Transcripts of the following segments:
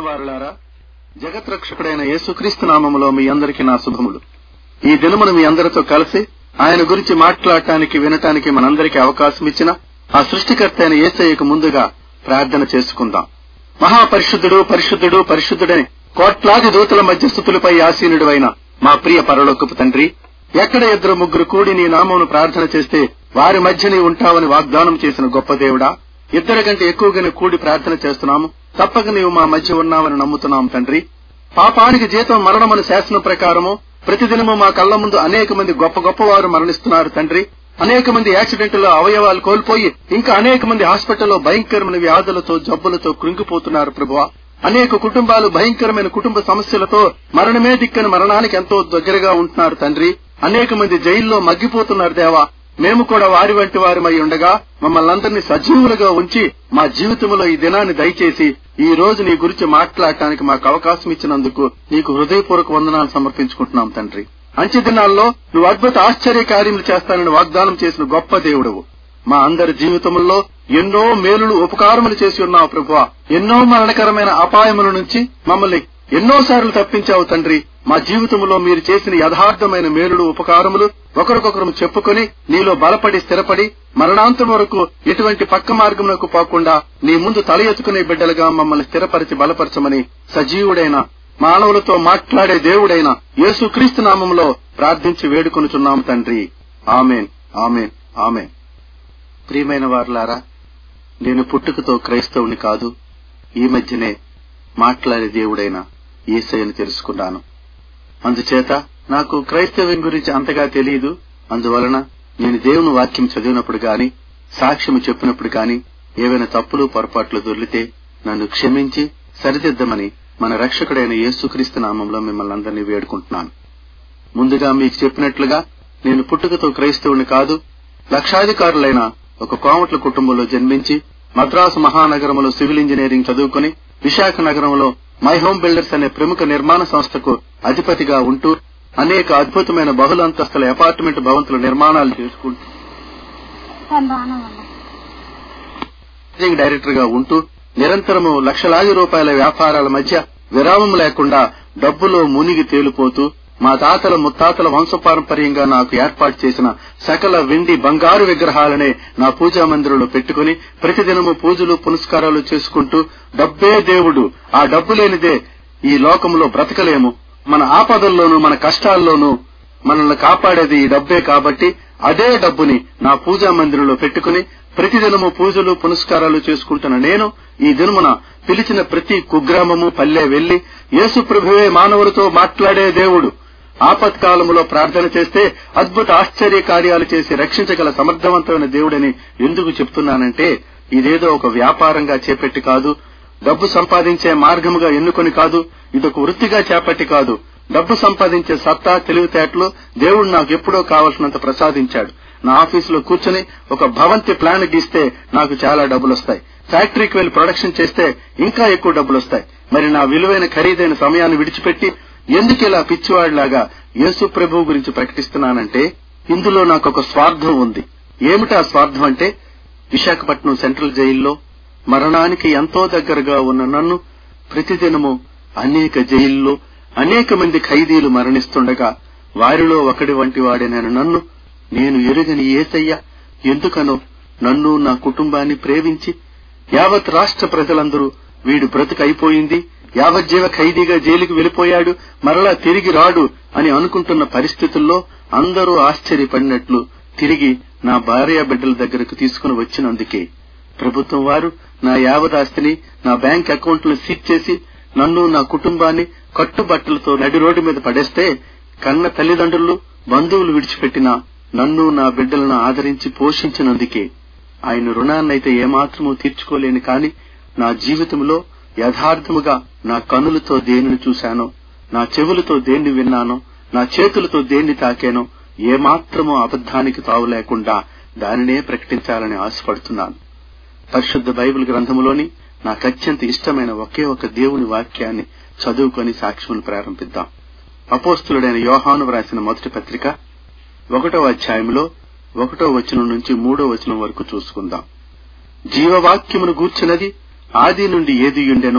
వారులారా జగత్రక్షకుడైన యేసుక్రీస్తు నామములో మీ అందరికీ నా శుభములు ఈ దినమును మీ అందరితో కలిసి ఆయన గురించి మాట్లాడటానికి వినటానికి మనందరికీ అవకాశం ఇచ్చిన ఆ సృష్టికర్త అయిన యేసయ్యకు ముందుగా ప్రార్థన చేసుకుందాం మహాపరిశుద్ధుడు పరిశుద్ధుడు పరిశుద్ధుడని కోట్లాది దూతల మధ్య స్థుతులపై ఆసీనుడు అయిన మా ప్రియ పరలోకపు తండ్రి ఎక్కడ ఇద్దరు ముగ్గురు కూడి నీ నామమును ప్రార్థన చేస్తే వారి మధ్య నీ ఉంటావని వాగ్దానం చేసిన గొప్ప దేవుడా ఇద్దరి కంటే ఎక్కువగానే కూడి ప్రార్థన చేస్తున్నాము తప్పక నీవు మా మధ్య ఉన్నావని నమ్ముతున్నాం తండ్రి పాపానికి జీతం మరణమని శాసనం ప్రకారము ప్రతిదినము మా కళ్ల ముందు అనేక మంది గొప్ప గొప్ప వారు మరణిస్తున్నారు తండ్రి అనేక మంది యాక్సిడెంట్లో అవయవాలు కోల్పోయి ఇంకా అనేక మంది హాస్పిటల్లో భయంకరమైన వ్యాధులతో జబ్బులతో కృంగిపోతున్నారు ప్రభువా అనేక కుటుంబాలు భయంకరమైన కుటుంబ సమస్యలతో మరణమే దిక్కని మరణానికి ఎంతో దగ్గరగా ఉంటున్నారు తండ్రి అనేక మంది జైల్లో మగ్గిపోతున్నారు దేవా మేము కూడా వారి వంటి వారిమై ఉండగా మమ్మల్ని అందరినీ సజీవులుగా ఉంచి మా జీవితంలో ఈ దినాన్ని దయచేసి ఈ రోజు నీ గురించి మాట్లాడటానికి మాకు అవకాశం ఇచ్చినందుకు నీకు హృదయపూర్వక వందనాలు సమర్పించుకుంటున్నాం తండ్రి అంచె దినాల్లో నువ్వు అద్భుత ఆశ్చర్య కార్యములు చేస్తానని వాగ్దానం చేసిన గొప్ప దేవుడవు మా అందరి జీవితంలో ఎన్నో మేలులు ఉపకారములు చేసి ఉన్నావు ప్రభువ ఎన్నో మరణకరమైన అపాయముల నుంచి మమ్మల్ని ఎన్నోసార్లు తప్పించావు తండ్రి మా జీవితంలో మీరు చేసిన యథార్థమైన మేలులు ఉపకారములు ఒకరికొకరు చెప్పుకొని నీలో బలపడి స్థిరపడి మరణాంతం వరకు ఎటువంటి పక్క మార్గమునకు పోకుండా నీ ముందు తల ఎత్తుకునే బిడ్డలుగా మమ్మల్ని స్థిరపరిచి బలపరచమని సజీవుడైన మానవులతో మాట్లాడే దేవుడైన యేసుక్రీస్తు నామంలో ప్రార్థించి వేడుకొనుచున్నాం తండ్రి ఆమెన్ ఆమెన్ ఆమెన్ ప్రియమైన వారులారా నేను పుట్టుకతో క్రైస్తవుని కాదు ఈ మధ్యనే మాట్లాడే దేవుడైన ఈసయ్యను తెలుసుకున్నాను అందుచేత నాకు క్రైస్తవ్యం గురించి అంతగా తెలియదు అందువలన నేను దేవుని వాక్యం చదివినప్పుడు గాని సాక్ష్యము చెప్పినప్పుడు గాని ఏవైనా తప్పులు పొరపాట్లు దొర్లితే నన్ను క్షమించి సరిదిద్దమని మన రక్షకుడైన యేసుక్రీస్తు నామంలో మిమ్మల్ని అందరినీ వేడుకుంటున్నాను ముందుగా మీకు చెప్పినట్లుగా నేను పుట్టుకతో క్రైస్తవుని కాదు లక్షాధికారులైన ఒక కోమట్ల కుటుంబంలో జన్మించి మద్రాసు మహానగరంలో సివిల్ ఇంజనీరింగ్ చదువుకుని విశాఖ నగరంలో మై హోమ్ బిల్డర్స్ అనే ప్రముఖ నిర్మాణ సంస్థకు అధిపతిగా ఉంటూ అనేక అద్భుతమైన బహుళ అంతస్తుల అపార్ట్మెంట్ భవంతుల నిర్మాణాలు చేసుకుంటూ మేనేజింగ్ డైరెక్టర్ గా ఉంటూ నిరంతరము లక్షలాది రూపాయల వ్యాపారాల మధ్య విరామం లేకుండా డబ్బులో మునిగి తేలిపోతూ మా తాతల ముత్తాతల వంశపారంపర్యంగా నాకు ఏర్పాటు చేసిన సకల వెండి బంగారు విగ్రహాలనే నా పూజా మందిరంలో పెట్టుకుని ప్రతిదినము పూజలు పునస్కారాలు చేసుకుంటూ డబ్బే దేవుడు ఆ డబ్బు లేనిదే ఈ లోకంలో బ్రతకలేము మన ఆపదల్లోనూ మన కష్టాల్లోనూ మనల్ని కాపాడేది ఈ డబ్బే కాబట్టి అదే డబ్బుని నా పూజా మందిరంలో పెట్టుకుని ప్రతిదినము పూజలు పునస్కారాలు చేసుకుంటున్న నేను ఈ దినమున పిలిచిన ప్రతి కుగ్రామము పల్లె వెళ్లి యేసు ప్రభువే మానవులతో మాట్లాడే దేవుడు ఆపత్కాలంలో ప్రార్థన చేస్తే అద్భుత ఆశ్చర్య కార్యాలు చేసి రక్షించగల సమర్థవంతమైన దేవుడని ఎందుకు చెప్తున్నానంటే ఇదేదో ఒక వ్యాపారంగా చేపట్టి కాదు డబ్బు సంపాదించే మార్గముగా ఎన్నుకొని కాదు ఇదొక వృత్తిగా చేపట్టి కాదు డబ్బు సంపాదించే సత్తా తెలివితేటలు దేవుడు నాకు ఎప్పుడో కావలసినంత ప్రసాదించాడు నా ఆఫీసులో కూర్చొని ఒక భవంతి ప్లాన్ గీస్తే నాకు చాలా డబ్బులు వస్తాయి ఫ్యాక్టరీకి వెళ్లి ప్రొడక్షన్ చేస్తే ఇంకా ఎక్కువ డబ్బులు వస్తాయి మరి నా విలువైన ఖరీదైన సమయాన్ని విడిచిపెట్టి ఎందుకు ఇలా పిచ్చివాడిలాగా యేసు ప్రభు గురించి ప్రకటిస్తున్నానంటే ఇందులో నాకు ఒక స్వార్థం ఉంది ఏమిటా స్వార్థం అంటే విశాఖపట్నం సెంట్రల్ జైల్లో మరణానికి ఎంతో దగ్గరగా ఉన్న నన్ను ప్రతిదినము అనేక జైల్లో అనేక మంది ఖైదీలు మరణిస్తుండగా వారిలో ఒకటి వంటి వాడినైన నన్ను నేను ఎరుగని ఏసయ్య ఎందుకనో నన్ను నా కుటుంబాన్ని ప్రేమించి యావత్ రాష్ట్ర ప్రజలందరూ వీడు బ్రతుకైపోయింది యావజ్జీవ ఖైదీగా జైలుకి వెళ్లిపోయాడు మరలా తిరిగి రాడు అని అనుకుంటున్న పరిస్థితుల్లో అందరూ ఆశ్చర్యపడినట్లు తిరిగి నా భార్య బిడ్డల దగ్గరకు తీసుకుని వచ్చినందుకే ప్రభుత్వం వారు నా యావదాస్తిని నా బ్యాంక్ అకౌంట్లను సీజ్ చేసి నన్ను నా కుటుంబాన్ని కట్టుబట్టలతో నడి రోడ్డు మీద పడేస్తే కన్న తల్లిదండ్రులు బంధువులు విడిచిపెట్టిన నన్ను నా బిడ్డలను ఆదరించి పోషించినందుకే ఆయన రుణాన్నైతే ఏమాత్రమూ తీర్చుకోలేను కాని నా జీవితంలో యథార్థముగా నా కనులతో దేనిని చూశానో నా చెవులతో దేన్ని విన్నానో నా చేతులతో దేన్ని తాకానో ఏమాత్రమూ అబద్ధానికి తావు లేకుండా దానినే ప్రకటించాలని ఆశపడుతున్నాను పరిశుద్ధ బైబిల్ గ్రంథములోని నాకు అత్యంత ఇష్టమైన ఒకే ఒక దేవుని వాక్యాన్ని చదువుకొని సాక్ష్యములు ప్రారంభిద్దాం అపోస్తులుడైన యోహాను వ్రాసిన మొదటి పత్రిక ఒకటో అధ్యాయంలో ఒకటో వచనం నుంచి మూడో వచనం వరకు చూసుకుందాం జీవవాక్యమును గూర్చినది ఆది నుండి ఏది ఉండెనో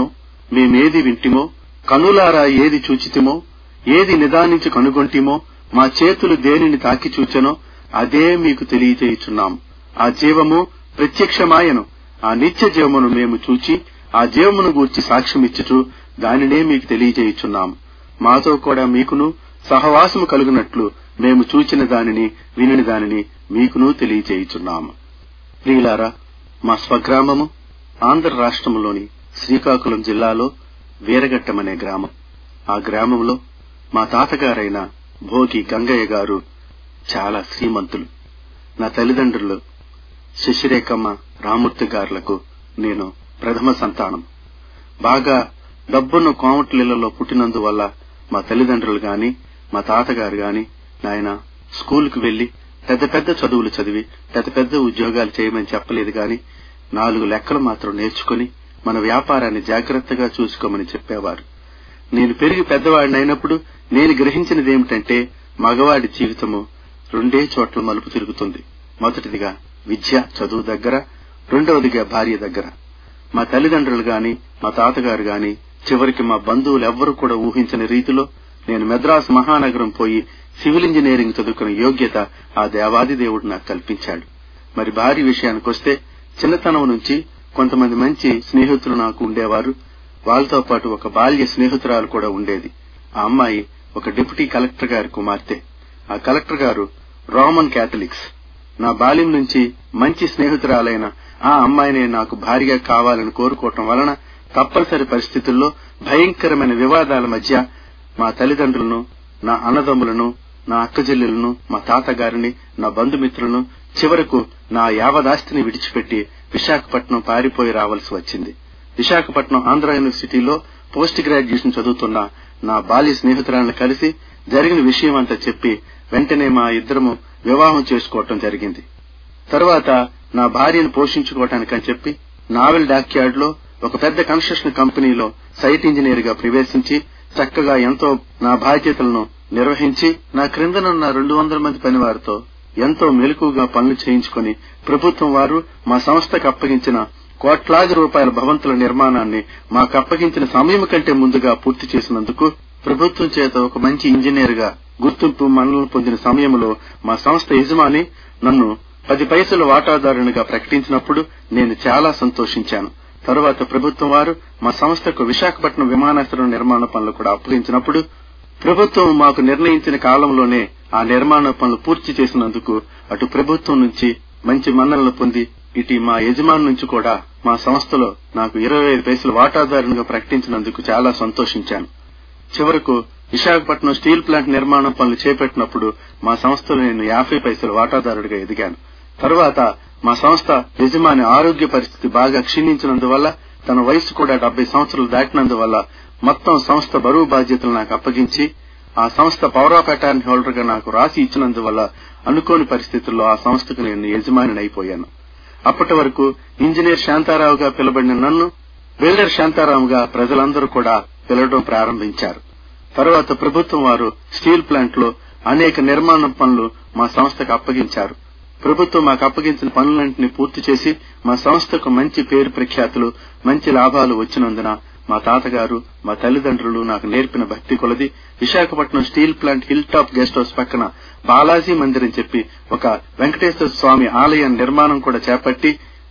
మేమేది వింటిమో కనులారా ఏది చూచితిమో ఏది నిదానించి కనుగొంటిమో మా చేతులు దేనిని తాకి చూచెనో అదే మీకు తెలియజేయుచున్నాం ఆ జీవము ప్రత్యక్షమాయను ఆ నిత్య జీవమును మేము చూచి ఆ జీవమును గూర్చి సాక్ష్యమిచ్చుచు దానినే మీకు తెలియజేయుచున్నాం మాతో కూడా మీకును సహవాసము కలుగునట్లు మేము చూచిన దానిని వినిన దానిని మీకును తెలియజేయుచున్నాము ప్రియులారా మా స్వగ్రామము ఆంధ్ర రాష్ట్రంలోని శ్రీకాకుళం జిల్లాలో వీరఘట్టమనే గ్రామం ఆ గ్రామంలో మా తాతగారైన భోగి గంగయ్య గారు చాలా శ్రీమంతులు నా తల్లిదండ్రులు శశిరేఖమ్మ రామూర్తి గారులకు నేను ప్రథమ సంతానం బాగా డబ్బున్న కోమటిలలో పుట్టినందువల్ల మా తల్లిదండ్రులు గాని మా తాతగారు గాని నాయన స్కూలుకు వెళ్లి పెద్ద పెద్ద చదువులు చదివి పెద్ద పెద్ద ఉద్యోగాలు చేయమని చెప్పలేదు గాని నాలుగు లెక్కలు మాత్రం నేర్చుకుని మన వ్యాపారాన్ని జాగ్రత్తగా చూసుకోమని చెప్పేవారు నేను పెరిగి పెద్దవాడిని అయినప్పుడు నేను గ్రహించినది ఏమిటంటే మగవాడి జీవితము రెండే చోట్ల మలుపు తిరుగుతుంది మొదటిదిగా విద్య చదువు దగ్గర రెండవదిగా భార్య దగ్గర మా తల్లిదండ్రులు గాని మా తాతగారు గాని చివరికి మా బంధువులు ఎవ్వరూ కూడా ఊహించని రీతిలో నేను మెద్రాస్ మహానగరం పోయి సివిల్ ఇంజనీరింగ్ చదువుకునే యోగ్యత ఆ దేవాది దేవుడు నాకు కల్పించాడు మరి భార్య విషయానికొస్తే చిన్నతనం నుంచి కొంతమంది మంచి స్నేహితులు నాకు ఉండేవారు వాళ్ళతో పాటు ఒక బాల్య స్నేహితురాలు కూడా ఉండేది ఆ అమ్మాయి ఒక డిప్యూటీ కలెక్టర్ గారి కుమార్తె ఆ కలెక్టర్ గారు రోమన్ క్యాథలిక్స్ నా బాల్యం నుంచి మంచి స్నేహితురాలైన ఆ అమ్మాయినే నాకు భార్యగా కావాలని కోరుకోవటం వలన తప్పనిసరి పరిస్థితుల్లో భయంకరమైన వివాదాల మధ్య మా తల్లిదండ్రులను నా అన్నదమ్ములను నా అక్కజెల్లెలను మా తాతగారిని నా బంధుమిత్రులను చివరకు నా యావదాస్తిని విడిచిపెట్టి విశాఖపట్నం పారిపోయి రావాల్సి వచ్చింది విశాఖపట్నం ఆంధ్ర యూనివర్సిటీలో పోస్ట్ గ్రాడ్యుయేషన్ చదువుతున్న నా బాల్య స్నేహితురాలను కలిసి జరిగిన విషయం అంతా చెప్పి వెంటనే మా ఇద్దరము వివాహం చేసుకోవటం జరిగింది తర్వాత నా భార్యను పోషించుకోవటానికని చెప్పి నావెల్ డాక్యార్డ్ లో ఒక పెద్ద కన్స్ట్రక్షన్ కంపెనీలో సైట్ ఇంజనీర్ గా ప్రవేశించి చక్కగా ఎంతో నా బాధ్యతలను నిర్వహించి నా క్రిందనున్న రెండు వందల మంది పనివారితో ఎంతో మెలకుగా పనులు చేయించుకుని ప్రభుత్వం వారు మా సంస్థకు అప్పగించిన కోట్లాది రూపాయల భవంతుల నిర్మాణాన్ని మాకు అప్పగించిన సమయం కంటే ముందుగా పూర్తి చేసినందుకు ప్రభుత్వం చేత ఒక మంచి ఇంజనీర్ గా గుర్తింపు మనలను పొందిన సమయంలో మా సంస్థ యజమాని నన్ను పది పైసల వాటాదారునిగా ప్రకటించినప్పుడు నేను చాలా సంతోషించాను తరువాత ప్రభుత్వం వారు మా సంస్థకు విశాఖపట్నం విమానాశ్రయం నిర్మాణ పనులు కూడా అప్పగించినప్పుడు ప్రభుత్వం మాకు నిర్ణయించిన కాలంలోనే ఆ నిర్మాణ పనులు పూర్తి చేసినందుకు అటు ప్రభుత్వం నుంచి మంచి మన్ననలు పొంది ఇటు మా యజమాని నుంచి కూడా మా సంస్థలో నాకు ఇరవై ఐదు పైసలు వాటాదారునిగా ప్రకటించినందుకు చాలా సంతోషించాను చివరకు విశాఖపట్నం స్టీల్ ప్లాంట్ నిర్మాణం పనులు చేపట్టినప్పుడు మా సంస్థలో నేను యాభై పైసలు వాటాదారుడిగా ఎదిగాను తరువాత మా సంస్థ యజమాని ఆరోగ్య పరిస్థితి బాగా క్షీణించినందువల్ల తన వయసు కూడా డెబ్బై సంవత్సరాలు దాటినందువల్ల మొత్తం సంస్థ బరువు బాధ్యతలు నాకు అప్పగించి ఆ సంస్థ పవర్ ఆఫ్ అటార్నీ హోల్డర్ గా నాకు రాసి ఇచ్చినందువల్ల అనుకోని పరిస్థితుల్లో ఆ సంస్థకు నేను యజమాని అయిపోయాను అప్పటి వరకు ఇంజనీర్ శాంతారావుగా పిలబడిన నన్ను బిల్డర్ శాంతారావుగా ప్రజలందరూ కూడా పిలవడం ప్రారంభించారు తర్వాత ప్రభుత్వం వారు స్టీల్ ప్లాంట్ లో అనేక నిర్మాణ పనులు మా సంస్థకు అప్పగించారు ప్రభుత్వం మాకు అప్పగించిన పనులన్నింటినీ పూర్తి చేసి మా సంస్థకు మంచి పేరు ప్రఖ్యాతులు మంచి లాభాలు వచ్చినందున మా తాతగారు మా తల్లిదండ్రులు నాకు నేర్పిన భక్తి కొలది Visakhapatnam steel plant hill top guest house పక్కన బాలాజీ మందిర్ అని చెప్పి ఒక వెంకటేశ్వర స్వామి ఆలయం నిర్మాణం కూడా చేపట్టి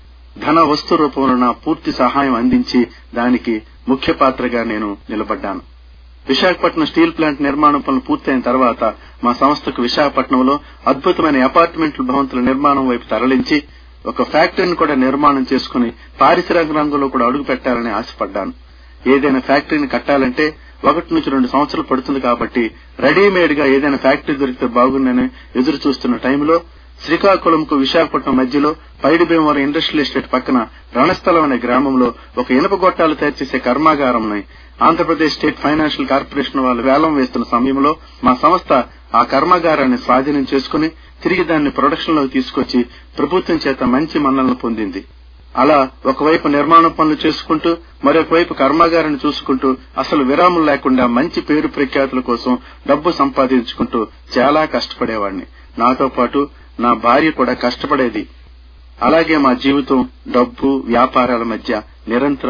ధన వస్తు రూపంలో నా పూర్తి సహాయం అందించి దానికి ముఖ్య పాత్రగా నేను నిలబడ్డాను విశాఖపట్నం స్టీల్ ప్లాంట్ నిర్మాణం పనులు పూర్తయిన తర్వాత మా సంస్థకు విశాఖపట్నంలో అద్భుతమైన అపార్ట్మెంట్ల భవంతుల నిర్మాణం వైపు తరలించి ఒక ఫ్యాక్టరీని కూడా నిర్మాణం చేసుకుని పారిశ్రామిక రంగంలో కూడా అడుగు పెట్టాలని ఆశపడ్డాను ఏదైనా ఫ్యాక్టరీని కట్టాలంటే ఒకటి నుంచి రెండు సంవత్సరాలు పడుతుంది కాబట్టి రెడీమేడ్ గా ఏదైనా ఫ్యాక్టరీ దొరికితే బాగుందని ఎదురు చూస్తున్న టైంలో శ్రీకాకుళంకు విశాఖపట్నం మధ్యలో పైడి భీమవరం ఇండస్ట్రియల్ ఎస్టేట్ పక్కన రణస్థలం అనే గ్రామంలో ఒక ఇనుప గొట్టాలు తయారు చేసే కర్మాగారం ఆంధ్రప్రదేశ్ స్టేట్ ఫైనాన్షియల్ కార్పొరేషన్ వాళ్ళు వేలం వేస్తున్న సమయంలో మా సంస్థ ఆ కర్మాగారాన్ని స్వాధీనం చేసుకుని తిరిగి దాన్ని ప్రొడక్షన్ లోకి తీసుకొచ్చి ప్రభుత్వం చేత మంచి మన్నలను పొందింది అలా ఒకవైపు నిర్మాణ పనులు చేసుకుంటూ మరొక వైపు కర్మాగారాన్ని చూసుకుంటూ అసలు విరామం లేకుండా మంచి పేరు ప్రఖ్యాతుల కోసం డబ్బు సంపాదించుకుంటూ చాలా కష్టపడేవాడిని నాతో పాటు నా భార్య కూడా కష్టపడేది అలాగే మా జీవితం డబ్బు వ్యాపారాల మధ్య నిరంతరము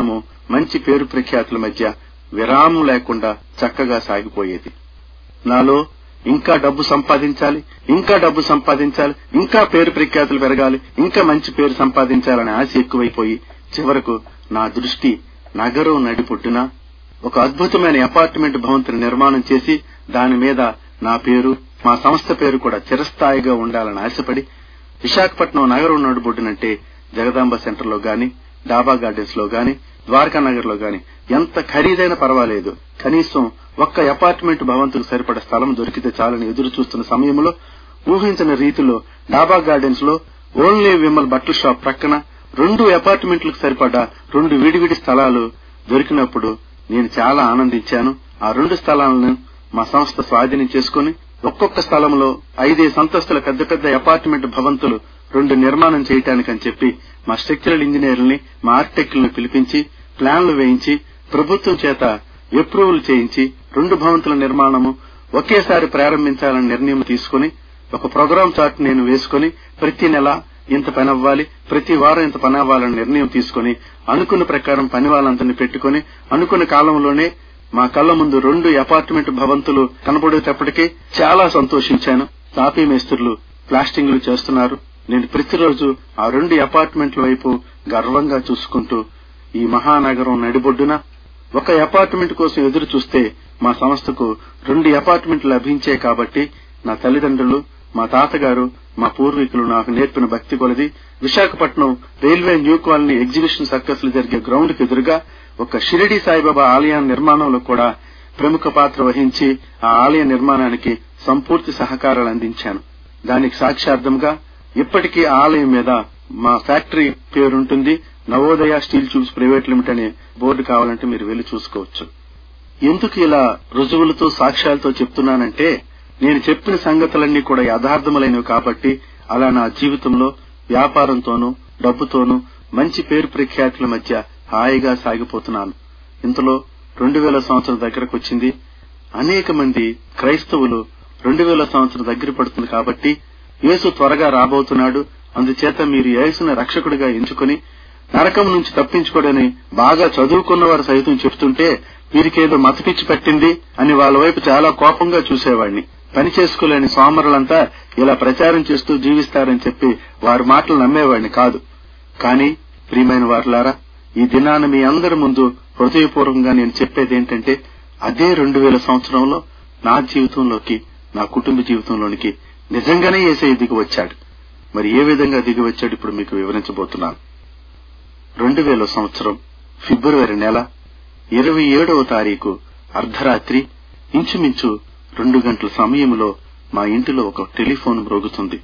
మంచి పేరు ప్రఖ్యాతుల మధ్య విరామం లేకుండా చక్కగా సాగిపోయేది నాలో ఇంకా డబ్బు సంపాదించాలి ఇంకా డబ్బు సంపాదించాలి ఇంకా పేరు ప్రఖ్యాతులు పెరగాలి ఇంకా మంచి పేరు సంపాదించాలనే ఆశ ఎక్కువైపోయి చివరకు నా దృష్టి నగరం నడిపుట్టున ఒక అద్భుతమైన అపార్ట్మెంట్ భవంతిని నిర్మాణం చేసి దాని మీద నా పేరు మా సంస్థ పేరు కూడా చిరస్థాయిగా ఉండాలని ఆశపడి విశాఖపట్నం నగరం నడుబొడ్డునంటే జగదాంబ సెంటర్ లో గాని డాబా గార్డెన్స్ లో గాని ద్వారకా నగర్ లో గాని ఎంత ఖరీదైనా పర్వాలేదు కనీసం ఒక్క అపార్ట్మెంట్ భవంతుకు సరిపడ స్థలం దొరికితే చాలని ఎదురు చూస్తున్న సమయంలో ఊహించిన రీతిలో డాబా గార్డెన్స్ లో ఓన్లీ విమల్ బట్టల షాప్ ప్రక్కన రెండు అపార్ట్మెంట్లకు సరిపడా రెండు విడివిడి స్థలాలు దొరికినప్పుడు నేను చాలా ఆనందించాను ఆ రెండు స్థలాలను మా సంస్థ స్వాధీనం చేసుకుని ఒక్కొక్క స్థలంలో ఐదేసి అంతస్తుల పెద్ద పెద్ద అపార్ట్మెంట్ భవంతులు రెండు నిర్మాణం చేయటానికని చెప్పి మా స్ట్రక్చరల్ ఇంజనీర్లని మా ఆర్కిటెక్టులను పిలిపించి ప్లాన్లు వేయించి ప్రభుత్వం చేత అప్రూవల్ చేయించి రెండు భవంతుల నిర్మాణము ఒకేసారి ప్రారంభించాలని నిర్ణయం తీసుకుని ఒక ప్రోగ్రాం చార్ట్ నేను వేసుకుని ప్రతి నెల ఇంత పని అవ్వాలి ప్రతి వారం ఇంత పని అవ్వాలని నిర్ణయం తీసుకుని అనుకున్న ప్రకారం పని వాళ్ళందరినీ పెట్టుకుని అనుకున్న కాలంలోనే మా కళ్ళ ముందు రెండు అపార్ట్మెంట్ భవంతులు కనబడేటప్పటికీ చాలా సంతోషించాను తాపీ మేస్త్రులు ప్లాస్టింగ్లు చేస్తున్నారు నేను ప్రతిరోజు ఆ రెండు అపార్ట్మెంట్ల వైపు గర్వంగా చూసుకుంటూ ఈ మహానగరం నడిబొడ్డున ఒక అపార్ట్మెంట్ కోసం ఎదురు చూస్తే మా సంస్థకు రెండు అపార్ట్మెంట్లు లభించే కాబట్టి నా తల్లిదండ్రులు మా తాతగారు మా పూర్వీకులు నాకు నేర్పిన భక్తి కొలది Visakhapatnam railway new colony exhibition circus జరిగే గ్రౌండ్ కు ఎదురుగా ఒక షిరిడి సాయిబాబా ఆలయ నిర్మాణంలో కూడా ప్రముఖ పాత్ర వహించి ఆ ఆలయ నిర్మాణానికి సంపూర్తి సహకారాలు అందించాను దానికి సాక్ష్యార్థంగా ఇప్పటికీ ఆ ఆలయం మీద మా ఫ్యాక్టరీ పేరుంటుంది Navodaya steel tubes private limited అనే బోర్డు కావాలంటే మీరు వెళ్లి చూసుకోవచ్చు ఎందుకు ఇలా రుజువులతో సాక్ష్యాలతో చెప్తున్నానంటే నేను చెప్పిన సంగతులన్నీ కూడా యథార్థములైనవి కాబట్టి అలా నా జీవితంలో వ్యాపారంతోనూ డబ్బుతోనూ మంచి పేరు ప్రఖ్యాతుల మధ్య హాయిగా సాగిపోతున్నాను ఇంతలో రెండు వేల సంవత్సరం దగ్గరకు వచ్చింది అనేక మంది క్రైస్తవులు రెండు వేల సంవత్సరం దగ్గర పడుతుంది కాబట్టి యేసు త్వరగా రాబోతున్నాడు అందుచేత మీరు యేసుని రక్షకుడిగా ఎంచుకుని నరకం నుంచి తప్పించుకోడని బాగా చదువుకున్న వారు సైతం చెప్తుంటే వీరికేదో మతపిచ్చి పెట్టింది అని వాళ్ళ వైపు చాలా కోపంగా చూసేవాడిని పని చేసుకోలేని సోమరులంతా ఇలా ప్రచారం చేస్తూ జీవిస్తారని చెప్పి వారి మాటలు నమ్మేవాడిని కాదు కానీ ప్రియమైన వారులారా ఈ దినాన మీ అందరి ముందు హృదయపూర్వకంగా నేను చెప్పేది ఏంటంటే అదే రెండు వేల సంవత్సరంలో నా జీవితంలోకి నా కుటుంబ జీవితంలోనికి నిజంగానే ఏసై దిగి వచ్చాడు మరి ఏ విధంగా దిగి వచ్చాడు ఇప్పుడు మీకు వివరించబోతున్నాను రెండు వేల సంవత్సరం ఫిబ్రవరి నెల ఇరవై ఏడవ తారీఖు అర్ధరాత్రి ఇంచుమించు రెండు గంటల సమయంలో మా ఇంటిలో ఒక టెలిఫోన్ మ్రోగుతుంది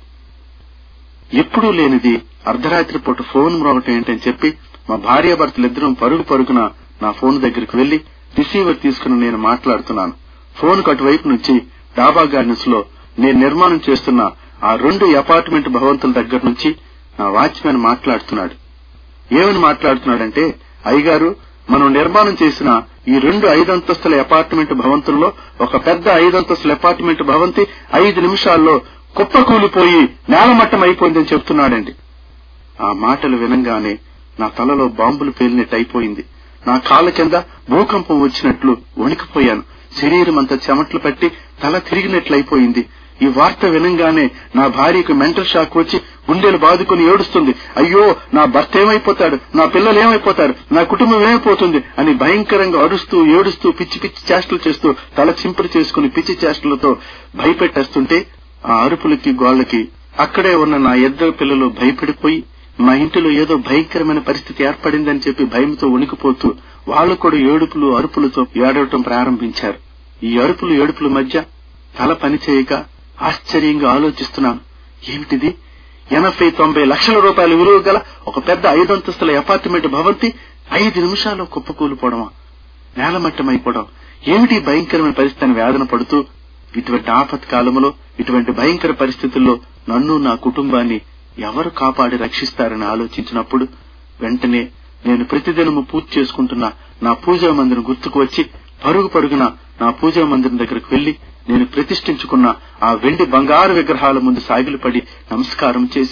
ఎప్పుడూ లేనిది అర్ధరాత్రి పూట ఫోన్ మ్రోగటం ఏంటని చెప్పి మా భార్యాభర్తలిద్దరం పరుగు పరుగున నా ఫోన్ దగ్గరికి వెళ్లి రిసీవర్ తీసుకుని నేను మాట్లాడుతున్నాను ఫోన్ అటువైపు నుంచి డాబా గార్డెన్స్ లో నేను నిర్మాణం చేస్తున్న ఆ రెండు అపార్ట్మెంట్ భవంతుల దగ్గర నుంచి నా వాచ్మెన్ మాట్లాడుతున్నాడు ఏమని మాట్లాడుతున్నాడంటే అయ్యగారు మనం నిర్మాణం చేసిన ఈ రెండు ఐదంతస్తుల అపార్ట్మెంట్ భవంతుల్లో ఒక పెద్ద ఐదంతస్తుల అపార్ట్మెంట్ భవంతి ఐదు నిమిషాల్లో కుప్పకూలిపోయి నేలమట్టం అయిపోయిందని చెప్తున్నాడండి ఆ మాటలు వినంగానే నా తలలో బాంబులు పేలినట్టు అయిపోయింది నా కాళ్ళ కింద భూకంపం వచ్చినట్లు వణికిపోయాను శరీరం అంతా చెమట్లు పట్టి తల తిరిగినట్లయిపోయింది ఈ వార్త వినంగానే నా భార్యకు మెంటల్ షాక్ వచ్చి గుండెలు బాదుకుని ఏడుస్తుంది అయ్యో నా భర్త ఏమైపోతాడు నా పిల్లలు ఏమైపోతారు నా కుటుంబం ఏమైపోతుంది అని భయంకరంగా అరుస్తూ ఏడుస్తూ పిచ్చి పిచ్చి చేష్టలు చేస్తూ తల చింపుడు చేసుకుని పిచ్చి చేష్టలతో భయపెట్టేస్తుంటే ఆ అరుపులకి గోళ్లకి అక్కడే ఉన్న నా ఇద్దరు పిల్లలు భయపడిపోయి మా ఇంటిలో ఏదో భయంకరమైన పరిస్థితి ఏర్పడిందని చెప్పి భయంతో వణికిపోతూ వాళ్ళు కూడా ఏడుపులు అరుపులతో ఏడవటం ప్రారంభించారు ఈ అరుపులు ఏడుపుల మధ్య తల పనిచేయక ఆశ్చర్యంగా ఆలోచిస్తున్నాను ఏమిటిది ఎనభై తొంభై లక్షల రూపాయల విలువ గల ఒక పెద్ద ఐదంతస్తుల అపార్ట్మెంట్ భవంతి ఐదు నిమిషాల్లో కుప్పకూలిపోవడమా నేలమట్టమైపోవడం ఏమిటి భయంకరమైన పరిస్థితి అని వేదన పడుతూ ఇటువంటి ఆపత్ కాలంలో ఇటువంటి భయంకర పరిస్థితుల్లో నన్ను నా కుటుంబాన్ని ఎవరు కాపాడి రక్షిస్తారని ఆలోచించినప్పుడు వెంటనే నేను ప్రతిదినము పూజ చేసుకుంటున్న నా పూజా మందిరం గుర్తుకు వచ్చి పరుగు పరుగున నా పూజా మందిరం దగ్గరకు వెళ్లి నేను ప్రతిష్ఠించుకున్న ఆ వెండి బంగారు విగ్రహాల ముందు సాగిలపడి నమస్కారం చేసి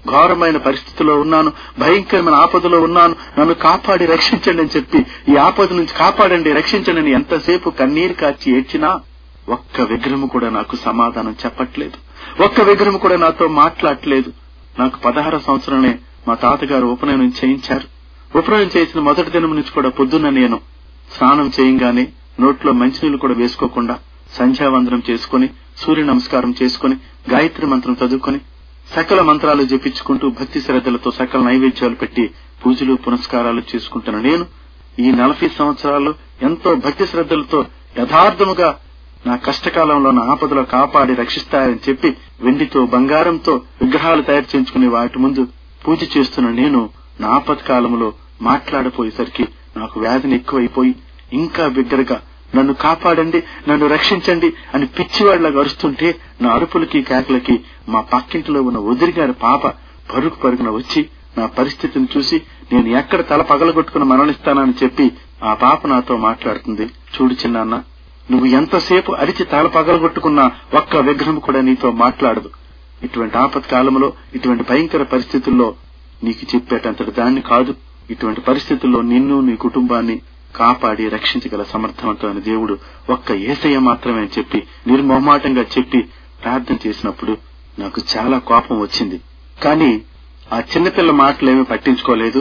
ఘోరమైన పరిస్థితిలో ఉన్నాను భయంకరమైన ఆపదలో ఉన్నాను నన్ను కాపాడి రక్షించండి అని చెప్పి ఈ ఆపద నుంచి కాపాడండి రక్షించండి అని ఎంతసేపు కన్నీరు కాచి ఏడ్చినా ఒక్క విగ్రహం కూడా నాకు సమాధానం చెప్పట్లేదు ఒక్క విగ్రహం కూడా నాతో మాట్లాడట్లేదు నాకు పదహార సంవత్సరమే మా తాతగారు ఉపనయనం చేయించారు ఉపనయనం చేసిన మొదటి దినం నుంచి కూడా పొద్దున్న నేను స్నానం చేయంగానే నోట్లో మంచినీళ్లు కూడా వేసుకోకుండా సంధ్యావందనం చేసుకుని సూర్య నమస్కారం చేసుకుని గాయత్రి మంత్రం చదువుకొని సకల మంత్రాలు జపించుకుంటూ భక్తి శ్రద్ధలతో సకల నైవేద్యాలు పెట్టి పూజలు పునస్కారాలు చేసుకుంటున్న నేను ఈ నలభై సంవత్సరాలు ఎంతో భక్తి శ్రద్ధలతో యథార్థముగా నా కష్టకాలంలో నా ఆపదలో కాపాడి రక్షిస్తారని చెప్పి వెండితో బంగారంతో విగ్రహాలు తయారు చేయించుకునే వాటి ముందు పూజ చేస్తున్న నేను నా ఆపత్కాలంలో మాట్లాడపోయేసరికి నాకు వ్యాధిని ఎక్కువైపోయి ఇంకా బిగ్గరగా నన్ను కాపాడండి నన్ను రక్షించండి అని పిచ్చివాడిలాగా అరుస్తుంటే నా అరుపులకి కేకలకి మా పక్కింటిలో ఉన్న వదిరి గారి పాప పరుగు పరుగున వచ్చి నా పరిస్థితిని చూసి నేను ఎక్కడ తల పగలగొట్టుకుని మరణిస్తానని చెప్పి ఆ పాప నాతో మాట్లాడుతుంది చూడు చిన్నాన్న నువ్వు ఎంతసేపు అరిచి తల పగలగొట్టుకున్నా ఒక్క విగ్రహం కూడా నీతో మాట్లాడదు ఇటువంటి ఆపత్కాలంలో ఇటువంటి భయంకర పరిస్థితుల్లో నీకు చెప్పేటంతటి దాన్ని కాదు ఇటువంటి పరిస్థితుల్లో నిన్ను నీ కుటుంబాన్ని కాపాడి రక్షించగల సమర్థవంతమైన దేవుడు ఒక్క ఏసయ్య మాత్రమే అని చెప్పి నిర్మోహమాటంగా చెప్పి ప్రార్థన చేసినప్పుడు నాకు చాలా కోపం వచ్చింది కానీ ఆ చిన్నపిల్ల మాటలేమీ పట్టించుకోలేదు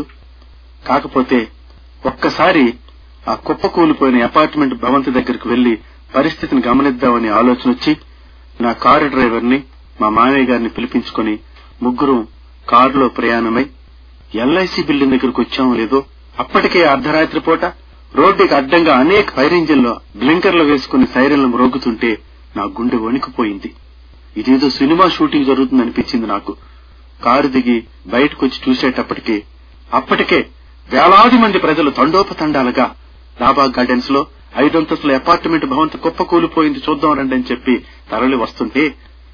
కాకపోతే ఒక్కసారి ఆ కుప్ప కూలిపోయిన అపార్ట్మెంట్ భవంతి దగ్గరికి వెళ్లి పరిస్థితిని గమనిద్దామని ఆలోచన వచ్చి నా కారు డ్రైవర్ని మా మామయ్య గారిని పిలిపించుకుని ముగ్గురు కారులో ప్రయాణమై ఎల్ఐసి బిల్డింగ్ దగ్గరకు వచ్చామో లేదో అప్పటికే అర్ధరాత్రి పూట రోడ్డుకి అడ్డంగా అనేక ఫైర్ ఇంజిన్లో బ్లింకర్లు వేసుకుని సైరన్లు మ్రోగుతుంటే నా గుండె వణికిపోయింది ఇదేదో సినిమా షూటింగ్ జరుగుతుందనిపించింది నాకు కారు దిగి బయటకు వచ్చి చూసేటప్పటికి అప్పటికే వేలాది మంది ప్రజలు తండోపతండాలుగా లాబా గార్డెన్స్ లో ఐదంతస్తుల అపార్ట్మెంట్ భవంతి కుప్ప కూలిపోయింది చూద్దాం రండి అని చెప్పి తరలి వస్తుంటే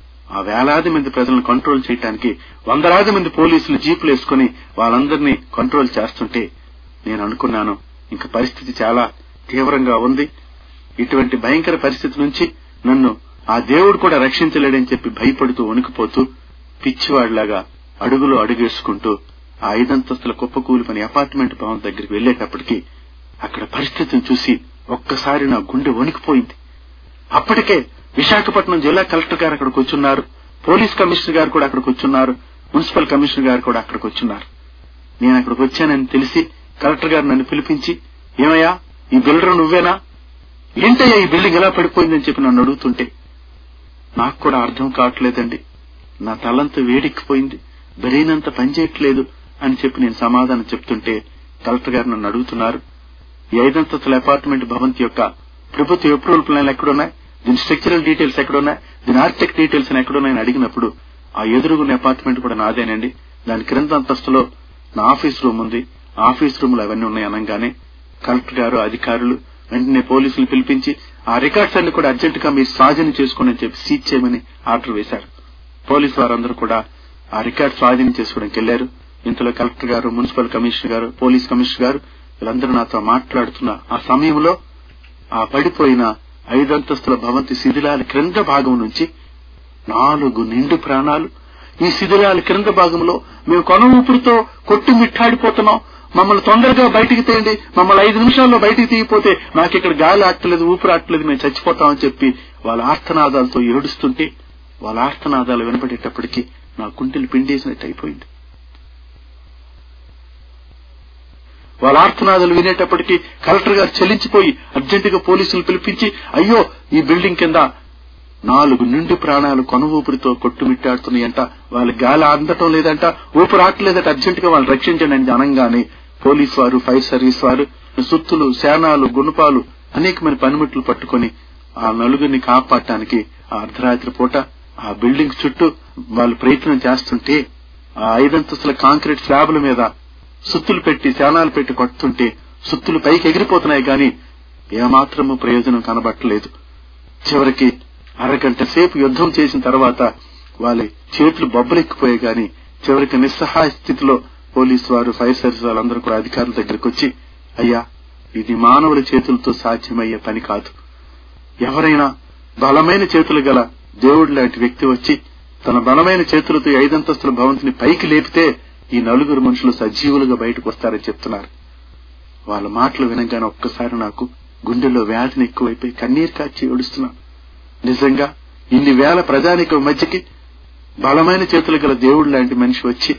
ఆ వేలాది మంది ప్రజలను కంట్రోల్ చేయడానికి వందలాది మంది పోలీసులు జీపులు వేసుకుని వాళ్ళందరినీ కంట్రోల్ చేస్తుంటే నేను అనుకున్నాను ఇంక పరిస్థితి చాలా తీవ్రంగా ఉంది ఇటువంటి భయంకర పరిస్థితి నుంచి నన్ను ఆ దేవుడు కూడా రక్షించలేడని చెప్పి భయపడుతూ వణికిపోతూ పిచ్చివాడిలాగా అడుగులు అడుగేసుకుంటూ ఆ ఐదంతస్తుల కుప్పకూలిపని అపార్ట్మెంట్ భవన్ దగ్గరికి వెళ్లేటప్పటికి అక్కడ పరిస్థితిని చూసి ఒక్కసారి నా గుండె వణికిపోయింది అప్పటికే విశాఖపట్నం జిల్లా కలెక్టర్ గారు అక్కడికి వచ్చున్నారు పోలీస్ కమిషనర్ గారు కూడా అక్కడికి వచ్చున్నారు మున్సిపల్ కమిషనర్ గారు కూడా అక్కడికి వచ్చున్నారు నేను అక్కడికి వచ్చానని తెలిసి కలెక్టర్ గారు నన్ను పిలిపించి ఏమయ్యా ఈ బిల్డర్ నువ్వేనా ఏంటయ్యా ఈ బిల్డింగ్ ఎలా పడిపోయిందని చెప్పి నన్ను అడుగుతుంటే నాకు కూడా అర్థం కావట్లేదండి నా తలంతా వేడెక్కిపోయింది బెరైనంత పనిచేయట్లేదు అని చెప్పి నేను సమాధానం చెప్తుంటే కలెక్టర్ గారు నన్ను అడుగుతున్నారు ఈ ఐదంతస్తుల అపార్ట్మెంట్ భవంతి యొక్క ప్రభుత్వ అప్రూవల్ ప్లాన్లు ఎక్కడున్నాయి దీని స్ట్రక్చరల్ డీటెయిల్స్ ఎక్కడున్నాయి దీని ఆర్కిటెక్ట్ డీటెయిల్స్ ఎక్కడున్నాయని అడిగినప్పుడు ఆ ఎదురుగున్న అపార్ట్మెంట్ కూడా నాదేనండి దాని క్రింద అంతస్తులో నా ఆఫీస్ రూమ్ ఉంది ఆఫీస్ రూమ్ లో అవన్నీ ఉన్నాయి అనగానే కలెక్టర్ గారు అధికారులు వెంటనే పోలీసులు పిలిపించి ఆ రికార్డ్స్ అన్ని కూడా అర్జెంట్ గా మీరు స్వాధీనం చేసుకోండి అని చెప్పి సీజ్ చేయమని ఆర్డర్ వేశారు పోలీసు వారందరూ కూడా ఆ రికార్డ్ స్వాధీనం చేసుకోవడానికి వెళ్లారు ఇంతలో కలెక్టర్ గారు మున్సిపల్ కమిషనర్ గారు పోలీస్ కమిషనర్ గారు వీళ్ళందరూ నాతో మాట్లాడుతున్న ఆ సమయంలో ఆ పడిపోయిన ఐదంతస్తుల భవంతి శిథిలాల క్రింద భాగం నుంచి నాలుగు నిండు ప్రాణాలు ఈ శిథిలాల క్రింద భాగంలో మేము కొన ఊపిరితో కొట్టి మిట్టాడిపోతున్నాం మమ్మల్ని తొందరగా బయటికి తీయండి మమ్మల్ని ఐదు నిమిషాల్లో బయటికి తీయపోతే నాకు ఇక్కడ గాలి ఆడట్లేదు ఊపిరి ఆడట్లేదు మేము చచ్చిపోతామని చెప్పి వాళ్ళ ఆర్తనాదాలతో ఏడుస్తుంటే వాళ్ళ ఆర్తనాదాలు వినపడేటప్పటికీ నా గుండెలు పిండేసినట్టు అయిపోయింది వాళ్ళ ఆర్తనాదాలు వినేటప్పటికీ కలెక్టర్ గారు చెల్లించిపోయి అర్జెంటుగా పోలీసులు పిలిపించి అయ్యో ఈ బిల్డింగ్ కింద నాలుగు నిండు ప్రాణాలు కొన ఊపిరితో కొట్టుమిట్టాడుతున్నాయంట వాళ్ళ గాలి అందటం లేదంట ఊపిరి ఆటలేదట అర్జెంటుగా వాళ్ళు రక్షించండి అని అనగానే పోలీస్ వారు ఫైర్ సర్వీస్ వారు సుత్తులు శానాలు గుణపాలు అనేకమైన పనిముట్లు పట్టుకొని ఆ నలుగురిని కాపాడటానికి ఆ అర్ధరాత్రి పూట ఆ బిల్డింగ్ చుట్టూ వాళ్ళు ప్రయత్నం చేస్తుంటే ఆ ఐదంతస్తుల కాంక్రీట్ స్లాబ్ల మీద సుత్తులు పెట్టి శానాలు పెట్టి కొడుతుంటే సుత్తులు పైకి ఎగిరిపోతున్నాయి గాని ఏమాత్రము ప్రయోజనం కనబట్టలేదు చివరికి అరగంట సేపు యుద్ధం చేసిన తర్వాత వాళ్ళ చేతులు బొబ్బలెక్కిపోయాయి గాని చివరికి నిస్సహాయ స్థితిలో పోలీసు వారు ఫైర్ సర్వీస్ వాళ్ళందరూ కూడా అధికారుల దగ్గరికి వచ్చి అయ్యా ఇది మానవుల చేతులతో సాధ్యమయ్యే పని కాదు ఎవరైనా బలమైన చేతులు గల దేవుడు లాంటి వ్యక్తి వచ్చి తన బలమైన చేతులతో ఈ ఐదంతస్తుల భవంతిని పైకి లేపితే ఈ నలుగురు మనుషులు సజీవులుగా బయటకు వస్తారని చెప్తున్నారు వాళ్ళ మాటలు వినగానే ఒక్కసారి నాకు గుండెల్లో వ్యాధిని ఎక్కువైపోయి కన్నీరు కాచి ఏడుస్తున్నాను నిజంగా ఇన్ని వేల ప్రజానిక మధ్యకి బలమైన చేతులు గల దేవుడు లాంటి మనిషి వచ్చి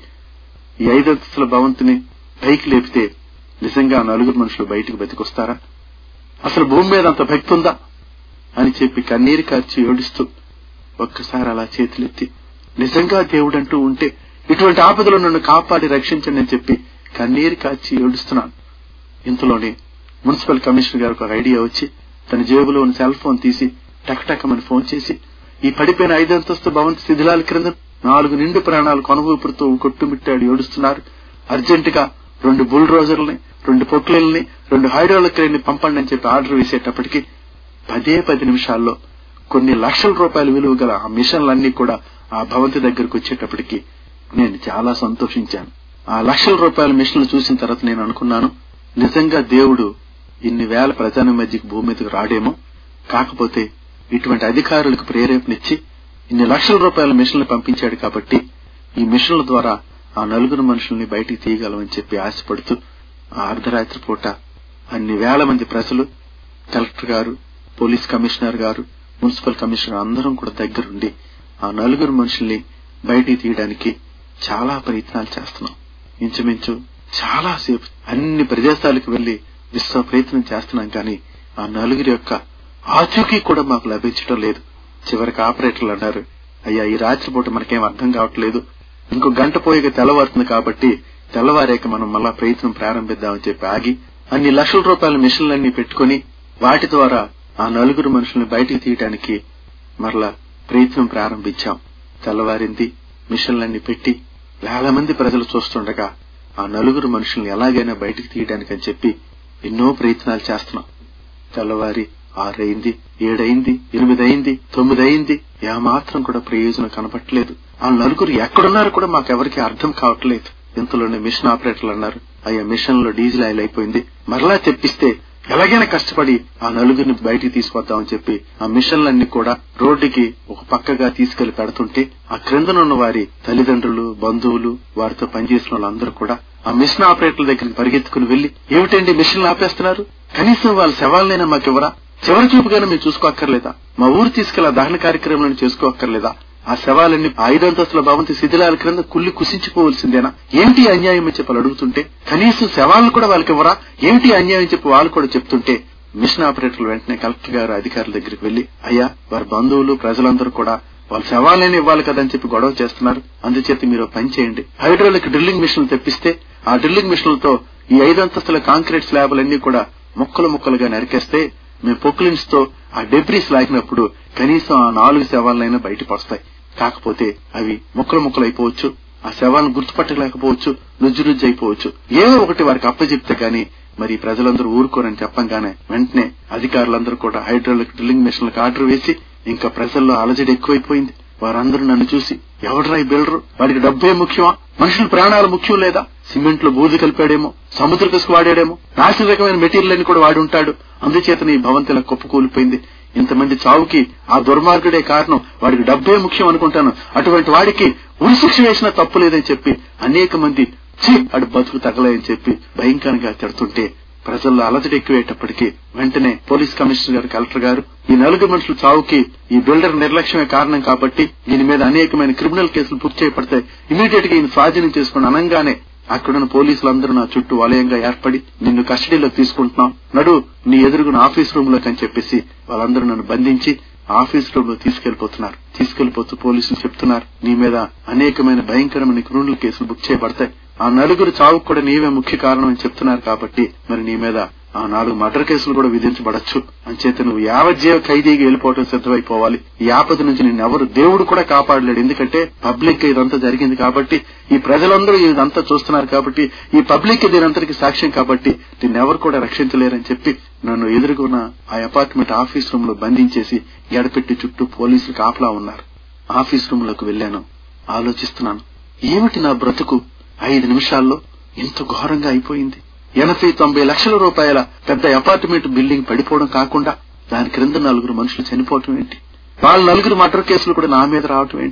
ఈ ఐదంతస్తుల భవంతిని పైకి లేపితే నిజంగా ఆ నలుగురు మనుషులు బయటికి బతికొస్తారా అసలు భూమి మీద అంత భక్తి ఉందా అని చెప్పి కన్నీరు కార్చి ఏడుస్తూ ఒక్కసారి అలా చేతులెత్తి నిజంగా దేవుడంటూ ఉంటే ఇటువంటి ఆపదలు నన్ను కాపాడి రక్షించండి అని చెప్పి కన్నీరు కాచి ఏడుస్తున్నాను ఇంతలోనే మున్సిపల్ కమిషనర్ గారికి ఒక ఐడియా వచ్చి తన జేబులో ఉన్న సెల్ ఫోన్ తీసి టక్టకమని ఫోన్ చేసి ఈ పడిపోయిన ఐదంతస్తు భవంతి శిథిలాల క్రింద నాలుగు నిండు ప్రాణాలు కొనవూపురుతో కొట్టుమిట్టాడు ఏడుస్తున్నారు అర్జెంటుగా రెండు బుల్ రోజర్లని రెండు పొక్లెల్ని రెండు హైడ్రాలిక్ క్రేన్ ని పంపండి అని చెప్పి ఆర్డర్ వేసేటప్పటికి పదే పది నిమిషాల్లో కొన్ని లక్షల రూపాయల విలువ గల ఆ మిషన్లన్నీ కూడా ఆ భవంతి దగ్గరకు వచ్చేటప్పటికి నేను చాలా సంతోషించాను ఆ లక్షల రూపాయల మిషన్లు చూసిన తర్వాత నేను అనుకున్నాను నిజంగా దేవుడు ఇన్ని వేల ప్రజల మధ్యకి భూమి మీదకి రాడేమో కాకపోతే ఇటువంటి అధికారులకు ప్రేరేపణిచ్చి ఇన్ని లక్షల రూపాయల మిషన్లు పంపించాడు కాబట్టి ఈ మిషన్ల ద్వారా ఆ నలుగురు మనుషుల్ని బయటికి తీయగలమని చెప్పి ఆశపడుతూ ఆ అర్ధరాత్రి పూట అన్ని వేల మంది ప్రజలు కలెక్టర్ గారు పోలీస్ కమిషనర్ గారు మున్సిపల్ కమిషనర్ అందరం కూడా దగ్గరుండి ఆ నలుగురు మనుషుల్ని బయటికి తీయడానికి చాలా ప్రయత్నాలు చేస్తున్నాం ఇంచుమించు చాలా సేపు అన్ని ప్రదేశాలకు వెళ్లి విశ్వ ప్రయత్నం చేస్తున్నాం కానీ ఆ నలుగురి యొక్క ఆచూకీ కూడా మాకు లభించడం లేదు చివరికి ఆపరేటర్లు అన్నారు అయ్యా ఈ రాత్రిపూట మనకేం అర్థం కావట్లేదు ఇంకో గంట పోయేక తెల్లవారుతుంది కాబట్టి తెల్లవారేక మనం మళ్ళా ప్రయత్నం ప్రారంభిద్దామని చెప్పి ఆగి అన్ని లక్షల రూపాయల మిషన్లన్నీ పెట్టుకుని వాటి ద్వారా ఆ నలుగురు మనుషుల్ని బయటికి తీయడానికి మరలా ప్రయత్నం ప్రారంభించాం తెల్లవారింది మిషన్లన్నీ పెట్టి వేల మంది ప్రజలు చూస్తుండగా ఆ నలుగురు మనుషుల్ని ఎలాగైనా బయటికి తీయడానికి అని చెప్పి ఎన్నో ప్రయత్నాలు చేస్తున్నాం తెల్లవారి ఆరైంది ఏడైంది ఎనిమిది అయింది తొమ్మిది అయింది ఏమాత్రం కూడా ప్రయోజనం కనపట్లేదు ఆ నలుగురు ఎక్కడున్నారో కూడా మాకెవరికి అర్థం కావట్లేదు ఇంతలోనే మిషన్ ఆపరేటర్లు అన్నారు అయ్యా మిషన్ లో డీజిల్ ఆయిల్ అయిపోయింది మరలా తెప్పిస్తే ఎలాగైనా కష్టపడి ఆ నలుగురిని బయటికి తీసుకొద్దామని చెప్పి ఆ మిషన్లన్నీ కూడా రోడ్డుకి ఒక పక్కగా తీసుకెళ్లి పెడుతుంటే ఆ క్రిందనున్న వారి తల్లిదండ్రులు బంధువులు వారితో పనిచేసిన వాళ్ళందరూ కూడా ఆ మిషన్ ఆపరేటర్ల దగ్గరికి పరిగెత్తుకుని వెళ్లి ఏమిటండి మిషన్లు ఆపేస్తున్నారు కనీసం వాళ్ళ శవాలనైనా మాకెవరా చివరి చూపుగానే మేము చూసుకోక్కర్లేదా మా ఊరు తీసుకెళ్లి దహన కార్యక్రమాలను చేసుకోక్కర్లేదా ఆ శవాలన్నీ ఐదంతస్తుల భవంతి శిథిలాల క్రింద కుల్లి కుసించిపోవలసిందేనా ఏంటి అన్యాయం అని చెప్పి వాళ్ళు అడుగుతుంటే కనీసం శవాలను కూడా వాళ్ళకి ఇవ్వరా ఏంటి అన్యాయం చెప్పి వాళ్ళు కూడా చెప్తుంటే మిషన్ ఆపరేటర్లు వెంటనే కలెక్టర్ గారు అధికారుల దగ్గరికి వెళ్లి అయ్యా వారి బంధువులు ప్రజలందరూ కూడా వాళ్ళ శవాలైనా ఇవ్వాలి కదా అని చెప్పి గొడవ చేస్తున్నారు అందుచేత మీరు పని చేయండి హైడ్రోలిక్ డ్రిల్లింగ్ మిషన్లు తెప్పిస్తే ఆ డ్రిల్లింగ్ మిషన్లతో ఈ ఐదంతస్తుల కాంక్రీట్ స్లాబులన్నీ కూడా ముక్కలు ముక్కలుగా నరికేస్తే మేము పొక్లిన్స్ తో ఆ డెబ్రీస్ లాగినప్పుడు కనీసం ఆ నాలుగు శవాలైనా బయటకు వస్తాయి కాకపోతే అవి ముక్కలు ముక్కలు అయిపోవచ్చు ఆ శవాలను గుర్తుపట్టలేకపోవచ్చు నుజ్జు నుజ్జు అయిపోవచ్చు ఏదో ఒకటి వారికి అప్పచెప్తే గాని మరి ప్రజలందరూ ఊరుకోరని చెప్పంగానే వెంటనే అధికారులందరూ కూడా హైడ్రాలిక్ డ్రిల్లింగ్ మిషన్లకు ఆర్డర్ వేసి ఇంకా ప్రజల్లో అలజడి ఎక్కువైపోయింది వారందరూ నన్ను చూసి ఎవడరా ఈ బిల్డరు వాడికి డబ్బే ముఖ్యమా మనుషుల ప్రాణాలు ముఖ్యం లేదా సిమెంట్ లో బూజు కలిపాడేమో సముద్ర కసుకు వాడాడేమో నాసిన రకమైన మెటీరియల్ అని కూడా వాడి ఉంటాడు అందుచేతనే ఈ భవంతి ఇలా కూలిపోయింది ఇంతమంది చావుకి ఆ దుర్మార్గుడే కారణం వాడికి డబ్బే ముఖ్యం అనుకుంటాను అటువంటి వాడికి ఉరిశిక్ష వేసినా తప్పు లేదని చెప్పి అనేక మంది ఛీ అడు బతుకు తగలేని చెప్పి భయంకరంగా తిడుతుంటే ప్రజల్లో అలజడి ఎక్కువేటప్పటికీ వెంటనే పోలీస్ కమిషనర్ గారు కలెక్టర్ గారు ఈ నలుగురు మనుషుల చావుకి ఈ బిల్డర్ నిర్లక్ష్యమే కారణం కాబట్టి దీని మీద అనేకమైన క్రిమినల్ కేసులు పూర్తి చేయబడతాయి ఇమీడియట్ గా ఈయన స్వాధీనం చేసుకుని అనంగానే అక్కడున్న పోలీసులందరూ నా చుట్టూ వలయంగా ఏర్పడి నిన్ను కస్టడీలోకి తీసుకుంటున్నాం నడు నీ ఎదురుగున ఆఫీస్ రూమ్ లోకి అని చెప్పేసి వాళ్ళందరూ నన్ను బంధించి ఆఫీస్ రూమ్ లో తీసుకెళ్లిపోతున్నారు తీసుకెళ్లిపోతూ పోలీసులు చెప్తున్నారు నీ మీద అనేకమైన భయంకరమైన క్రిమినల్ కేసులు బుక్ చేయబడతాయి ఆ నలుగురు చావుకు కూడా నీవే ముఖ్య కారణం అని చెప్తున్నారు కాబట్టి మరి నీ మీద ఆ నాలుగు మర్డర్ కేసులు కూడా విధించబడచ్చు అంచేత నువ్వు యావజ్జీవ ఖైదీగా వెళ్ళిపోవటం సిద్ధమైపోవాలి ఈ ఆపద నుంచి నిన్ను ఎవరు దేవుడు కూడా కాపాడలేడు ఎందుకంటే పబ్లిక్ ఇదంతా జరిగింది కాబట్టి ఈ ప్రజలందరూ ఇదంతా చూస్తున్నారు కాబట్టి ఈ పబ్లిక్ దీనంతటికి సాక్ష్యం కాబట్టి నిన్నెవరు కూడా రక్షించలేరని చెప్పి నన్ను ఎదుర్కొన్న ఆ అపార్ట్మెంట్ ఆఫీస్ రూమ్ లో బంధించేసి ఎడపెట్టి చుట్టూ పోలీసులు కాపలా ఉన్నారు ఆఫీస్ రూమ్ లోకి వెళ్లాను ఆలోచిస్తున్నాను ఏమిటి నా బ్రతుకు ఐదు నిమిషాల్లో ఇంత ఘోరంగా అయిపోయింది ఎనభై తొంభై లక్షల రూపాయల పెద్ద అపార్ట్మెంట్ బిల్డింగ్ పడిపోవడం కాకుండా దాని క్రింద నలుగురు మనుషులు చనిపోవటం ఏంటి వాళ్ళ నలుగురు మర్డర్ కేసులు కూడా నా మీద రావటం ఏంటి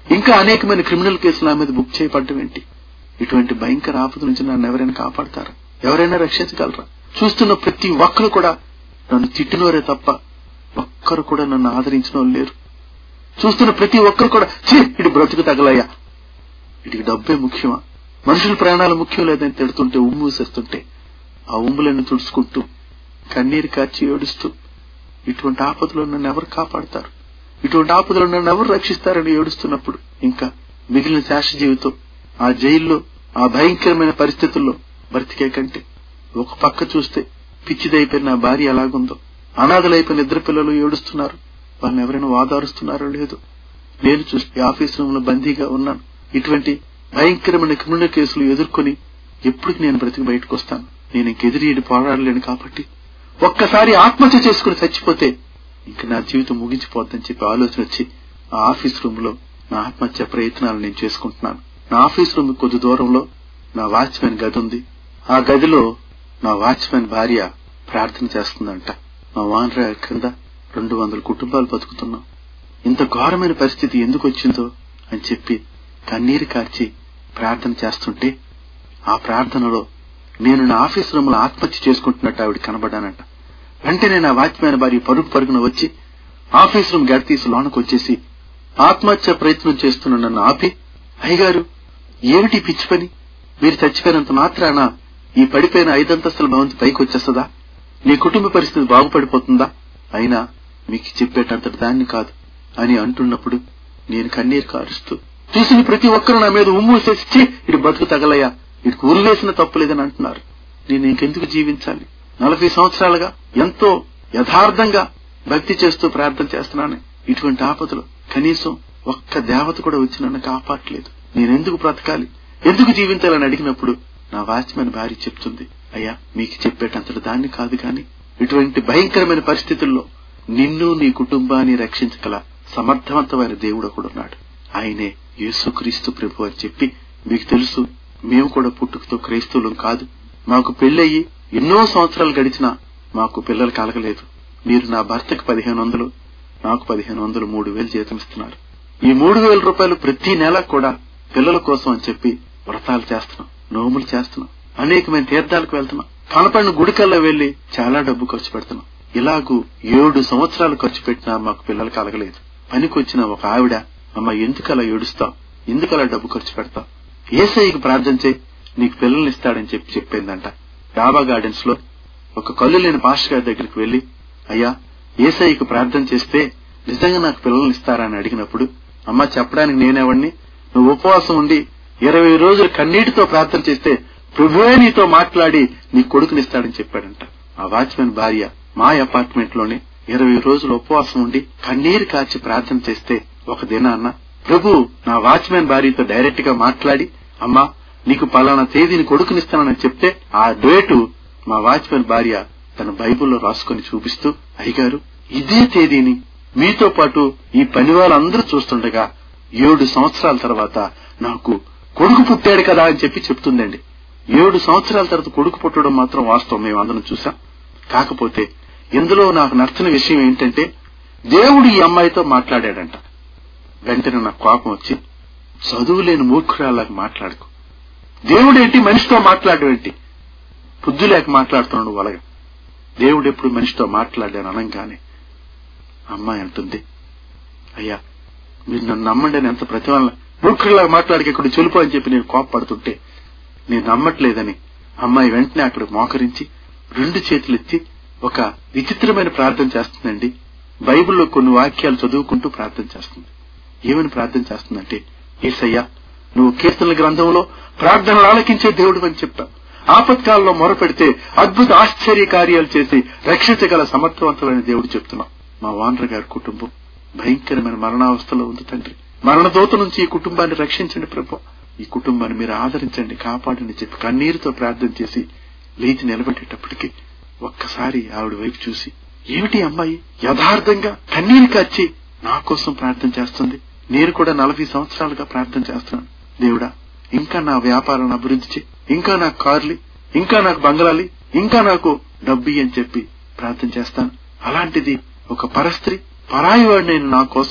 ఇంకా అనేకమైన క్రిమినల్ కేసులు నా మీద బుక్ చేయబడ్డం ఏంటి ఇటువంటి భయంకర ఆపద నుంచి నన్ను ఎవరైనా కాపాడతారా ఎవరైనా రక్షించగలరా చూస్తున్న ప్రతి ఒక్కరు కూడా నన్ను తిట్టినోరే తప్ప ఒక్కరు కూడా నన్ను ఆదరించిన వాళ్ళు లేరు చూస్తున్న ప్రతి ఒక్కరు కూడా ఛీ ఇటు బ్రతుకు తగలయ్యా ఇటుకి డబ్బే ముఖ్యమా మనుషుల ప్రాణాలు ముఖ్యం లేదని తిడుతుంటే ఉమ్ము వేసేస్తుంటే ఆ ఉమ్ములను తుడుచుకుంటూ కన్నీరు కార్చి ఏడుస్తూ ఇటువంటి ఆపదలో నన్ను ఎవరు కాపాడతారు ఇటువంటి ఆపదలో నన్ను ఎవరు రక్షిస్తారని ఏడుస్తున్నప్పుడు ఇంకా మిగిలిన శాస జీవితం ఆ జైల్లో ఆ భయంకరమైన పరిస్థితుల్లో బ్రతికే కంటే ఒక పక్క చూస్తే పిచ్చిదైపోయిన నా భార్య ఎలాగుందో అనాథలైపోయిన ఇద్దరు పిల్లలు ఏడుస్తున్నారు వాళ్ళని ఎవరైనా వాదారుస్తున్నారో లేదు నేను చూస్తే ఆఫీస్ రూమ్ లో బందీగా ఉన్నాను ఇటువంటి భయంకరమైన క్రిమినల్ కేసులు ఎదుర్కొని ఎప్పుడు నేను బ్రతికి బయటకు వస్తాను నేను ఇంకెదిరి పోరాడలేను కాబట్టి ఒక్కసారి ఆత్మహత్య చేసుకుని చచ్చిపోతే ఇంక నా జీవితం ముగించిపోద్దని చెప్పి ఆలోచన వచ్చి ఆ ఆఫీస్ రూమ్ లో నా ఆత్మహత్య ప్రయత్నాలు నేను చేసుకుంటున్నాను నా ఆఫీస్ రూమ్ కొద్ది దూరంలో నా వాచ్మెన్ గది ఉంది ఆ గదిలో నా వాచ్మెన్ భార్య ప్రార్థన చేస్తుందంట మా వానరా కింద రెండు వందల కుటుంబాలు బతుకుతున్నాం ఇంత ఘోరమైన పరిస్థితి ఎందుకు వచ్చిందో అని చెప్పి కన్నీరు కార్చి ప్రార్థన చేస్తుంటే ఆ ప్రార్థనలో నేను నా ఆఫీస్ రూమ్ లో ఆత్మహత్య చేసుకుంటున్నట్టు ఆవిడ కనబడ్డానంట వెంటనే నా వాచ్మెన్ భార్య పరుగు పరుగున వచ్చి ఆఫీస్ రూమ్ గడి తీసి లోనకు వచ్చేసి ఆత్మహత్య ప్రయత్నం చేస్తున్న నన్ను ఆపి అయ్యగారు ఏమిటి ఈ పిచ్చి పని మీరు చచ్చిపోయినంత మాత్రాన ఈ పడిపోయిన ఐదంతస్తుల భవంతి పైకి వచ్చేస్తుందా నీ కుటుంబ పరిస్థితి బాగుపడిపోతుందా అయినా మీకు చెప్పేటంతటి దాన్ని కాదు అని అంటున్నప్పుడు నేను కన్నీరు కారుస్తూ చూసిన ప్రతి ఒక్కరు నా మీద ఉమ్మూసేసి ఇటు బతుకు తగలయ్యా ఇటు ఊరు వేసిన తప్పులేదని అంటున్నారు నేను ఇంకెందుకు జీవించాలి నలభై సంవత్సరాలుగా ఎంతో యథార్థంగా భక్తి చేస్తూ ప్రార్థన చేస్తున్నాను ఇటువంటి ఆపదలు కనీసం ఒక్క దేవత కూడా వచ్చి నన్ను కాపాడలేదు నేనెందుకు బ్రతకాలి ఎందుకు జీవించాలని అడిగినప్పుడు నా వాచ్మెన్ భార్య చెప్తుంది అయ్యా మీకు చెప్పేటంతటి దాన్ని కాదు కాని ఇటువంటి భయంకరమైన పరిస్థితుల్లో నిన్ను నీ కుటుంబాన్ని రక్షించగల సమర్థవంతమైన దేవుడు ఒకడున్నాడు ఆయనే యేసుక్రీస్తు ప్రభు అని చెప్పి మీకు తెలుసు మేము కూడా పుట్టుకతో క్రైస్తవులం కాదు మాకు పెళ్ళయి ఎన్నో సంవత్సరాలు గడిచినా మాకు పిల్లలు కలగలేదు మీరు నా భర్తకి పదిహేను వందలు నాకు పదిహేను వందలు మూడు వేలు జీతం ఇస్తున్నారు ఈ మూడు వేల రూపాయలు ప్రతి నెల కూడా పిల్లల కోసం అని చెప్పి వ్రతాలు చేస్తున్నాం నోములు చేస్తున్నాం అనేకమైన తీర్థాలకు వెళ్తున్నాం కనపడిన గుడికల్లా వెళ్లి చాలా డబ్బు ఖర్చు పెడుతున్నాం ఇలాగూ ఏడు సంవత్సరాలు ఖర్చు పెట్టినా మాకు పిల్లలు కలగలేదు పనికొచ్చిన ఒక ఆవిడ అమ్మ ఎందుకలా ఏడుస్తావు ఎందుకలా డబ్బు ఖర్చు పెడతావు ఏసఐకి ప్రార్థన చేయి నీకు పిల్లల్ని ఇస్తాడని చెప్పి చెప్పిందంట డాబా గార్డెన్స్ లో ఒక కళ్ళు లేని పాస్టర్ గారి దగ్గరికి వెళ్లి అయ్యా ఏసఐకి ప్రార్థన చేస్తే నిజంగా నాకు పిల్లల్ని ఇస్తారా అని అడిగినప్పుడు అమ్మ చెప్పడానికి నేనేవాడిని నువ్వు ఉపవాసం ఉండి ఇరవై రోజులు కన్నీటితో ప్రార్థన చేస్తే ప్రభువే నీతో మాట్లాడి నీ కొడుకునిస్తాడని చెప్పాడంట ఆ వాచ్మెన్ భార్య మా అపార్ట్మెంట్ లోనే ఇరవై రోజులు ఉపవాసం ఉండి కన్నీరు కార్చి ప్రార్థన చేస్తే ఒక దినాన్న ప్రభు నా వాచ్మెన్ భార్యతో డైరెక్ట్ గా మాట్లాడి అమ్మా నీకు పలానా తేదీని కొడుకునిస్తానని చెప్తే ఆ డేటు మా వాచ్మెన్ భార్య తన బైబిల్లో రాసుకొని చూపిస్తూ అయ్యగారు ఇదే తేదీని మీతో పాటు ఈ పని వాళ్ళందరూ చూస్తుండగా ఏడు సంవత్సరాల తర్వాత నాకు కొడుకు పుట్టాడు కదా అని చెప్పి చెప్తుందండి ఏడు సంవత్సరాల తర్వాత కొడుకు పుట్టడం మాత్రం వాస్తవం మేము అందరం చూసాం కాకపోతే ఇందులో నాకు నచ్చని విషయం ఏంటంటే దేవుడు ఈ అమ్మాయితో మాట్లాడాడంట వెంటనే నాకు కోపం వచ్చి చదువు లేని మూర్ఖురాలాగా మాట్లాడుకో దేవుడేంటి మనిషితో మాట్లాడేంటి బుద్ధి లేక మాట్లాడుతున్నాడు వలగ దేవుడు ఎప్పుడు మనిషితో మాట్లాడాను అనంగానే అమ్మాయి అంటుంది అయ్యా మీరు నన్ను నమ్మండి అని ఎంత ప్రతివల్ల మూర్ఖులాగా మాట్లాడికి ఇక్కడ చెలుపు అని చెప్పి నేను కోపపడుతుంటే నేను నమ్మట్లేదని అమ్మాయి వెంటనే అక్కడ మోకరించి రెండు చేతులెత్తి ఒక విచిత్రమైన ప్రార్థన చేస్తుందండి బైబిల్లో కొన్ని వాక్యాలు చదువుకుంటూ ప్రార్థన చేస్తుంది ఏమని ప్రార్థన చేస్తుందంటే ఏసయ్యా నువ్వు కీర్తనల గ్రంథంలో ప్రార్థనలు ఆలకించే దేవుడు అని చెప్పావు ఆపత్కాలంలో మొరపెడితే అద్భుత ఆశ్చర్య కార్యాలు చేసి రక్షించగల సమర్థవంతమైన దేవుడు చెప్తున్నావు మా వానర గారి కుటుంబం భయంకరమైన మరణావస్థలో ఉంది తండ్రి మరణదోత నుంచి ఈ కుటుంబాన్ని రక్షించండి ప్రభు ఈ కుటుంబాన్ని మీరు ఆదరించండి కాపాడండి చెప్పి కన్నీరుతో ప్రార్థన చేసి లేచి నిలబెట్టేటప్పటికి ఒక్కసారి ఆవిడ వైపు చూసి ఏమిటి అమ్మాయి యథార్థంగా కన్నీరు కచ్చి నా కోసం ప్రార్థన చేస్తుంది నేను కూడా నలభై సంవత్సరాలుగా ప్రార్థన చేస్తున్నాను దేవుడా ఇంకా నా వ్యాపారాన్ని అభివృద్ధి చేయి ఇంకా నాకు కార్లు ఇంకా నాకు బంగళాలి ఇంకా నాకు డబ్బు అని చెప్పి ప్రార్థన చేస్తాను అలాంటిది ఒక పరస్త్రీ పరాయి వాడినైన నా కోసం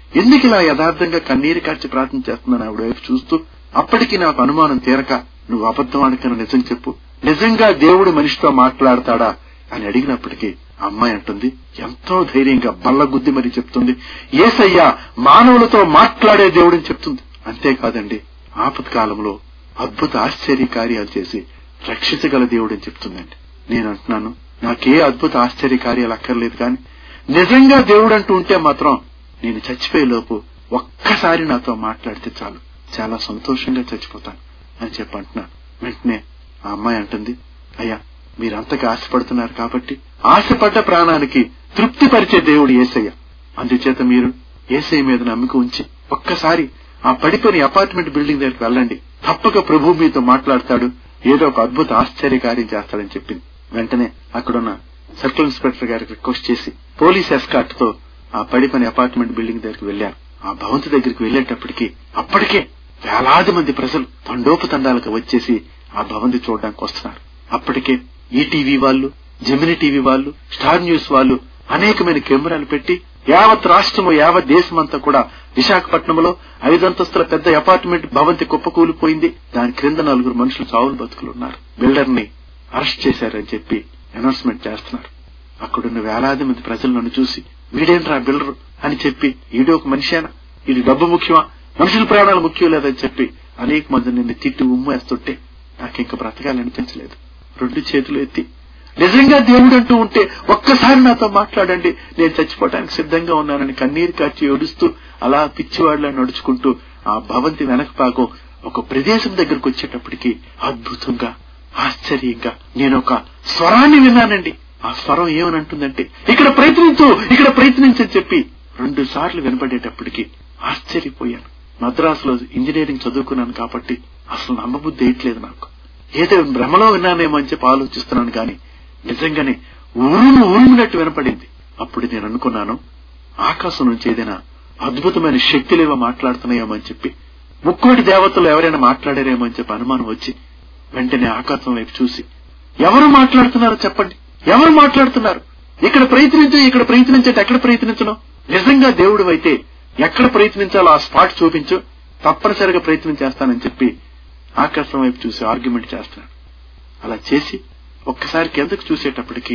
ఎందుకు ఇలా యథార్థంగా కన్నీరు కార్చి ప్రార్థన చేస్తున్నాను ఆవిడ వైపు చూస్తూ అప్పటికి నాకు అనుమానం తీరక నువ్వు అబద్ధం ఆడకను నిజం చెప్పు నిజంగా దేవుడు మనిషితో మాట్లాడతాడా అని అడిగినప్పటికీ ఆ అమ్మాయి అంటుంది ఎంతో ధైర్యంగా బల్లగుద్ది మరి చెప్తుంది ఏసయ్యా మానవులతో మాట్లాడే దేవుడని చెప్తుంది అంతేకాదండి ఆపత్కాలంలో అద్భుత ఆశ్చర్య కార్యాలు చేసి రక్షించగల దేవుడని చెప్తుందండి నేను అంటున్నాను నాకే అద్భుత ఆశ్చర్య కార్యాలు అక్కర్లేదు కానీ నిజంగా దేవుడు అంటూ ఉంటే మాత్రం నేను చచ్చిపోయే లోపు ఒక్కసారి నాతో మాట్లాడితే చాలు చాలా సంతోషంగా చచ్చిపోతాను అని చెప్పి అంటున్నాను వెంటనే ఆ అమ్మాయి అంటుంది అయ్యా మీరంతగా ఆశపడుతున్నారు కాబట్టి ఆశపడ్డ ప్రాణానికి తృప్తిపరిచే దేవుడు ఏసయ్య అందుచేత మీరు ఏసయ్య మీద నమ్మిక ఉంచి ఒక్కసారి ఆ పడిపోయిన అపార్ట్మెంట్ బిల్డింగ్ దగ్గరికి వెళ్ళండి తప్పక ప్రభు మీతో మాట్లాడతాడు ఏదో ఒక అద్భుత ఆశ్చర్యకార్యం చేస్తాడని చెప్పింది వెంటనే అక్కడున్న సర్కిల్ ఇన్స్పెక్టర్ గారికి రిక్వెస్ట్ చేసి పోలీస్ ఎస్కాట్ తో ఆ పడిపోయిన అపార్ట్మెంట్ బిల్డింగ్ దగ్గరికి వెళ్లారు ఆ భవంతి దగ్గరికి వెళ్లేటప్పటికి అప్పటికే వేలాది మంది ప్రజలు తండోపతండాలకు వచ్చేసి ఆ భవంతి చూడడానికి వస్తున్నారు అప్పటికే ఈటీవీ వాళ్ళు జమిని టీవీ వాళ్ళు స్టార్ న్యూస్ వాళ్ళు అనేకమైన కెమెరాలు పెట్టి యావత్ రాష్ట్రము యావత్ దేశమంతా కూడా విశాఖపట్నంలో ఐదంతస్తుల పెద్ద అపార్ట్మెంట్ భవంతి కుప్పకూలిపోయింది దాని క్రింద నలుగురు మనుషులు చావులు బతుకులు ఉన్నారు బిల్డర్ ని అరెస్ట్ చేశారని చెప్పి అనౌన్స్మెంట్ చేస్తున్నారు అక్కడున్న వేలాది మంది ప్రజలు నన్ను చూసి వీడేంట్రా బిల్డర్ అని చెప్పి ఈడో ఒక మనిషేనా ఇది డబ్బు ముఖ్యమా మనుషుల ప్రాణాలు ముఖ్యం లేదని చెప్పి అనేక మంది నిన్ను తిట్టి ఉమ్మేస్తుంటే నాకు ఇంకా బ్రతకాలనిపించలేదు రెండు చేతులు ఎత్తి నిజంగా దేవుడు అంటూ ఉంటే ఒక్కసారి నాతో మాట్లాడండి నేను చచ్చిపోవడానికి సిద్ధంగా ఉన్నానని కన్నీరు కాచి ఏడుస్తూ అలా పిచ్చివాడిలా నడుచుకుంటూ ఆ భవంతి వెనక భాగం ఒక ప్రదేశం దగ్గరకు వచ్చేటప్పటికి అద్భుతంగా ఆశ్చర్యంగా నేను ఒక స్వరాన్ని విన్నానండి ఆ స్వరం ఏమనంటుందంటే ఇక్కడ ప్రయత్నించు ఇక్కడ ప్రయత్నించని చెప్పి రెండు సార్లు వినపడేటప్పటికి ఆశ్చర్యపోయాను మద్రాసులో ఇంజనీరింగ్ చదువుకున్నాను కాబట్టి అసలు నమ్మబుద్ధి వేయట్లేదు నాకు ఏదో భ్రమలో విన్నానేమో అని చెప్పి ఆలోచిస్తున్నాను గాని నిజంగానే ఉరుము ఉరుమునట్టు వినపడింది అప్పుడు నేను అనుకున్నాను ఆకాశం నుంచి ఏదైనా అద్భుతమైన శక్తులేవో మాట్లాడుతున్నాయేమో అని చెప్పి ముక్కోటి దేవతలు ఎవరైనా మాట్లాడారేమో అని చెప్పి అనుమానం వచ్చి వెంటనే ఆకాశం వైపు చూసి ఎవరు మాట్లాడుతున్నారో చెప్పండి ఎవరు మాట్లాడుతున్నారు ఇక్కడ ప్రయత్నించు ఇక్కడ ప్రయత్నించండి ఎక్కడ ప్రయత్నించను నిజంగా దేవుడు అయితే ఎక్కడ ప్రయత్నించాలో ఆ స్పాట్ చూపించు తప్పనిసరిగా ప్రయత్నం చేస్తానని చెప్పి ఆకాశం వైపు చూసి ఆర్గ్యుమెంట్ చేస్తున్నాడు అలా చేసి ఒక్కసారి కిందకు చూసేటప్పటికి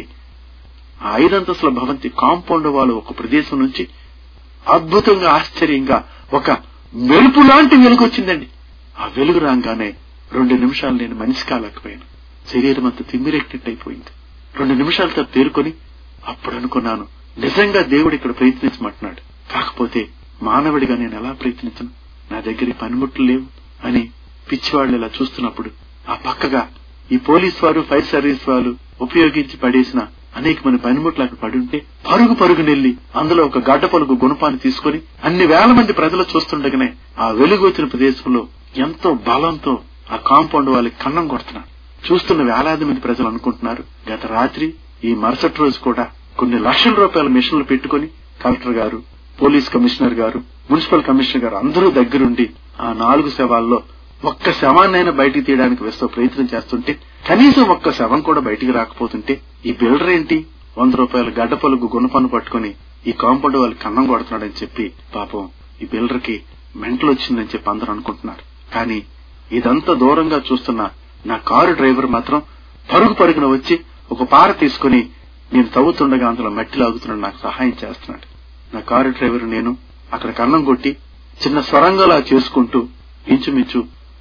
ఆ ఐదంతస్తుల భవంతి కాంపౌండ్ వాళ్ళు ఒక ప్రదేశం నుంచి అద్భుతంగా ఆశ్చర్యంగా ఒక మెరుపు లాంటి వెలుగు వచ్చిందండి ఆ వెలుగు రాగానే రెండు నిమిషాలు నేను మనిషి కాలేకపోయాను శరీరం అంతా తిమ్మిరెక్కినట్టయిపోయింది రెండు నిమిషాలతో తేరుకొని అప్పుడు అనుకున్నాను నిజంగా దేవుడు ఇక్కడ ప్రయత్నించమంటున్నాడు కాకపోతే మానవుడిగా నేను ఎలా ప్రయత్నించను నా దగ్గర ఈ పనిముట్లు లేవు అని పిచ్చివాళ్ళు ఇలా చూస్తున్నప్పుడు ఆ పక్కగా ఈ పోలీస్ వారు ఫైర్ సర్వీస్ వాళ్ళు ఉపయోగించి పడేసిన అనేక మంది పనిముట్లు అక్కడ పడి ఉంటే పరుగు పరుగు నెల్లి అందులో ఒక గడ్డ పలుగు గుణపాన్ని తీసుకుని అన్ని వేల మంది ప్రజలు చూస్తుండగానే ఆ వెలుగు వచ్చిన ప్రదేశంలో ఎంతో బలంతో ఆ కాంపౌండ్ వాళ్ళకి కన్నం కొడుతున్నారు చూస్తున్న వేలాది మంది ప్రజలు అనుకుంటున్నారు గత రాత్రి ఈ మరుసటి రోజు కూడా కొన్ని లక్షల రూపాయల మిషన్లు పెట్టుకుని కలెక్టర్ గారు పోలీస్ కమిషనర్ గారు మున్సిపల్ కమిషనర్ గారు అందరూ దగ్గరుండి ఆ నాలుగు శవాల్లో ఒక్క శవాన్నైనా బయటికి తీయడానికి వేస్తూ ప్రయత్నం చేస్తుంటే కనీసం ఒక్క శవం కూడా బయటికి రాకపోతుంటే ఈ బిల్డర్ ఏంటి వంద రూపాయల గడ్డ పలుగు గుణపన్ను పట్టుకుని ఈ కాంపౌండ్ వాళ్ళకి కన్నం కొడుతున్నాడని చెప్పి పాపం ఈ బిల్డర్ కి మెంటల్ వచ్చిందని చెప్పి అందరూ అనుకుంటున్నారు కానీ ఇదంతా దూరంగా చూస్తున్న నా కారు డ్రైవర్ మాత్రం పరుగు పరుగున వచ్చి ఒక పార తీసుకుని నేను తవ్వుతుండగా అందులో మట్టి లాగుతున్నాడు నాకు సహాయం చేస్తున్నాడు నా కారు డ్రైవర్ నేను అక్కడ కన్నం కొట్టి చిన్న స్వరంగలా చేసుకుంటూ ఇంచుమించు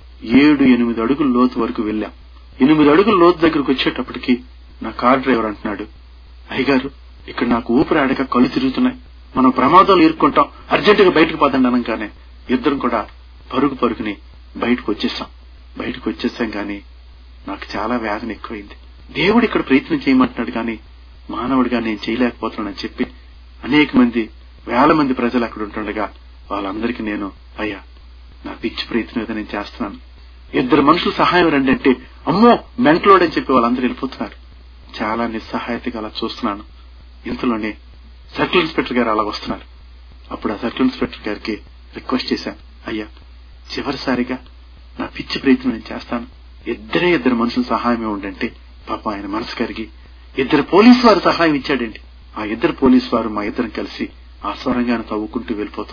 ఏడు ఎనిమిది అడుగుల లోతు వరకు వెళ్ళాం ఎనిమిది అడుగుల లోతు దగ్గరకు వచ్చేటప్పటికి నా కార్ డ్రైవర్ అంటున్నాడు అయ్యగారు ఇక్కడ నాకు ఊపిరాడక కళ్ళు తిరుగుతున్నాయి మనం ప్రమాదంలో ఇరుక్కుంటాం అర్జెంటుగా బయటకు పోదండి అనగానే ఇద్దరం కూడా పరుగు పరుగుని బయటకు వచ్చేసాం బయటకు వచ్చేసాం గాని నాకు చాలా వేదన ఎక్కువైంది దేవుడు ఇక్కడ ప్రయత్నం చేయమంటున్నాడు గాని మానవుడిగా నేను చేయలేకపోతున్నానని చెప్పి అనేక మంది వేల మంది ప్రజలు అక్కడ ఉంటుండగా వాళ్ళందరికీ నేను అయ్యా నా పిచ్చి ప్రయత్నం ఏదో నేను చేస్తున్నాను ఇద్దరు మనుషులు సహాయం రండి అంటే అమ్మో మెంటలోడని చెప్పి వాళ్ళందరూ వెళ్ళిపోతున్నారు చాలా నిస్సహాయతగా అలా చూస్తున్నాను ఇంతలోనే సర్కిల్ ఇన్స్పెక్టర్ గారు అలా వస్తున్నారు అప్పుడు ఆ సర్కిల్ ఇన్స్పెక్టర్ గారికి రిక్వెస్ట్ చేశాను అయ్యా చివరిసారిగా నా పిచ్చి ప్రయత్నం నేను చేస్తాను ఇద్దరే ఇద్దరు మనుషుల సహాయమే ఉండంటే పాప ఆయన మనసు కరిగి ఇద్దరు పోలీసు వారు సహాయం ఇచ్చాడండి ఆ ఇద్దరు పోలీసు వారు మా ఇద్దరం కలిసి ఆ స్వరంగాన్ని తవ్వుకుంటూ వెళ్ళిపోతున్నాం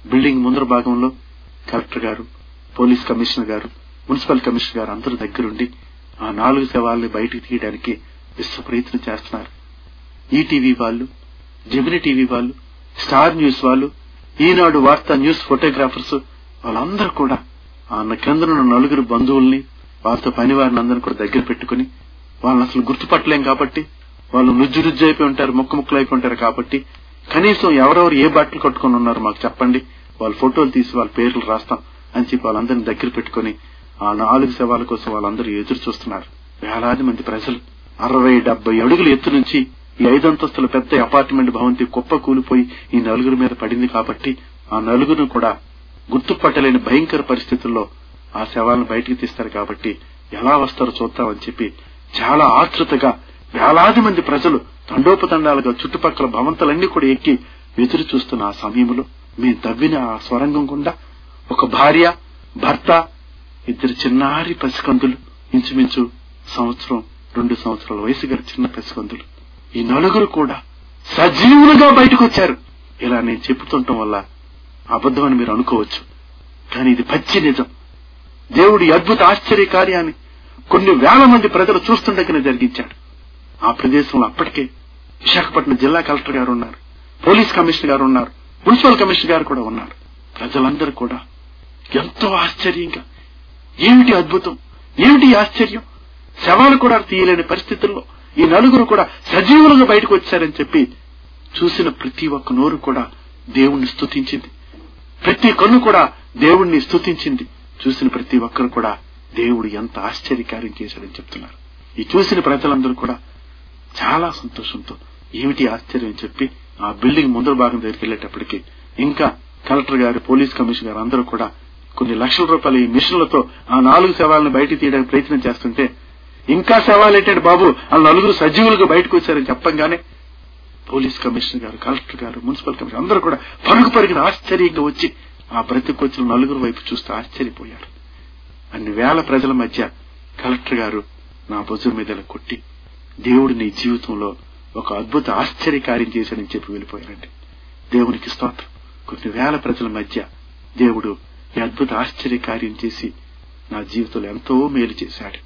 బిల్డింగ్ ముందర భాగంలో కలెక్టర్ గారు పోలీస్ కమిషనర్ గారు మున్సిపల్ కమిషనర్ గారు అందరూ దగ్గరుండి ఆ నాలుగు శవాల్ని బయటికి తీయడానికి విశ్వ ప్రయత్నం చేస్తున్నారు ఈటీవీ వాళ్ళు జమిని టీవీ వాళ్ళు స్టార్ న్యూస్ వాళ్ళు ఈనాడు వార్తా న్యూస్ ఫోటోగ్రాఫర్స్ వాళ్ళందరూ కూడా ఆ కిందనున్న నలుగురు బంధువుల్ని వాళ్ళతో పని వారిని అందరిని కూడా దగ్గర పెట్టుకుని వాళ్ళని అసలు గుర్తుపట్టలేం కాబట్టి వాళ్ళు నుజ్జు రుజ్జు అయిపోయి ఉంటారు ముక్క ముక్కలు అయిపోయి ఉంటారు కాబట్టి కనీసం ఎవరెవరు ఏ బట్టలు కట్టుకుని ఉన్నారు మాకు చెప్పండి వాళ్ళ ఫోటోలు తీసి వాళ్ళ పేర్లు రాస్తాం అని చెప్పి వాళ్ళందరినీ దగ్గర పెట్టుకుని ఆ నాలుగు శవాల కోసం వాళ్ళందరూ ఎదురు చూస్తున్నారు వేలాది మంది ప్రజలు అరవై డెబ్బై అడుగుల ఎత్తు నుంచి ఈ ఐదంతస్తుల పెద్ద అపార్ట్మెంట్ భవంతి కుప్ప కూలిపోయి ఈ నలుగురి మీద పడింది కాబట్టి ఆ నలుగురిని కూడా గుర్తుపట్టలేని భయంకర పరిస్థితుల్లో ఆ శవాలను బయటికి తీస్తారు కాబట్టి ఎలా వస్తారో చూద్దామని చెప్పి చాలా ఆతృతగా వేలాది మంది ప్రజలు తండోపతండాలుగా చుట్టుపక్కల భవంతులన్నీ కూడా ఎక్కి ఎదురు చూస్తున్న ఆ సమయంలో మేము తవ్విన ఆ స్వరంగం గుండా ఒక భార్య భర్త ఇద్దరు చిన్నారి పసికందులు ఇంచుమించు సంవత్సరం రెండు సంవత్సరాల వయసు గల చిన్న పసికందులు ఈ నలుగురు కూడా సజీవులుగా బయటకు వచ్చారు ఇలా నేను చెప్పుతుండటం వల్ల అబద్ధం అని మీరు అనుకోవచ్చు కానీ ఇది పచ్చి నిజం దేవుడి అద్భుత ఆశ్చర్య కార్యాన్ని కొన్ని వేల మంది ప్రజలు చూస్తుండగానే జరిగించాడు ఆ ప్రదేశంలో అప్పటికే విశాఖపట్నం జిల్లా కలెక్టర్ గారు ఉన్నారు పోలీస్ కమిషనర్ గారు ఉన్నారు మున్సిపల్ కమిషనర్ గారు కూడా ఉన్నారు ప్రజలందరూ కూడా ఎంతో ఆశ్చర్యంగా ఏమిటి అద్భుతం ఏమిటి ఆశ్చర్యం శవాలు కూడా తీయలేని పరిస్థితుల్లో ఈ నలుగురు కూడా సజీవులుగా బయటకు వచ్చారని చెప్పి చూసిన ప్రతి ఒక్క నోరు కూడా దేవుణ్ణి స్తుతించింది ప్రతి కన్ను కూడా దేవుణ్ణి స్తుతించింది చూసిన ప్రతి ఒక్కరు కూడా దేవుడు ఎంత ఆశ్చర్యకార్యం చేశాడని చెప్తున్నారు ఈ చూసిన ప్రజలందరూ కూడా చాలా సంతోషంతో ఏమిటి ఆశ్చర్యం అని చెప్పి ఆ బిల్డింగ్ ముందర భాగం దగ్గరికి వెళ్లేటప్పటికి ఇంకా కలెక్టర్ గారు పోలీస్ కమిషనర్ గారు అందరూ కూడా కొన్ని లక్షల రూపాయల ఈ మిషన్లతో ఆ నాలుగు శవాలను బయటికి తీయడానికి ప్రయత్నం చేస్తుంటే ఇంకా శవాలు ఏంటంటే బాబు ఆ నలుగురు సజీవులుగా బయటకు వచ్చారని చెప్పంగానే పోలీస్ కమిషనర్ గారు కలెక్టర్ గారు మున్సిపల్ కమిషనర్ అందరూ కూడా పరుగు పరుగున ఆశ్చర్యంగా వచ్చి ఆ బ్రతికొచ్చిన నలుగురు వైపు చూస్తూ ఆశ్చర్యపోయారు అన్ని వేల ప్రజల మధ్య కలెక్టర్ గారు నా భుజం మీద ఇలా కొట్టి దేవుడు నీ జీవితంలో ఒక అద్భుత ఆశ్చర్యకార్యం చేశాడని చెప్పి వెళ్ళిపోయారండి దేవునికి స్తోత్రం కొన్ని వేల ప్రజల మధ్య దేవుడు ఈ అద్భుత ఆశ్చర్యకార్యం చేసి నా జీవితంలో ఎంతో మేలు చేశాడు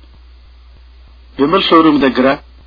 విమల్ షోరూమ్ దగ్గర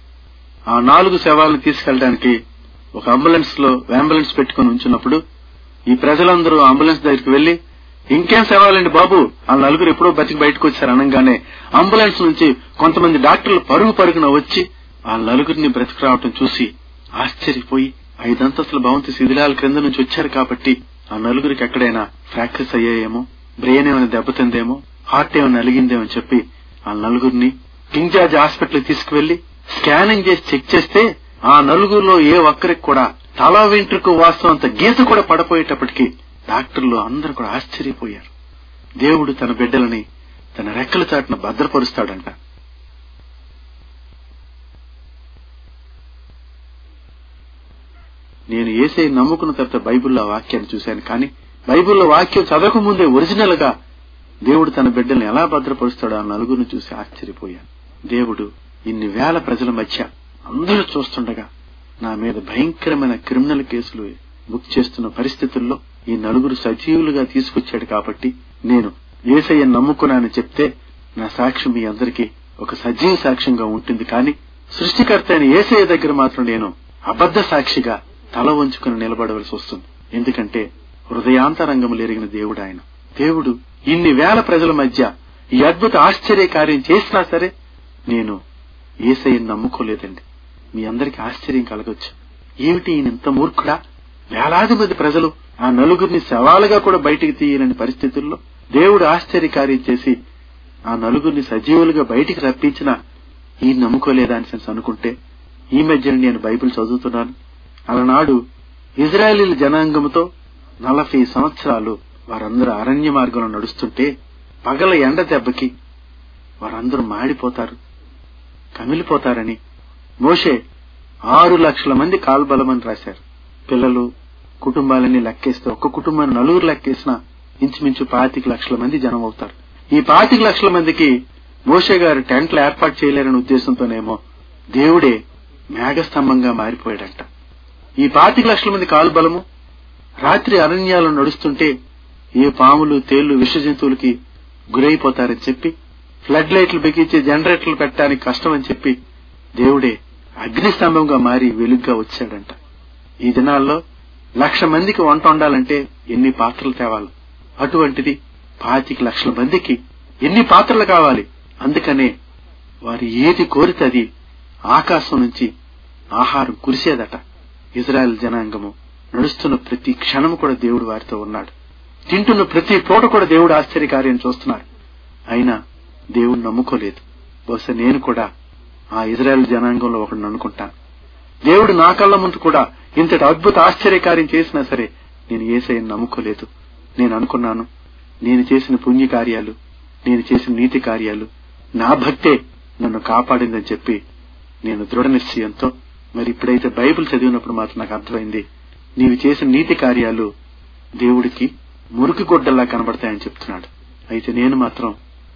ఆ నాలుగు శవాలను తీసుకెళ్ళడానికి ఒక అంబులెన్స్ లో అంబులెన్స్ పెట్టుకుని ఉంచినప్పుడు ఈ ప్రజలందరూ అంబులెన్స్ దగ్గరికి వెళ్లి ఇంకేం శవాలండి బాబు ఆ నలుగురు ఎప్పుడో బతికి బయటకు వచ్చారు అనగానే అంబులెన్స్ నుంచి కొంతమంది డాక్టర్లు పరుగు పరుగున వచ్చి ఆ నలుగురిని బ్రతికి రావటం చూసి ఆశ్చర్యపోయి ఐదంతస్తుల భవంతి శిథిలాల క్రింద నుంచి వచ్చారు కాబట్టి ఆ నలుగురికి ఎక్కడైనా ఫ్రాక్చర్స్ అయ్యాయేమో బ్రెయిన్ ఏమైనా దెబ్బతిందేమో హార్ట్ ఏమైనా నలిగిందేమో అని చెప్పి ఆ నలుగురిని కింగ్ జార్జ్ హాస్పిటల్ తీసుకువెళ్లి స్కానింగ్ చేసి చెక్ చేస్తే ఆ నలుగురిలో ఏ ఒక్కరికి కూడా తల వెంట్రుకు వాస్తవం అంత గీత కూడా పడపోయేటప్పటికి డాక్టర్లు అందరూ కూడా ఆశ్చర్యపోయారు దేవుడు తన బిడ్డలని తన రెక్కల చాటున భద్రపరుస్తాడంట నేను ఏసై నమ్ముకున్న తర్వాత బైబిల్లో ఆ వాక్యాన్ని చూశాను కానీ బైబిల్లో వాక్యం చదవక ముందే ఒరిజినల్ గా దేవుడు తన బిడ్డల్ని ఎలా భద్రపరుస్తాడో ఆ నలుగురిని చూసి ఆశ్చర్యపోయాను దేవుడు ఇన్ని వేల ప్రజల మధ్య అందరూ చూస్తుండగా నా మీద భయంకరమైన క్రిమినల్ కేసులు బుక్ చేస్తున్న పరిస్థితుల్లో ఈ నలుగురు సజీవులుగా తీసుకొచ్చాడు కాబట్టి నేను ఏసయ్య నమ్ముకున్నానని చెప్తే నా సాక్ష్యం మీ అందరికీ ఒక సజీవ సాక్ష్యంగా ఉంటుంది కానీ సృష్టికర్త అయిన ఏసయ్య దగ్గర మాత్రం నేను అబద్ధ సాక్షిగా తల వంచుకుని నిలబడవలసి వస్తుంది ఎందుకంటే హృదయాంతరంగములు ఎరిగిన దేవుడు ఆయన దేవుడు ఇన్ని వేల ప్రజల మధ్య ఈ అద్భుత ఆశ్చర్య కార్యం చేసినా సరే నేను ఏసయ్యని నమ్ముకోలేదండి మీ అందరికి ఆశ్చర్యం కలగొచ్చు ఏమిటి ఈయన ఇంత మూర్ఖుడా వేలాది మంది ప్రజలు ఆ నలుగురిని సవాలుగా కూడా బయటికి తీయలేని పరిస్థితుల్లో దేవుడు ఆశ్చర్యకార్యం చేసి ఆ నలుగురిని సజీవులుగా బయటికి రప్పించిన ఈ నమ్ముకోలేదా అని సెన్స్ అనుకుంటే ఈ మధ్యన నేను బైబిల్ చదువుతున్నాను అలనాడు ఇజ్రాయేలీల జనాంగంతో నలభై సంవత్సరాలు వారందరూ అరణ్య మార్గంలో నడుస్తుంటే పగల ఎండ దెబ్బకి వారందరూ మాడిపోతారు కమిలిపోతారని మోషే ఆరు లక్షల మంది కాల్బలమని రాశారు పిల్లలు కుటుంబాలన్నీ లెక్కేస్తే ఒక్క కుటుంబాన్ని నలుగురు లెక్కేసినా ఇంచుమించు పాతిక లక్షల మంది జనం అవుతారు ఈ పాతిక లక్షల మందికి మోషే గారు టెంట్లు ఏర్పాటు చేయలేరనే ఉద్దేశంతోనేమో దేవుడే మేఘస్తంభంగా మారిపోయాడంట ఈ పాతిక లక్షల మంది కాలుబలము రాత్రి అరణ్యాలు నడుస్తుంటే ఏ పాములు తేళ్లు విష జంతువులకి గురైపోతారని చెప్పి ఫ్లడ్ లైట్లు బిగించి జనరేటర్లు పెట్టడానికి కష్టం అని చెప్పి దేవుడే అగ్నిస్తంభంగా మారి వెలుగ్గా వచ్చాడంట ఈ దినాల్లో లక్ష మందికి వంట వండాలంటే ఎన్ని పాత్రలు తేవాలి అటువంటిది పాతిక లక్షల మందికి ఎన్ని పాత్రలు కావాలి అందుకనే వారు ఏది కోరితే అది ఆకాశం నుంచి ఆహారం కురిసేదట ఇజ్రాయెల్ జనాంగము నడుస్తున్న ప్రతి క్షణము కూడా దేవుడు వారితో ఉన్నాడు తింటున్న ప్రతి పూట కూడా దేవుడు ఆశ్చర్యకార్యం చూస్తున్నారు అయినా దేవుడు నమ్ముకోలేదు బహుశా నేను కూడా ఆ ఇజ్రాయెల్ జనాంగంలో ఒకడిని అనుకుంటాను దేవుడు నా కళ్ళ ముందు కూడా ఇంతటి అద్భుత ఆశ్చర్యకార్యం చేసినా సరే నేను ఏసైని నమ్ముకోలేదు నేను అనుకున్నాను నేను చేసిన పుణ్య కార్యాలు నేను చేసిన నీతి కార్యాలు నా భక్తే నన్ను కాపాడిందని చెప్పి నేను దృఢ నిశ్చయంతో మరి ఇప్పుడైతే బైబిల్ చదివినప్పుడు మాత్రం నాకు అర్థమైంది నీవు చేసిన నీతి కార్యాలు దేవుడికి మురికి గొడ్డల్లా కనబడతాయని చెప్తున్నాడు అయితే నేను మాత్రం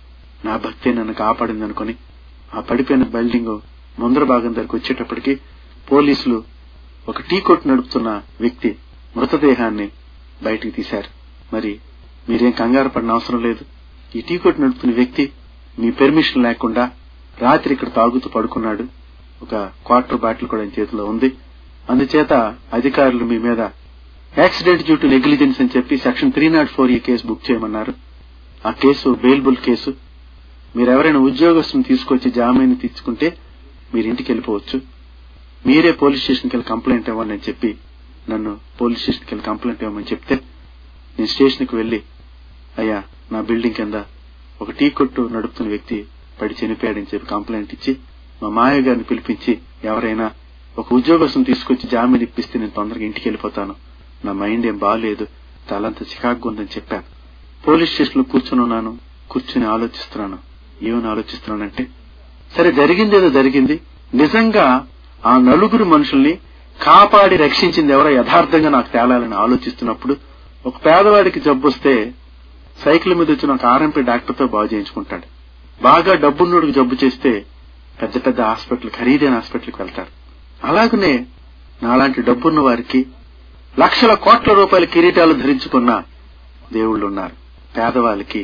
నా భక్తే నన్ను కాపాడింది అనుకుని ఆ పడిపోయిన బిల్డింగ్ ముందర భాగం దగ్గరకు వచ్చేటప్పటికి పోలీసులు ఒక టీ కొట్టు నడుపుతున్న వ్యక్తి మృతదేహాన్ని బయటికి తీశారు మరి మీరేం కంగారు పడిన అవసరం లేదు ఈ టీ కొట్టు నడుపుతున్న వ్యక్తి మీ పెర్మిషన్ లేకుండా రాత్రి ఇక్కడ తాగుతూ పడుకున్నాడు ఒక క్వార్టర్ బాటిల్ కూడా ఆయన చేతిలో ఉంది అందుచేత అధికారులు మీ మీద యాక్సిడెంట్ డ్యూ టు నెగ్లిజెన్స్ అని చెప్పి సెక్షన్ త్రీ నాట్ ఫోర్ ఈ కేసు బుక్ చేయమన్నారు ఆ కేసు బెయిల్బుల్ కేసు మీరెవరైనా ఉద్యోగస్తుని తీసుకొచ్చి జామీన్ తీసుకుంటే మీరు ఇంటికి వెళ్ళిపోవచ్చు మీరే పోలీస్ స్టేషన్కి వెళ్ళి కంప్లైంట్ ఇవ్వండి అని చెప్పి నన్ను పోలీస్ స్టేషన్కి వెళ్ళి కంప్లైంట్ ఇవ్వమని చెప్తే నేను స్టేషన్కి వెళ్లి అయ్యా నా బిల్డింగ్ కింద ఒక టీ కొట్టు నడుపుతున్న వ్యక్తి పడి చనిపోయాడని చెప్పి కంప్లైంట్ ఇచ్చి మా మాయ గారిని పిలిపించి ఎవరైనా ఒక ఉద్యోగస్తుని తీసుకొచ్చి జామీన్ ఇప్పిస్తే నేను తొందరగా ఇంటికి వెళ్ళిపోతాను నా మైండ్ ఏం బాగాలేదు తలంతా చికాకు ఉందని చెప్పాను పోలీస్ స్టేషన్ లో కూర్చుని ఉన్నాను కూర్చుని ఆలోచిస్తున్నాను ఏమని ఆలోచిస్తున్నానంటే సరే జరిగిందేదో జరిగింది నిజంగా ఆ నలుగురు మనుషుల్ని కాపాడి రక్షించింది ఎవరో యథార్థంగా నాకు తేలాలని ఆలోచిస్తున్నప్పుడు ఒక పేదవాడికి జబ్బు వస్తే సైకిల్ మీద వచ్చిన ఒక ఆర్ఎంపీ డాక్టర్తో బాగు చేయించుకుంటాడు బాగా డబ్బున్నోడికి జబ్బు చేస్తే పెద్ద పెద్ద హాస్పిటల్ ఖరీదైన హాస్పిటల్కి వెళ్తారు అలాగనే నాలాంటి డబ్బున్న వారికి లక్షల కోట్ల రూపాయల కిరీటాలు ధరించుకున్న దేవుళ్ళు ఉన్నారు పేదవాళ్ళకి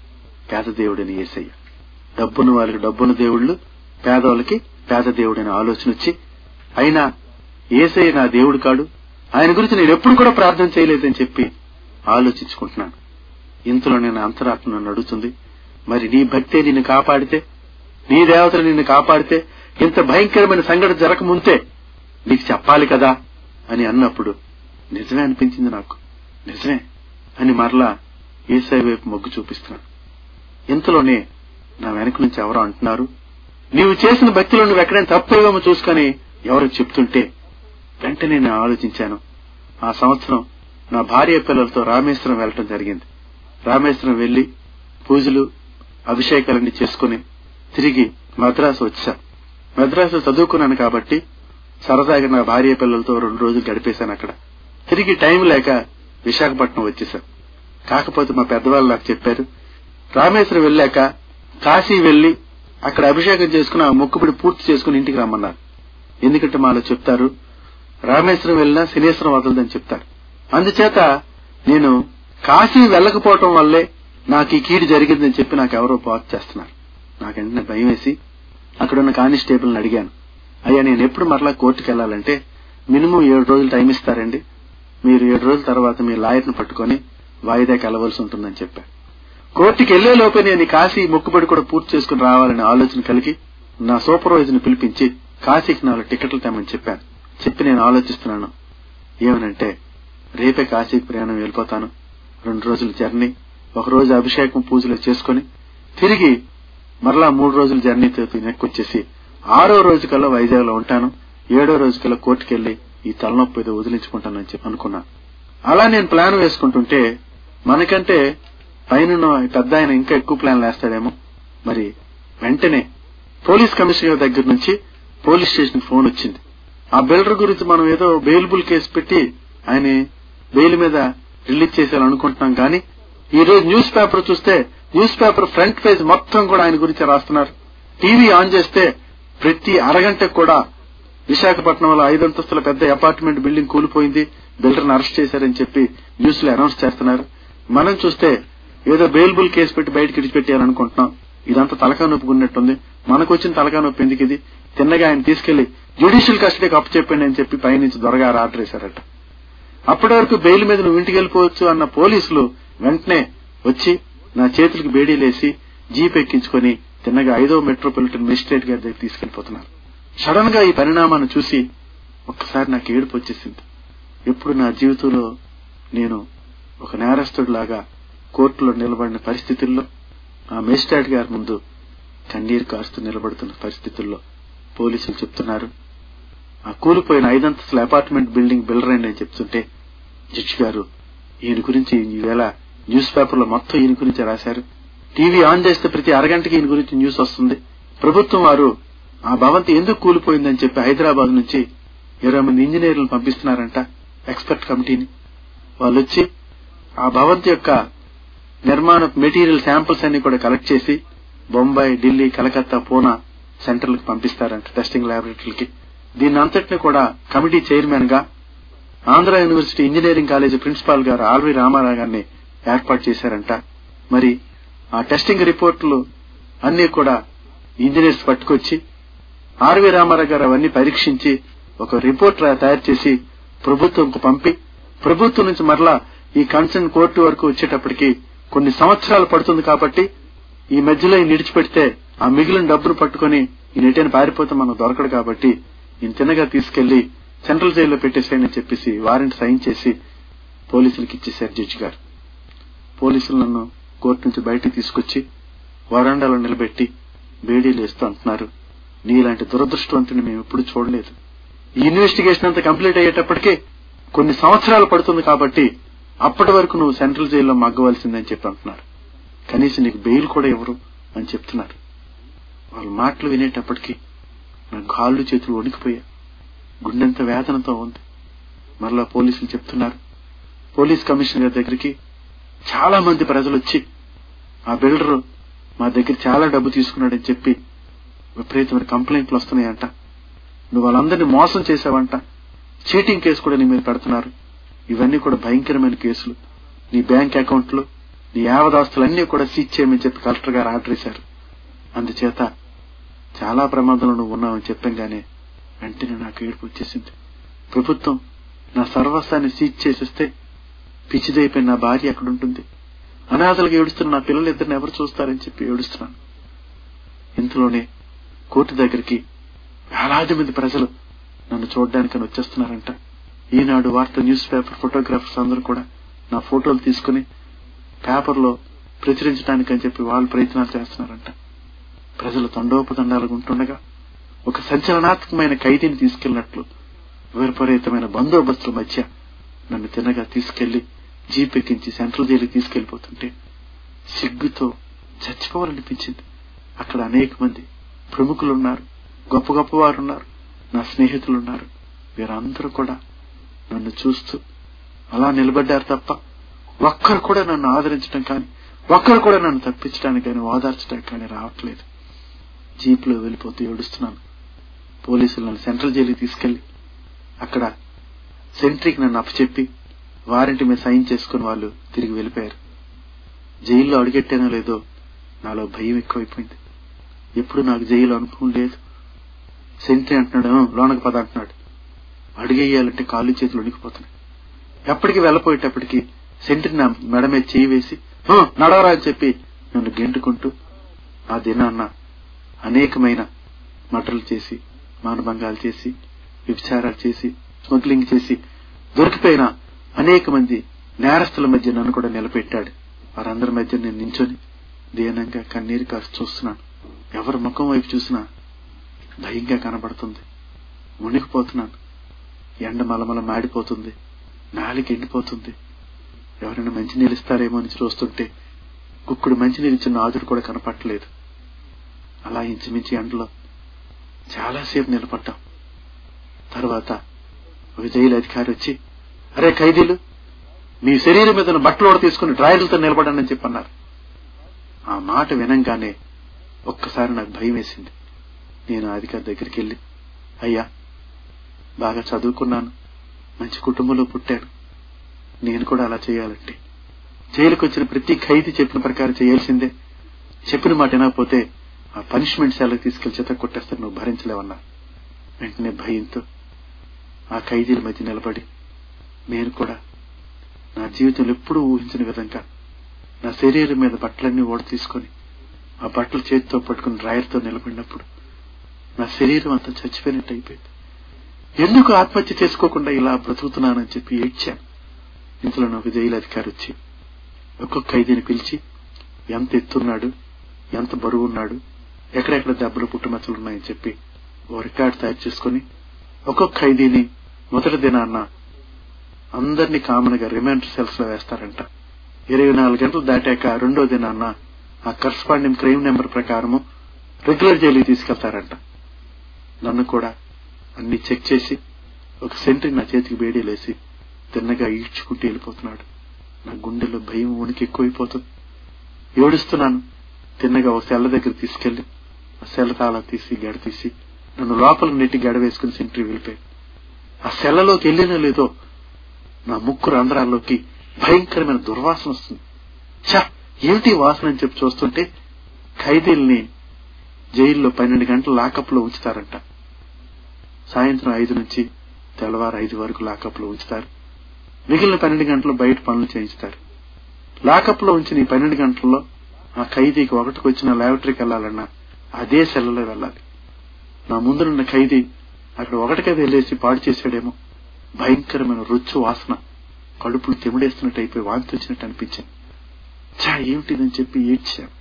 పేద దేవుడిని ఏసయ్య డబ్బున్న వాళ్ళకి డబ్బున్న దేవుళ్ళు పేదవాళ్ళకి పేద దేవుడని ఆలోచన వచ్చి అయినా ఏసయ్య నా దేవుడు కాడు ఆయన గురించి నేను ఎప్పుడు కూడా ప్రార్థన చేయలేదని చెప్పి ఆలోచించుకుంటున్నాను ఇంతలో నేను అంతరాత్మ నన్ను అడుగుతుంది మరి నీ భక్తే నిన్ను కాపాడితే నీ దేవతలు నిన్ను కాపాడితే ఇంత భయంకరమైన సంఘటన జరగముందే నీకు చెప్పాలి కదా అని అన్నప్పుడు నిజమే అనిపించింది నాకు నిజమే అని మరలా ఏసై వైపు మొగ్గు చూపిస్తున్నాను ఇంతలోనే నా వెనక నుంచి ఎవరో అంటున్నారు నీవు చేసిన భక్తిలో నువ్వు ఎక్కడైనా తప్పేవేమో చూసుకొని ఎవరో చెప్తుంటే వెంటనే నేను ఆలోచించాను ఆ సంవత్సరం నా భార్య పిల్లలతో రామేశ్వరం వెళ్ళటం జరిగింది రామేశ్వరం వెళ్లి పూజలు అభిషేకాలన్నీ చేసుకుని తిరిగి మద్రాసు వచ్చా మద్రాసు చదువుకున్నాను కాబట్టి సరదాగా నా భార్య పిల్లలతో రెండు రోజులు గడిపేశాను అక్కడ తిరిగి టైం లేక విశాఖపట్నం వచ్చేసాం కాకపోతే మా పెద్దవాళ్ళు నాకు చెప్పారు రామేశ్వరం వెళ్ళాక కాశీ వెళ్లి అక్కడ అభిషేకం చేసుకుని ఆ మొక్కుబడి పూర్తి చేసుకుని ఇంటికి రమ్మన్నారు ఎందుకంటే మాలో చెప్తారు రామేశ్వరం వెళ్ళినా శనేశ్వరం వదలదని చెప్తారు అందుచేత నేను కాశీ వెళ్ళకపోవటం వల్లే నాకు ఈ కీడు జరిగిందని చెప్పి నాకు ఎవరో పాత చేస్తున్నారు నాకు వెంటనే భయం వేసి అక్కడున్న కానిస్టేబుల్ని అడిగాను అయ్యా నేను ఎప్పుడు మరలా కోర్టుకు వెళ్ళాలంటే మినిమం ఏడు రోజులు టైం ఇస్తారండి మీరు ఏడు రోజుల తర్వాత మీ లాయర్ని పట్టుకొని వాయిదాకి వెళ్ళవలసి ఉంటుందని చెప్పారు కోర్టుకి వెళ్లే లోపే నేను ఈ కాశీ మొక్కుబడి కూడా పూర్తి చేసుకుని రావాలనే ఆలోచన కలిగి నా సూపర్వైజర్ ని పిలిపించి కాశీకి నాలుగు టికెట్లు తెమ్మని చెప్పాను చెప్పి నేను ఆలోచిస్తున్నాను ఏమనంటే రేపే కాశీకి ప్రయాణం వెళ్ళిపోతాను రెండు రోజుల జర్నీ ఒక రోజు అభిషేకం పూజలు చేసుకుని తిరిగి మరలా మూడు రోజుల జర్నీతో వెనక్కి వచ్చేసి ఆరో రోజు కల్లా వైజాగ్ లో ఉంటాను ఏడో రోజు కల్లా కోర్టుకు వెళ్లి ఈ తలనొప్పి ఏదో వదిలించుకుంటానని చెప్పి అనుకున్నాను అలా నేను ప్లాన్ వేసుకుంటుంటే మనకంటే పైన పెద్ద ఆయన ఇంకా ఎక్కువ ప్లాన్లు వేస్తాడేమో మరి వెంటనే పోలీస్ కమిషనర్ దగ్గర నుంచి పోలీస్ స్టేషన్ ఫోన్ వచ్చింది ఆ బిల్డర్ గురించి మనం ఏదో బెయిలబుల్ కేసు పెట్టి ఆయన బెయిల్ మీద రిలీజ్ చేసేయాలనుకుంటున్నాం కానీ ఈ రోజు న్యూస్ పేపర్ చూస్తే న్యూస్ పేపర్ ఫ్రంట్ పేజ్ మొత్తం కూడా ఆయన గురించి రాస్తున్నారు టీవీ ఆన్ చేస్తే ప్రతి అరగంటకు కూడా విశాఖపట్నంలో ఐదంతస్తుల పెద్ద అపార్ట్మెంట్ బిల్డింగ్ కూలిపోయింది బిల్డర్ని అరెస్ట్ చేశారని చెప్పి న్యూస్ లో అనౌన్స్ చేస్తున్నారు మనం చూస్తే ఏదో బెయిల్బుల్ కేసు పెట్టి బయటకి విడిచిపెట్టారనుకుంటున్నాం ఇదంతా తలకా నొప్పుకున్నట్టుంది మనకు వచ్చిన తలకా నొప్పి ఎందుకు ఇది తిన్నగా ఆయన తీసుకెళ్లి జ్యుడిషియల్ కస్టడీకి అప్పచెప్పండి అని చెప్పి పైనుంచి దొరగారు ఆర్డర్ వేశారట అప్పటి వరకు బెయిల్ మీద నువ్వు ఇంటికి వెళ్ళిపోవచ్చు అన్న పోలీసులు వెంటనే వచ్చి నా చేతులకు బేడీలేసి జీప్ ఎక్కించుకొని తిన్నగా ఐదో మెట్రోపాలిటన్ మెజిస్ట్రేట్ గారి దగ్గర తీసుకెళ్లిపోతున్నారు సడన్ గా ఈ పరిణామాన్ని చూసి ఒక్కసారి నాకు ఏడుపు వచ్చేసింది ఎప్పుడు నా జీవితంలో నేను ఒక నేరస్తుడు లాగా కోర్టులో నిలబడిన పరిస్థితుల్లో ఆ మెజిస్ట్రేట్ గారి ముందు కన్నీరు కారుస్తూ నిలబడుతున్న పరిస్థితుల్లో పోలీసులు చెప్తున్నారు ఆ కూలిపోయిన ఐదంతస్తుల అపార్ట్మెంట్ బిల్డింగ్ బిల్డర్ అని చెప్తుంటే జడ్జి గారు ఈయన గురించి ఈవేళ న్యూస్ పేపర్లో మొత్తం ఈయన గురించి రాశారు టీవీ ఆన్ చేస్తే ప్రతి అరగంటకి ఈయన గురించి న్యూస్ వస్తుంది ప్రభుత్వం వారు ఆ భవంతి ఎందుకు కూలిపోయిందని చెప్పి హైదరాబాద్ నుంచి ఇరవై మంది ఇంజనీర్లను పంపిస్తున్నారంట ఎక్స్పర్ట్ కమిటీని వాళ్ళు వచ్చి ఆ భవంతి యొక్క నిర్మాణ మెటీరియల్ శాంపిల్స్ అన్ని కూడా కలెక్ట్ చేసి బొంబాయి ఢిల్లీ కలకత్తా పూనా సెంటర్లకు పంపిస్తారంట టెస్టింగ్ ల్యాబొరేటరీలకి దీని అంతటిని కూడా కమిటీ చైర్మన్ గా Andhra university engineering college principal గారు ఆర్వి రామారావు గారిని ఏర్పాటు చేశారంట మరి ఆ టెస్టింగ్ రిపోర్టులు అన్ని కూడా ఇంజనీర్స్ పట్టుకొచ్చి ఆర్వి రామారావు గారు అవన్నీ పరీక్షించి ఒక రిపోర్ట్ తయారు చేసి ప్రభుత్వంకు పంపి ప్రభుత్వం నుంచి మరలా ఈ కన్సర్న్ కోర్టు వరకు వచ్చేటప్పటికి కొన్ని సంవత్సరాలు పడుతుంది కాబట్టి ఈ మధ్యలో ఈ నిడిచిపెడితే ఆ మిగిలిన డబ్బును పట్టుకుని ఈ నెటైన పారిపోతే మనం దొరకడు కాబట్టి ఈయన తిన్నగా తీసుకెళ్లి సెంట్రల్ జైల్లో పెట్టేసేయని చెప్పేసి వారెంట్ సైన్ చేసి పోలీసులకు ఇచ్చేశారు జడ్జి గారు పోలీసులు నన్ను కోర్టు నుంచి బయటికి తీసుకొచ్చి వరండాలో నిలబెట్టి బేడీలు వేస్తూ అంటున్నారు నీలాంటి దురదృష్టవంతుని మేము ఎప్పుడు చూడలేదు ఈ ఇన్వెస్టిగేషన్ అంతా కంప్లీట్ అయ్యేటప్పటికే కొన్ని సంవత్సరాలు పడుతుంది కాబట్టి అప్పటి వరకు నువ్వు సెంట్రల్ జైల్లో మగ్గవలసిందని చెప్పి అంటున్నారు కనీసం నీకు బెయిల్ కూడా ఇవ్వరు అని చెప్తున్నారు వాళ్ళ మాటలు వినేటప్పటికీ నా కాళ్ళు చేతులు వణికిపోయా గుండెంత వేదనతో ఉంది మరలా పోలీసులు చెప్తున్నారు పోలీస్ కమిషనర్ దగ్గరికి చాలా మంది ప్రజలు వచ్చి ఆ బిల్డర్ మా దగ్గర చాలా డబ్బు తీసుకున్నాడని చెప్పి విపరీతమైన కంప్లైంట్లు వస్తున్నాయంట నువ్వు వాళ్ళందరినీ మోసం చేశావంట చీటింగ్ కేసు కూడా నీ మీద పెడుతున్నారు ఇవన్నీ కూడా భయంకరమైన కేసులు నీ బ్యాంక్ అకౌంట్లు నీ యావదాస్తులన్నీ కూడా సీజ్ చేయమని చెప్పి కలెక్టర్ గారు ఆర్డర్ ఇశారు అందుచేత చాలా ప్రమాదంలో నువ్వు ఉన్నావని చెప్పంగానే వెంటనే నాకు ఏడుపు వచ్చేసింది ప్రభుత్వం నా సర్వస్వాన్ని సీజ్ చేసేస్తే పిచ్చిదైపోయిన నా భార్య ఎక్కడుంటుంది అనాథలుగా ఏడుస్తున్న నా పిల్లలు ఇద్దరిని ఎవరు చూస్తారని చెప్పి ఏడుస్తున్నాను ఇంతలోనే కోర్టు దగ్గరికి వేలాది మంది ప్రజలు నన్ను చూడడానికని వచ్చేస్తున్నారంట ఈనాడు వార్త న్యూస్ పేపర్ ఫోటోగ్రాఫర్స్ అందరూ కూడా నా ఫోటోలు తీసుకుని పేపర్లో ప్రచురించడానికని చెప్పి వాళ్ళు ప్రయత్నాలు చేస్తున్నారంట ప్రజలు తండోపతండాలుగా ఉంటుండగా ఒక సంచలనాత్మకమైన ఖైదీని తీసుకెళ్లినట్లు విపరీతమైన బందోబస్తుల మధ్య నన్ను తిన్నగా తీసుకెళ్లి జీప్ ఎక్కించి సెంట్రల్ జైలుకి తీసుకెళ్లిపోతుంటే సిగ్గుతో చచ్చిపోవాలనిపించింది అక్కడ అనేక మంది ప్రముఖులున్నారు గొప్ప గొప్ప వారు ఉన్నారు నా స్నేహితులున్నారు వీరందరూ కూడా నన్ను చూస్తూ అలా నిలబడ్డారు తప్ప ఒక్కరు కూడా నన్ను ఆదరించడం కానీ ఒక్కరు కూడా నన్ను తప్పించడానికి కానీ ఓదార్చడానికి కానీ రావట్లేదు జీప్లో వెళ్ళిపోతూ ఏడుస్తున్నాను పోలీసులు నన్ను సెంట్రల్ జైలుకి తీసుకెళ్లి అక్కడ సెంట్రీకి నన్ను అప్పచెప్పి వారంటీ మీద సైన్ చేసుకుని వాళ్ళు తిరిగి వెళ్ళిపోయారు జైల్లో అడుగెట్టానో లేదో నాలో భయం ఎక్కువైపోయింది ఎప్పుడు నాకు జైలు అనుభవం లేదు సెంట్రీ అంటున్నాడు లోనకి పద అంటున్నాడు అడుగేయాలంటే కాళ్ళు చేతులు ఉడికిపోతున్నాయి ఎప్పటికి వెళ్ళపోయేటప్పటికి సెంట్రీ నా మెడ మీద చేయి వేసి నడవరా అని చెప్పి నన్ను గెంటుకుంటూ ఆ దినాన్న అనేకమైన మటలు చేసి మానభంగాలు చేసి విచారాలు చేసి స్మగ్లింగ్ చేసి దొరికిపోయిన అనేక మంది నేరస్తుల మధ్య నన్ను కూడా నిలబెట్టాడు వారందరి మధ్య నేను నించొని దీనంగా కన్నీరు కాసి చూస్తున్నాను ఎవరి ముఖం వైపు చూసినా భయంగా కనబడుతుంది మునిగిపోతున్నాను ఎండ మలమల మాడిపోతుంది నాలికి ఎండిపోతుంది ఎవరైనా మంచినీళ్ళు ఇస్తారేమో అని చూస్తుంటే కుక్కుడు మంచినీళ్ళు ఇచ్చిన నాదుడు కూడా కనపట్టలేదు అలా ఇంచుమించి ఎండలో చాలాసేపు నిలబడ్డాం తర్వాత ఒక జైలు అధికారి వచ్చి అరే ఖైదీలు మీ శరీరం మీద బట్టలు కూడా తీసుకుని డ్రాయర్లతో నిలబడండి అని చెప్పన్నారు ఆ మాట వినంగానే ఒక్కసారి నాకు భయం వేసింది నేను అధికారి దగ్గరికి వెళ్ళి అయ్యా బాగా చదువుకున్నాను మంచి కుటుంబంలో పుట్టాను నేను కూడా అలా చేయాలంటే జైలుకు వచ్చిన ప్రతి ఖైదీ చెప్పిన ప్రకారం చేయాల్సిందే చెప్పిన మాట వినకపోతే ఆ పనిష్మెంట్ సెలకు తీసుకెళ్లి చేత కొట్టేస్తారు నువ్వు భరించలేవన్నా వెంటనే భయంతో ఆ ఖైదీల మధ్య నిలబడి నేను కూడా నా జీవితంలో ఎప్పుడూ ఊహించిన విధంగా నా శరీరం మీద బట్టలన్నీ ఓడ తీసుకొని ఆ బట్టలు చేతితో పట్టుకుని డ్రాయర్తో నిలబడినప్పుడు నా శరీరం అంతా చచ్చిపోయినట్టు అయిపోయింది ఎందుకు ఆత్మహత్య చేసుకోకుండా ఇలా బ్రతుకుతున్నానని చెప్పి ఏడ్చాను ఇంతలో నాకు జైలు అధికారి వచ్చి ఒక్కొక్క ఖైదీని పిలిచి ఎంత ఎత్తున్నాడు ఎంత బరువు ఉన్నాడు ఎక్కడెక్కడ దెబ్బలు పుట్టుమచ్చలు ఉన్నాయని చెప్పి ఓ రికార్డు తయారు చేసుకుని ఒక్కొక్క ఖైదీని మొదటి దినాన్న అందరినీ కామన్ గా రిమాండ్ సెల్స్ లో వేస్తారంట ఇరవై నాలుగు గంటలు దాటాక రెండో దినాన్న ఆ కరస్పాండింగ్ క్రైమ్ నెంబర్ ప్రకారము రెగ్యులర్ జైలుకి తీసుకెళ్తారంట నన్ను కూడా అన్ని చెక్ చేసి ఒక సెంట్రీ నా చేతికి వేడీలేసి తిన్నగా ఈడ్చుకుంటూ వెళ్ళిపోతున్నాడు నా గుండెలో భయం ఉనికి ఎక్కువైపోతుంది ఏడుస్తున్నాను తిన్నగా ఒక సెల్ల దగ్గర తీసుకెళ్లి ఆ సెల్ల తాళం తీసి గడ తీసి నన్ను లోపల నెట్టి గడ వేసుకుని సెంట్రీ వెళ్ళిపోయాను ఆ సెల్లలోకి వెళ్ళినా లేదో నా ముక్కు రంధ్రాల్లోకి భయంకరమైన దుర్వాసన వస్తుంది ఛా ఏమిటి వాసన అని చెప్పి చూస్తుంటే ఖైదీల్ని జైల్లో పన్నెండు గంటలు లాకప్ లో ఉంచుతారంట సాయంత్రం ఐదు నుంచి తెల్లవారు ఐదు వరకు లాకప్ లో ఉంచుతారు మిగిలిన పన్నెండు గంటలు బయట పనులు చేయిస్తారు లాకప్ లో ఉంచిన ఈ పన్నెండు గంటల్లో ఆ ఖైదీకి ఒకటికి వచ్చిన ల్యాబొటరీకి వెళ్లాలన్నా అదే సెల్లలో వెళ్ళాలి నా ముందునున్న ఖైదీ అక్కడ ఒకటికే వెళ్ళేసి పాడు చేశాడేమో భయంకరమైన రొచ్చు వాసన కడుపులు తెమిడేస్తున్నట్టు అయిపోయి వాంతి వచ్చినట్టు అనిపించింది చా ఏమిటిదని చెప్పి ఏడ్చాను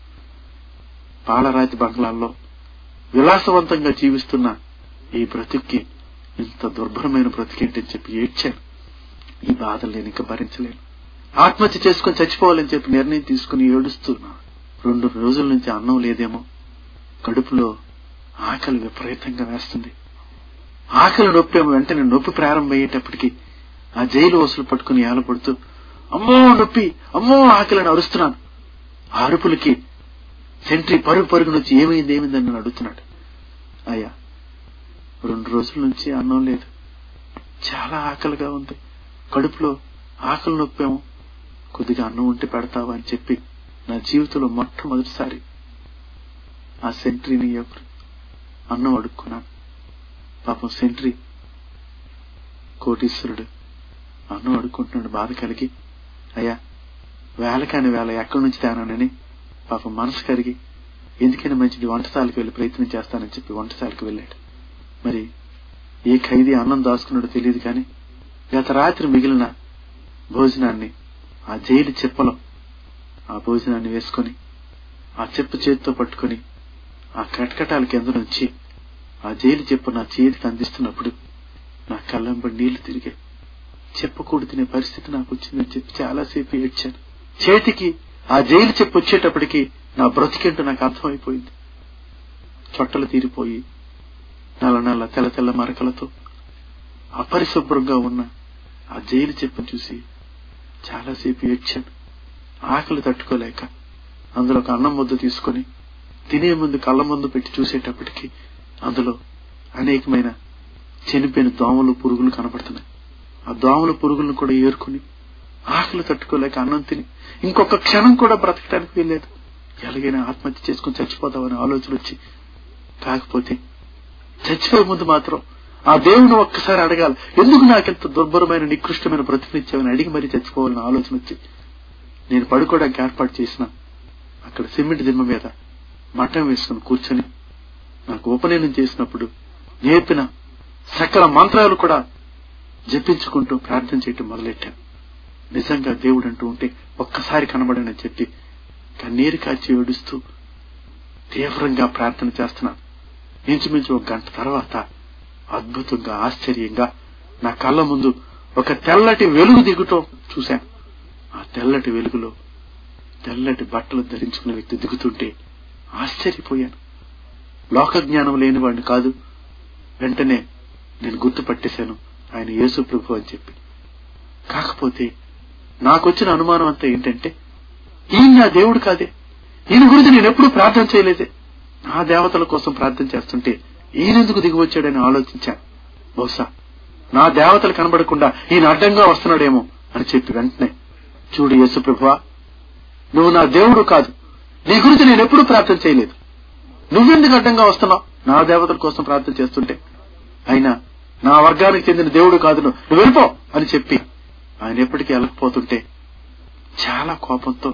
పాలరాతి బంగ్లాల్లో విలాసవంతంగా జీవిస్తున్న ఈ బ్రతుక్కి ఇంత దుర్భరమైన బ్రతికేంటని చెప్పి ఏడ్చాను ఈ బాధలు నేను ఇంకా భరించలేను ఆత్మహత్య చేసుకుని చచ్చిపోవాలని చెప్పి నిర్ణయం తీసుకుని ఏడుస్తున్నా రెండు రోజుల నుంచి అన్నం లేదేమో కడుపులో ఆకలి విపరీతంగా వేస్తుంది ఆకలి నొప్పేమో వెంటనే నొప్పి ప్రారంభమయ్యేటప్పటికి ఆ జైలు వసూలు పట్టుకుని ఏలపడుతూ అమ్మో నొప్పి అమ్మో ఆకలి అని అరుస్తున్నాను ఆ అరుపులకి సెంట్రీ పరుగు పరుగు నుంచి ఏమైంది ఏమైందని నన్ను అడుగుతున్నాడు అయ్యా రెండు రోజుల నుంచి అన్నం లేదు చాలా ఆకలిగా ఉంది కడుపులో ఆకలి నొప్పేమో కొద్దిగా అన్నం ఉంటే పెడతావా అని చెప్పి నా జీవితంలో మొట్టమొదటిసారి ఆ సెంట్రీని ఎవరు అన్నం అడుక్కున్నాను పాపం సెంట్రీ కోటీశ్వరుడు అన్నం అడుక్కుంటున్నాడు బాధ కలిగి అయ్యా వేల కాని వేల ఎక్కడి నుంచి తేనానని పాపం మనసు కరిగి ఎందుకైనా మంచిది వంటశాలకు వెళ్లి ప్రయత్నం చేస్తానని చెప్పి వంటశాలకు వెళ్ళాడు మరి ఏ ఖైదీ అన్నం దాచుకున్నాడో తెలియదు కానీ గత రాత్రి మిగిలిన భోజనాన్ని ఆ జైలు చెప్పలో ఆ భోజనాన్ని వేసుకొని ఆ చెప్పు చేతితో పట్టుకొని ఆ కటకటాల కింద నుంచి ఆ జైలు చెప్పు నా చేతికి అందిస్తున్నప్పుడు నా కళ్ళంబడి నీళ్లు తిరిగాయి చెప్పకూడదు తినే పరిస్థితి నాకు వచ్చిందని చెప్పి చాలాసేపు ఏడ్చాను చేతికి ఆ జైలు చెప్పు వచ్చేటప్పటికి నా బ్రతికేంటో నాకు అర్థమైపోయింది చొట్టలు తీరిపోయి నల్ల నల్ల తెల్ల తెల్ల మరకలతో అపరిశుభ్రంగా ఉన్న ఆ జైలు చెప్పును చూసి చాలాసేపు ఏడ్చాను ఆకలి తట్టుకోలేక అందులో ఒక అన్నం ముద్ద తీసుకొని తినే ముందు కళ్ళ ముందు పెట్టి చూసేటప్పటికి అందులో అనేకమైన చనిపోయిన దోమలు పురుగులు కనపడుతున్నాయి ఆ దోమల పురుగులను కూడా ఏరుకుని ఆకలి తట్టుకోలేక అన్నం తిని ఇంకొక క్షణం కూడా బ్రతకడానికి వీల్లేదు ఎలాగైనా ఆత్మహత్య చేసుకుని చచ్చిపోతామనే ఆలోచన వచ్చి కాకపోతే చచ్చిపోయే ముందు మాత్రం ఆ దేవుని ఒక్కసారి అడగాలి ఎందుకు నాకెంత దుర్భరమైన నికృష్టమైన బ్రతికినిచ్చావని అడిగి మరీ చచ్చిపోవాలని ఆలోచన వచ్చి నేను పడుకోవడానికి ఏర్పాటు చేసిన అక్కడ సిమెంట్ దిమ్మ మీద మఠం వేసుకుని కూర్చొని నాకు ఉపనయనం చేసినప్పుడు నేర్పిన సకల మంత్రాలు కూడా జపించుకుంటూ ప్రార్థన చేయటం మొదలెట్టాను నిజంగా దేవుడు అంటూ ఉంటే ఒక్కసారి కనబడని చెప్పి కన్నీరు కాచి ఏడుస్తూ తీవ్రంగా ప్రార్థన చేస్తున్నాను ఇంచుమించు ఒక గంట తర్వాత అద్భుతంగా ఆశ్చర్యంగా నా కళ్ళ ముందు ఒక తెల్లటి వెలుగు దిగుటం చూశాను ఆ తెల్లటి వెలుగులో తెల్లటి బట్టలు ధరించుకున్న వ్యక్తి దిగుతుంటే ఆశ్చర్యపోయాను లోక జ్ఞానం లేని వాడిని కాదు వెంటనే నేను గుర్తుపట్టేశాను ఆయన యేసు ప్రభు అని చెప్పి కాకపోతే నాకొచ్చిన అనుమానం అంతా ఏంటంటే ఈయన నా దేవుడు కాదే ఈయన గురించి నేను ఎప్పుడూ ప్రార్థన చేయలేదే నా దేవతల కోసం ప్రార్థన చేస్తుంటే ఈయనెందుకు దిగి వచ్చాడని ఆలోచించాను బహుశా నా దేవతలు కనబడకుండా ఈయన అడ్డంగా వస్తున్నాడేమో అని చెప్పి వెంటనే చూడు యేసు ప్రభువా నువ్వు నా దేవుడు కాదు నీ గురించి నేను ఎప్పుడూ ప్రార్థన చేయలేదు నువ్వెందుకు అడ్డంగా వస్తున్నావు నా దేవతల కోసం ప్రార్థన చేస్తుంటే అయినా నా వర్గానికి చెందిన దేవుడు కాదు నువ్వు నువ్వు వెళ్ళిపో అని చెప్పి ఆయన ఎప్పటికీ వెళ్ళకపోతుంటే చాలా కోపంతో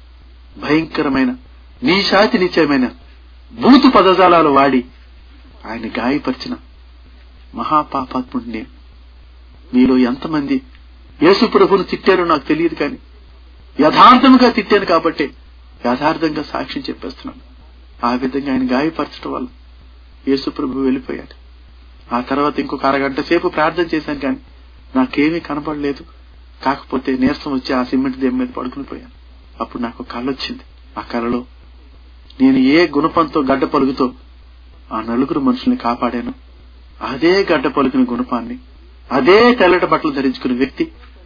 భయంకరమైన నీశాతి నిశ్చయమైన బూతు పదజాలాలు వాడి ఆయన గాయపరిచిన మహాపాపాత్ముడిని నేను మీలో ఎంతమంది యేసు ప్రభును తిట్టారో నాకు తెలియదు కానీ యథార్థముగా తిట్టాను కాబట్టి యథార్థంగా సాక్ష్యం చెప్పేస్తున్నాను ఆ విధంగా ఆయన గాయపరచడం వల్ల యేసు ప్రభు వెళ్ళిపోయాడు ఆ తర్వాత ఇంకొక అరగంట సేపు ప్రార్థన చేశాను కానీ నాకేమీ కనపడలేదు కాకపోతే నీరసం వచ్చి ఆ సిమెంట్ దేని మీద పడుకుని పోయాను అప్పుడు నాకు కళ్ళ వచ్చింది ఆ కళలో నేను ఏ గుణపంతో గడ్డ పలుగుతో ఆ నలుగురు మనుషుల్ని కాపాడాను అదే గడ్డ పలుకుని గుణపాన్ని అదే తెల్లట బట్టలు ధరించుకున్న వ్యక్తి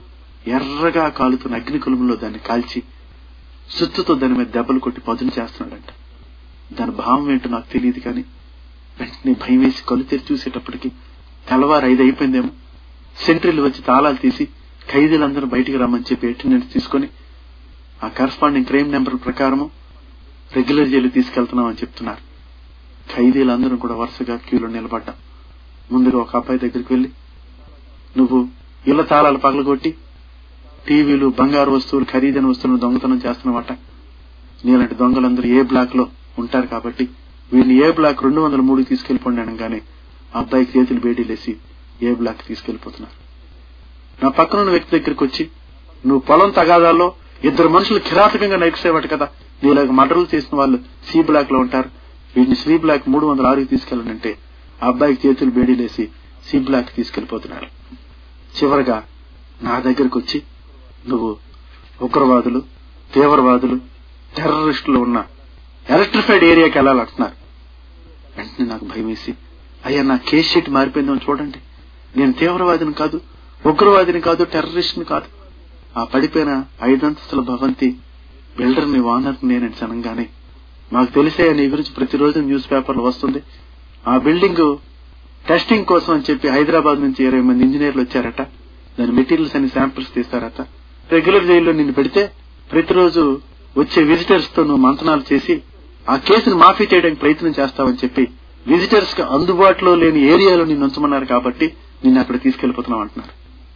ఎర్రగా కాలుతున్న అగ్ని కులంలో దాన్ని కాల్చి సుత్తుతో దాని మీద దెబ్బలు కొట్టి పదును చేస్తున్నాడంట దాని భావం ఏంటో నాకు తెలియదు కానీ వెంటనే భయం వేసి కళ్ళు తెరిచి చూసేటప్పటికి తెల్లవారు ఐదు అయిపోయిందేమో సెంట్రీలు వచ్చి తాళాలు తీసి ఖైదీలందరూ బయటికి రమ్మని చెప్పి అటెండెన్స్ తీసుకొని ఆ కరస్పాండింగ్ క్రైమ్ నెంబర్ ప్రకారము రెగ్యులర్ జైలు తీసుకెళ్తున్నామని చెప్తున్నారు ఖైదీలందరూ కూడా వరుసగా క్యూలో నిలబడ్డాం ముందుగా ఒక అబ్బాయి దగ్గరికి వెళ్లి నువ్వు ఇళ్ల తాళాలు పగలగొట్టి టీవీలు బంగారు వస్తువులు ఖరీదైన వస్తువులను దొంగతనం చేస్తున్నావట నీలాంటి దొంగలందరూ ఏ బ్లాక్ లో ఉంటారు కాబట్టి వీరిని ఏ బ్లాక్ రెండు వందల మూడు తీసుకెళ్లిపోండి అనగానే అబ్బాయికి చేతులు వేడిలేసి ఏ బ్లాక్ తీసుకెళ్లిపోతున్నారు నా పక్కన ఉన్న వ్యక్తి దగ్గరికి వచ్చి నువ్వు పొలం తగాదాల్లో ఇద్దరు మనుషులు కిరాతకంగా నడిచేవాడు కదా నీలాగ మర్డర్లు చేసిన వాళ్ళు సి బ్లాక్ లో ఉంటారు వీటిని సి బ్లాక్ మూడు వందల ఆరుకి తీసుకెళ్ళనంటే ఆ అబ్బాయికి చేతులు వేడిలేసి సి బ్లాక్ తీసుకెళ్లిపోతున్నాడు చివరగా నా దగ్గరకు వచ్చి నువ్వు ఉగ్రవాదులు తీవ్రవాదులు టెర్రరిస్టులు ఉన్న ఎలక్ట్రిఫైడ్ ఏరియాకి వెళ్ళాలంటున్నారు వెంటనే నాకు భయం వేసి అయ్యా నా కేస్ షీట్ మారిపోయిందో చూడండి నేను తీవ్రవాదిని కాదు ఉగ్రవాదిని కాదు టెర్రరిస్ట్ని కాదు ఆ పడిపోయిన ఐదంతస్తుల భవంతి బిల్డర్ని వానర్ని నేను చనంగానే మాకు తెలిసే నీ గురించి ప్రతిరోజు న్యూస్ పేపర్లో వస్తుంది ఆ బిల్డింగ్ టెస్టింగ్ కోసం అని చెప్పి హైదరాబాద్ నుంచి ఇరవై మంది ఇంజనీర్లు వచ్చారట దాని మెటీరియల్స్ అన్ని శాంపిల్స్ తీస్తారట రెగ్యులర్ జైల్లో నిన్ను పెడితే ప్రతిరోజు వచ్చే విజిటర్స్ తో నువ్వు మంతనాలు చేసి ఆ కేసును మాఫీ చేయడానికి ప్రయత్నం చేస్తావని చెప్పి విజిటర్స్ కి అందుబాటులో లేని ఏరియాలో నిన్ను ఉంచమన్నారు కాబట్టి నిన్ను అక్కడ తీసుకెళ్లిపోతున్నావు అంటున్నారు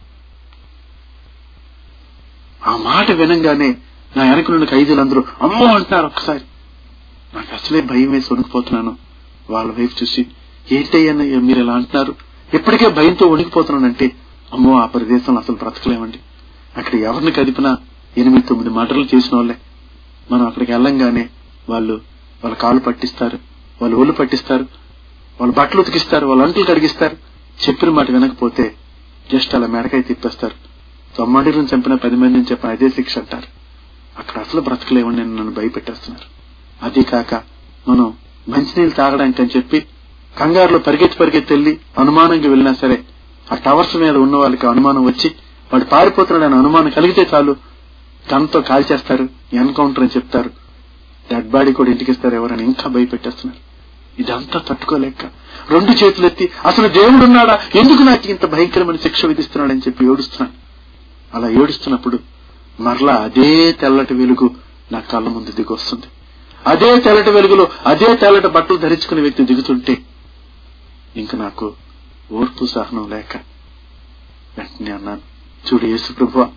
ఆ మాట వినంగానే నా వెనక నుండి ఖైదీలందరూ అమ్మో అంటున్నారు ఒక్కసారి నాకు అసలే భయం వేసి వణికిపోతున్నాను వాళ్ళ వైపు చూసి ఏంటయ్యా మీరు ఇలా అంటున్నారు ఇప్పటికే భయంతో వణికిపోతున్నానంటే అమ్మో ఆ ప్రదేశంలో అసలు బ్రతకలేమండి అక్కడ ఎవరిని కదిపినా ఎనిమిది తొమ్మిది మటర్లు చేసిన వాళ్ళే మనం అక్కడికి వెళ్ళంగానే వాళ్ళు వాళ్ళ కాళ్ళు పట్టిస్తారు వాళ్ళు ఒళ్ళు పట్టిస్తారు వాళ్ళ బట్టలు ఉతికిస్తారు వాళ్ళ అంట్లు కడిగిస్తారు చెప్పిన మాట వినకపోతే జస్ట్ అలా మెడకాయ తిప్పేస్తారు తొమ్మిదిని చంపిన పది మందిని చెప్పిన అదే శిక్ష అంటారు అక్కడ అసలు బ్రతకలేమని నేను నన్ను భయపెట్టేస్తున్నారు అది కాక మనం మంచినీళ్ళు తాగడానికి అని చెప్పి కంగారులో పరిగెత్తి పరిగెత్తి వెళ్లి అనుమానంగా వెళ్ళినా సరే ఆ టవర్స్ మీద ఉన్న వాళ్ళకి అనుమానం వచ్చి వాడు పారిపోతున్నాడని అనుమానం కలిగితే చాలు గన్తో కాల్చేస్తారు ఎన్కౌంటర్ అని చెప్తారు డెడ్ బాడీ కూడా ఇంటికి ఇస్తారు ఎవరని ఇంకా భయపెట్టేస్తున్నారు ఇదంతా తట్టుకోలేక రెండు చేతులు ఎత్తి అసలు దేవుడున్నాడా ఎందుకు నాకు ఇంత భయంకరమైన శిక్ష విధిస్తున్నాడని చెప్పి ఏడుస్తున్నాను అలా ఏడుస్తున్నప్పుడు మరలా అదే తెల్లటి వెలుగు నా కళ్ళ ముందు దిగొస్తుంది అదే తెల్లటి వెలుగులో అదే తెల్లటి బట్టలు ధరించుకునే వ్యక్తి దిగుతుంటే ఇంక నాకు ఓర్పు సహనం లేక వెంటనే అన్నాను చూడు యేసు ప్రభువా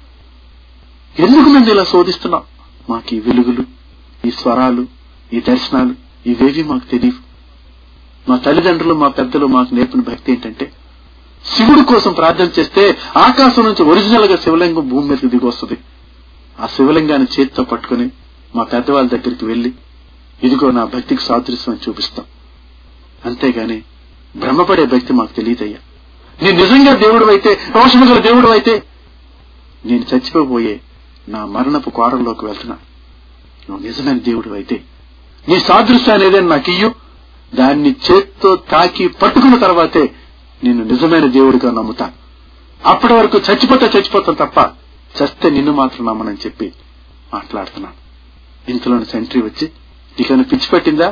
ఎందుకు నన్ను ఇలా శోధిస్తున్నావు మాకు ఈ వెలుగులు ఈ స్వరాలు ఈ దర్శనాలు ఇవేవి మాకు తెలియవు మా తల్లిదండ్రులు మా పెద్దలు మాకు నేర్పిన భక్తి ఏంటంటే శివుడి కోసం ప్రార్థన చేస్తే ఆకాశం నుంచి ఒరిజినల్ గా శివలింగం భూమి మీదకి దిగి వస్తుంది ఆ శివలింగాన్ని చేతితో పట్టుకుని మా పెద్దవాళ్ళ దగ్గరికి వెళ్లి ఇదిగో నా భక్తికి సాదృశ్యం అని చూపిస్తాం అంతేగాని భ్రమపడే భక్తి మాకు తెలియదయ్యా నేను నిజంగా దేవుడు అయితే రోషము గల దేవుడు అయితే నేను చచ్చిపోబోయే నా మరణపు కోరంలోకి వెళ్తున్నా నువ్వు నిజమైన దేవుడు అయితే నీ సాదృశ్యాన్ని ఏదైనా నాకు ఇయ్యు దాన్ని చేత్తో తాకి పట్టుకున్న తర్వాతే నిన్ను నిజమైన దేవుడిగా నమ్ముతా అప్పటి వరకు చచ్చిపోతే చచ్చిపోతాను తప్ప చస్తే నిన్ను మాత్రం నమ్మనని చెప్పి మాట్లాడుతున్నాను ఇంతలోని సెంట్రీ వచ్చి నీకైనా పిచ్చి పట్టిందా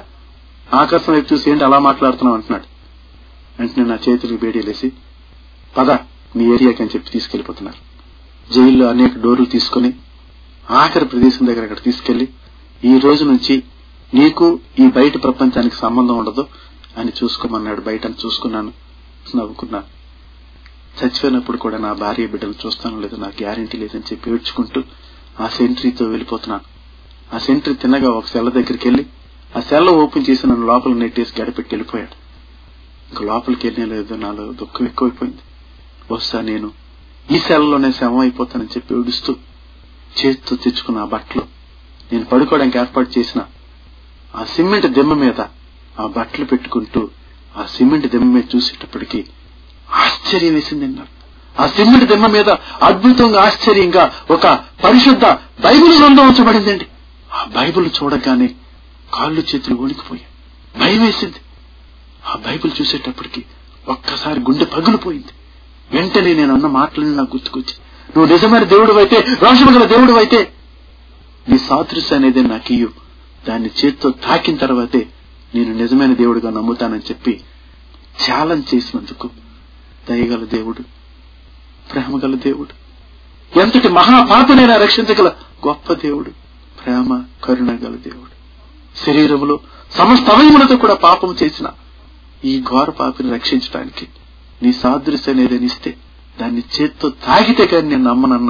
ఆకాశం వైపు చూసి ఏంటి అలా మాట్లాడుతున్నావు అంటున్నాడు వెంటనే నా చేతులకు బేడీలేసి పద మీ ఏరియాకి అని చెప్పి తీసుకెళ్లిపోతున్నారు జైల్లో అనేక డోర్లు తీసుకుని ఆఖరి ప్రదేశం దగ్గర అక్కడ తీసుకెళ్లి ఈ రోజు నుంచి నీకు ఈ బయట ప్రపంచానికి సంబంధం ఉండదు అని చూసుకోమన్నాడు బయట చూసుకున్నాను నవ్వుకున్నాను చచ్చిపోయినప్పుడు కూడా నా భార్య బిడ్డలు చూస్తాను లేదు నాకు గ్యారంటీ లేదని చెప్పి ఏడ్చుకుంటూ ఆ సెంట్రీతో వెళ్ళిపోతున్నాను ఆ సెంట్రీ తిన్నగా ఒక సెల్ల దగ్గరికి వెళ్ళి ఆ సెల్ల ఓపెన్ చేసి నన్ను లోపల నెట్టేసి గడపెట్టి వెళ్ళిపోయాడు ఇంక లోపలికి వెళ్ళిన లేదు నాలో దుఃఖం ఎక్కువైపోయింది బహుశా నేను ఈ సెలలోనే శవం అయిపోతానని చెప్పి ఏడుస్తూ చేతితో తెచ్చుకున్న ఆ బట్టలు నేను పడుకోవడానికి ఏర్పాటు చేసిన ఆ సిమెంట్ దిమ్మ మీద ఆ బట్టలు పెట్టుకుంటూ ఆ సిమెంట్ దిమ్మ మీద చూసేటప్పటికి ఆశ్చర్యం వేసింది నాకు ఆ సిమెంట్ దిమ్మ మీద అద్భుతంగా ఆశ్చర్యంగా ఒక పరిశుద్ధ బైబిల్ గ్రంథం ఉంచబడిందండి ఆ బైబిల్ చూడగానే కాళ్ళు చేతులు వణికిపోయాయి భయం వేసింది ఆ బైబిల్ చూసేటప్పటికి ఒక్కసారి గుండె పగిలిపోయింది వెంటనే నేను అన్న మాటలను నాకు గుర్తుకొచ్చి నువ్వు నిజమైన దేవుడు అయితే రోషము గల దేవుడు అయితే నీ సాదృశ్య అనేది నాకు ఇయ్యు దాన్ని చేత్తో తాకిన తర్వాతే నేను నిజమైన దేవుడిగా నమ్ముతానని చెప్పి ఛాలెంజ్ చేసినందుకు దయగల దేవుడు ప్రేమగల దేవుడు ఎంతటి మహాపాపనైనా రక్షించగల గొప్ప దేవుడు ప్రేమ కరుణ గల దేవుడు శరీరములో సమస్త అవయములతో కూడా పాపం చేసిన ఈ ఘోర పాపిని రక్షించడానికి నీ సాదృశ్య అనేది ఇస్తే దాన్ని చేత్తో తాగితే కానీ నేను నమ్మనన్న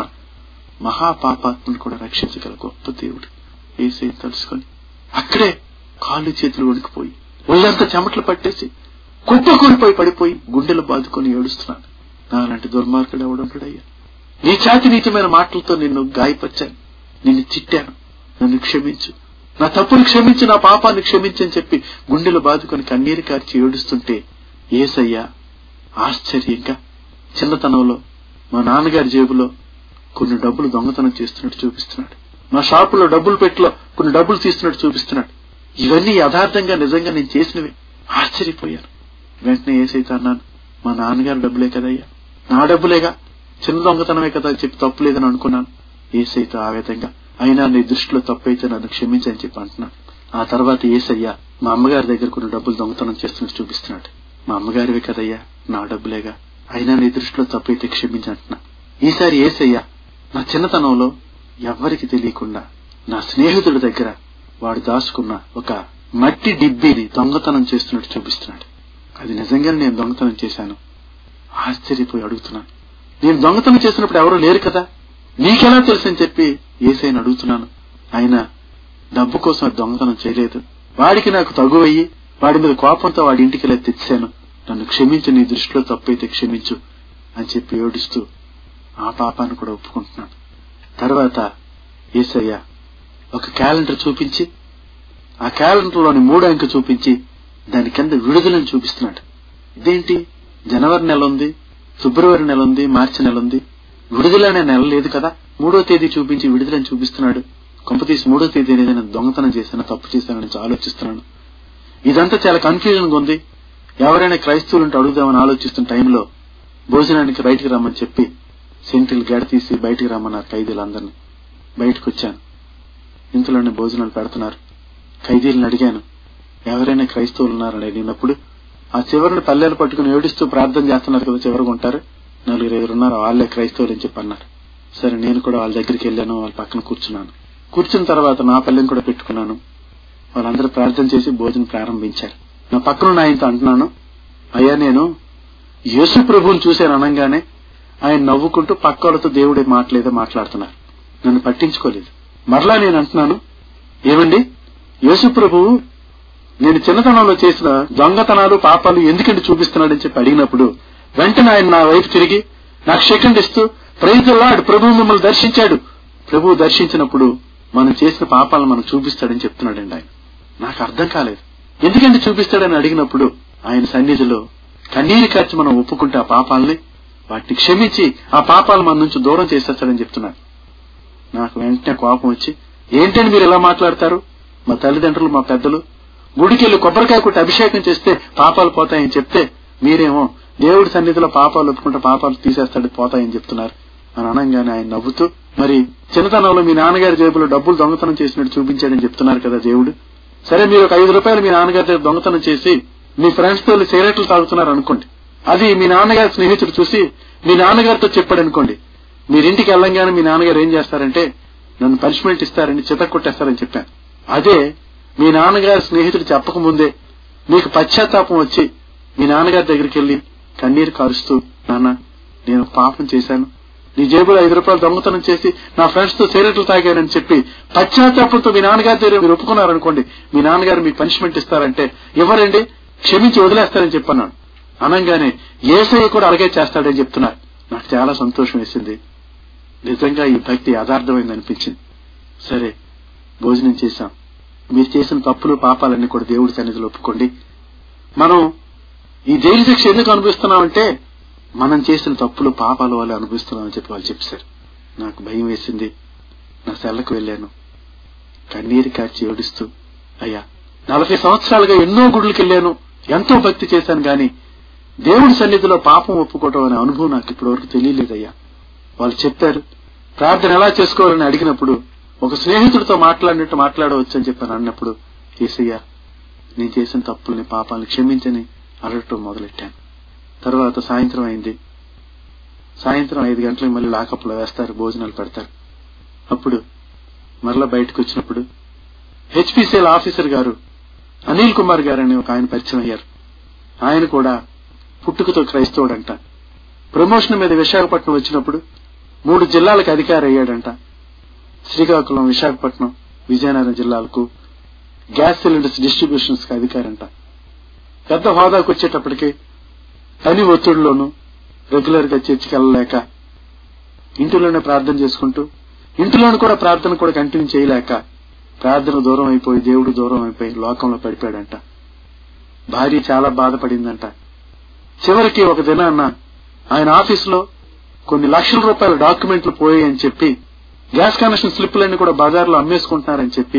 మహాపాపాత్మను కూడా రక్షించగల గొప్ప దేవుడు ఏసై తలుసుకొని అక్కడే కాళ్ళు చేతులు వణికిపోయి ఒళ్ళంతా చెమటలు పట్టేసి కుప్పకూలిపోయి పడిపోయి గుండెలు బాదుకొని ఏడుస్తున్నాను నాలాంటి దుర్మార్గుడు ఎవడుంటాడయ్యా నీ చాతి నీచమైన మాటలతో నిన్ను గాయపరిచాను నిన్ను చిట్టాను నన్ను క్షమించు నా తప్పును క్షమించి నా పాపాన్ని క్షమించని చెప్పి గుండెలు బాదుకొని కన్నీరు కార్చి ఏడుస్తుంటే ఏసయ్యా ఆశ్చర్యంగా చిన్నతనంలో మా నాన్నగారి జేబులో కొన్ని డబ్బులు దొంగతనం చేస్తున్నట్టు చూపిస్తున్నాడు మా షాపులో డబ్బులు పెట్టిలో కొన్ని డబ్బులు తీస్తున్నట్టు చూపిస్తున్నాడు ఇవన్నీ యథార్థంగా నిజంగా నేను చేసినవి ఆశ్చర్యపోయాను వెంటనే ఏసైతే అన్నాను మా నాన్నగారి డబ్బులే కదయ్యా నా డబ్బులేగా చిన్న దొంగతనమే కదా అని చెప్పి తప్పు లేదని అనుకున్నాను ఏసైతే ఆ విధంగా అయినా నీ దృష్టిలో తప్పైతే నన్ను క్షమించని చెప్పి అంటున్నాను ఆ తర్వాత ఏసయ్యా మా అమ్మగారి దగ్గర కొన్ని డబ్బులు దొంగతనం చేస్తున్నట్టు చూపిస్తున్నాడు మా అమ్మగారివే కదయ్యా నా డబ్బులేగా అయినా నీ దృష్టిలో తప్పైతే క్షమించి అంటున్నా ఈసారి ఏసయ్యా నా చిన్నతనంలో ఎవ్వరికి తెలియకుండా నా స్నేహితుడి దగ్గర వాడు దాచుకున్న ఒక మట్టి డిబ్బీని దొంగతనం చేస్తున్నట్టు చూపిస్తున్నాడు అది నిజంగానే నేను దొంగతనం చేశాను ఆశ్చర్యపోయి అడుగుతున్నాను నేను దొంగతనం చేసినప్పుడు ఎవరూ లేరు కదా నీకెలా తెలుసని చెప్పి ఏసైని అడుగుతున్నాను ఆయన డబ్బు కోసం అది దొంగతనం చేయలేదు వాడికి నాకు తగువయ్యి వాడి మీద కోపంతో వాడి ఇంటికి వెళ్ళి తెచ్చాను నన్ను క్షమించు నీ దృష్టిలో తప్పైతే క్షమించు అని చెప్పి ఏడుస్తూ ఆ పాపాన్ని కూడా ఒప్పుకుంటున్నాను తర్వాత ఏసయ్య ఒక క్యాలెండర్ చూపించి ఆ క్యాలెండర్ లోని మూడో అంక చూపించి దాని కింద విడుదలను చూపిస్తున్నాడు ఇదేంటి జనవరి నెల ఉంది ఫిబ్రవరి నెల ఉంది మార్చి నెల ఉంది విడుదల అనే నెల లేదు కదా మూడో తేదీ చూపించి విడుదలని చూపిస్తున్నాడు కొంపతీసి మూడో తేదీ ఏదైనా దొంగతనం చేశానా తప్పు చేశానని ఆలోచిస్తున్నాను ఇదంతా చాలా కన్ఫ్యూజన్ గా ఉంది ఎవరైనా క్రైస్తవులు ఉంటే అడుగుదామని ఆలోచిస్తున్న టైంలో భోజనానికి బయటికి రమ్మని చెప్పి సెంట్రిల్ గడ తీసి బయటికి రమ్మన్నారు ఖైదీలందరినీ బయటకు వచ్చాను ఇంతలోనే భోజనాలు పెడుతున్నారు ఖైదీలను అడిగాను ఎవరైనా క్రైస్తవులు ఉన్నారని అడిగినప్పుడు ఆ చివరిని పల్లెలు పట్టుకుని ఏడుస్తూ ప్రార్థన చేస్తున్నారు కదా చివరికి ఉంటారు నలుగురు ఐదుగురు ఉన్నారు వాళ్ళే క్రైస్తవులు అని చెప్పి అన్నారు సరే నేను కూడా వాళ్ళ దగ్గరికి వెళ్ళాను వాళ్ళ పక్కన కూర్చున్నాను కూర్చున్న తర్వాత నా పల్లెని కూడా పెట్టుకున్నాను వాళ్ళందరూ ప్రార్థన చేసి భోజనం ప్రారంభించారు నా పక్కన ఆయనతో అంటున్నాను అయ్యా నేను యేసు ప్రభువుని చూశాను అనగానే ఆయన నవ్వుకుంటూ పక్కోళ్ళతో దేవుడే మాట్లాడేదో మాట్లాడుతున్నారు నన్ను పట్టించుకోలేదు మరలా నేను అంటున్నాను ఏమండి యేసు ప్రభువు నేను చిన్నతనంలో చేసిన దొంగతనాలు పాపాలు ఎందుకంటే చూపిస్తున్నాడని చెప్పి అడిగినప్పుడు వెంటనే ఆయన నా వైపు తిరిగి నాకు సెకండ్ ఇస్తూ ప్రైజ్ లాడ్ ప్రభువు మిమ్మల్ని దర్శించాడు ప్రభువు దర్శించినప్పుడు మనం చేసిన పాపాలను మనకు చూపిస్తాడని చెప్తున్నాడండి ఆయన నాకు అర్థం కాలేదు ఎందుకంటే చూపిస్తాడని అడిగినప్పుడు ఆయన సన్నిధిలో కన్నీరు కార్చి మనం ఒప్పుకుంటే ఆ పాపాలని వాటిని క్షమించి ఆ పాపాలు మన నుంచి దూరం చేసేస్తాడని చెప్తున్నాడు నాకు వెంటనే కోపం వచ్చి ఏంటని మీరు ఇలా మాట్లాడతారు మా తల్లిదండ్రులు మా పెద్దలు గుడికెళ్ళి కొబ్బరికాయ కొట్టి అభిషేకం చేస్తే పాపాలు పోతాయని చెప్తే మీరేమో దేవుడి సన్నిధిలో పాపాలు ఒప్పుకుంటే పాపాలు తీసేస్తాడు పోతాయని చెప్తున్నారు అని అనగానే ఆయన నవ్వుతూ మరి చిన్నతనంలో మీ నాన్నగారి జేబులో డబ్బులు దొంగతనం చేసినట్టు చూపించాడని చెప్తున్నారు కదా దేవుడు సరే మీరు ఒక ఐదు రూపాయలు మీ నాన్నగారి దగ్గర దొంగతనం చేసి మీ ఫ్రెండ్స్ తో సిగరెట్లు తాగుతున్నారు అనుకోండి అది మీ నాన్నగారి స్నేహితుడు చూసి మీ నాన్నగారితో చెప్పాడు అనుకోండి మీరింటికి వెళ్ళంగానే మీ నాన్నగారు ఏం చేస్తారంటే నన్ను పనిష్మెంట్ ఇస్తారని చిత కొట్టేస్తారని చెప్పాను అదే మీ నాన్నగారి స్నేహితుడు చెప్పకముందే మీకు పశ్చాత్తాపం వచ్చి మీ నాన్నగారి దగ్గరికి వెళ్లి కన్నీరు కారుస్తూ నాన్న నేను ఒక పాపం చేశాను నీ జేబులో ఐదు రూపాయలు దొంగతనం చేసి నా ఫ్రెండ్స్ తో సిగరెట్లు తాగానని చెప్పి పశ్చాత్తాపంతో మీ నాన్నగారి దగ్గర మీరు ఒప్పుకున్నారనుకోండి మీ నాన్నగారు మీకు పనిష్మెంట్ ఇస్తారంటే ఎవరండి క్షమించి వదిలేస్తారని చెప్పన్నాను అనగానే ఏసయ్య కూడా అలాగే చేస్తాడని చెప్తున్నారు నాకు చాలా సంతోషం వేసింది నిజంగా ఈ భక్తి యథార్థమైంది అనిపించింది సరే భోజనం చేశాం మీరు చేసిన తప్పులు పాపాలన్నీ కూడా దేవుడి సన్నిధిలో ఒప్పుకోండి మనం ఈ జైలు శిక్ష ఎందుకు అనుభవిస్తున్నామంటే మనం చేసిన తప్పులు పాపాల వల్ల అనుభవిస్తున్నామని చెప్పి వాళ్ళు చెప్పారు నాకు భయం వేసింది నా సెల్లకు వెళ్ళాను కన్నీరు కార్చి ఏడుస్తూ అయ్యా నలభై సంవత్సరాలుగా ఎన్నో గుడులకు వెళ్ళాను ఎంతో భక్తి చేశాను గాని దేవుడి సన్నిధిలో పాపం ఒప్పుకోవటం అనే అనుభవం నాకు ఇప్పటివరకు తెలియలేదయ్యా వాళ్ళు చెప్పారు ప్రార్థన ఎలా చేసుకోవాలని అడిగినప్పుడు ఒక స్నేహితుడితో మాట్లాడినట్టు మాట్లాడవచ్చు అని చెప్పాను అన్నప్పుడు ఏసయ్య నేను చేసిన తప్పుల్ని పాపాలను క్షమించని అడగటం మొదలెట్టాను తర్వాత సాయంత్రం అయింది సాయంత్రం ఐదు గంటలకు మళ్ళీ లాకప్లో వేస్తారు భోజనాలు పెడతారు అప్పుడు మరలా బయటకు వచ్చినప్పుడు హెచ్పిసిఎల్ ఆఫీసర్ గారు అనిల్ కుమార్ గారు అని ఒక ఆయన పరిచయం అయ్యారు ఆయన కూడా పుట్టుకతో క్రైస్తవుడంట ప్రమోషన్ మీద విశాఖపట్నం వచ్చినప్పుడు మూడు జిల్లాలకు అధికారి అయ్యాడంట శ్రీకాకుళం విశాఖపట్నం విజయనగరం జిల్లాలకు గ్యాస్ సిలిండర్స్ డిస్ట్రిబ్యూషన్స్ కి అధికారంట పెద్ద హోదాకు వచ్చేటప్పటికి పని ఒత్తిడిలోనూ రెగ్యులర్ గా చర్చికి వెళ్ళలేక ఇంటిలోనే ప్రార్థన చేసుకుంటూ ఇంటిలోనే కూడా ప్రార్థన కూడా కంటిన్యూ చేయలేక ప్రార్థన దూరం అయిపోయి దేవుడు దూరం అయిపోయి లోకంలో పడిపోయాడంట భార్య చాలా బాధపడిందంట చివరికి ఒక దినాన్న ఆయన ఆఫీసులో కొన్ని లక్షల రూపాయల డాక్యుమెంట్లు పోయాయని చెప్పి గ్యాస్ కనెక్షన్ స్లిప్లన్నీ కూడా బజార్లో అమ్మేసుకుంటున్నారని చెప్పి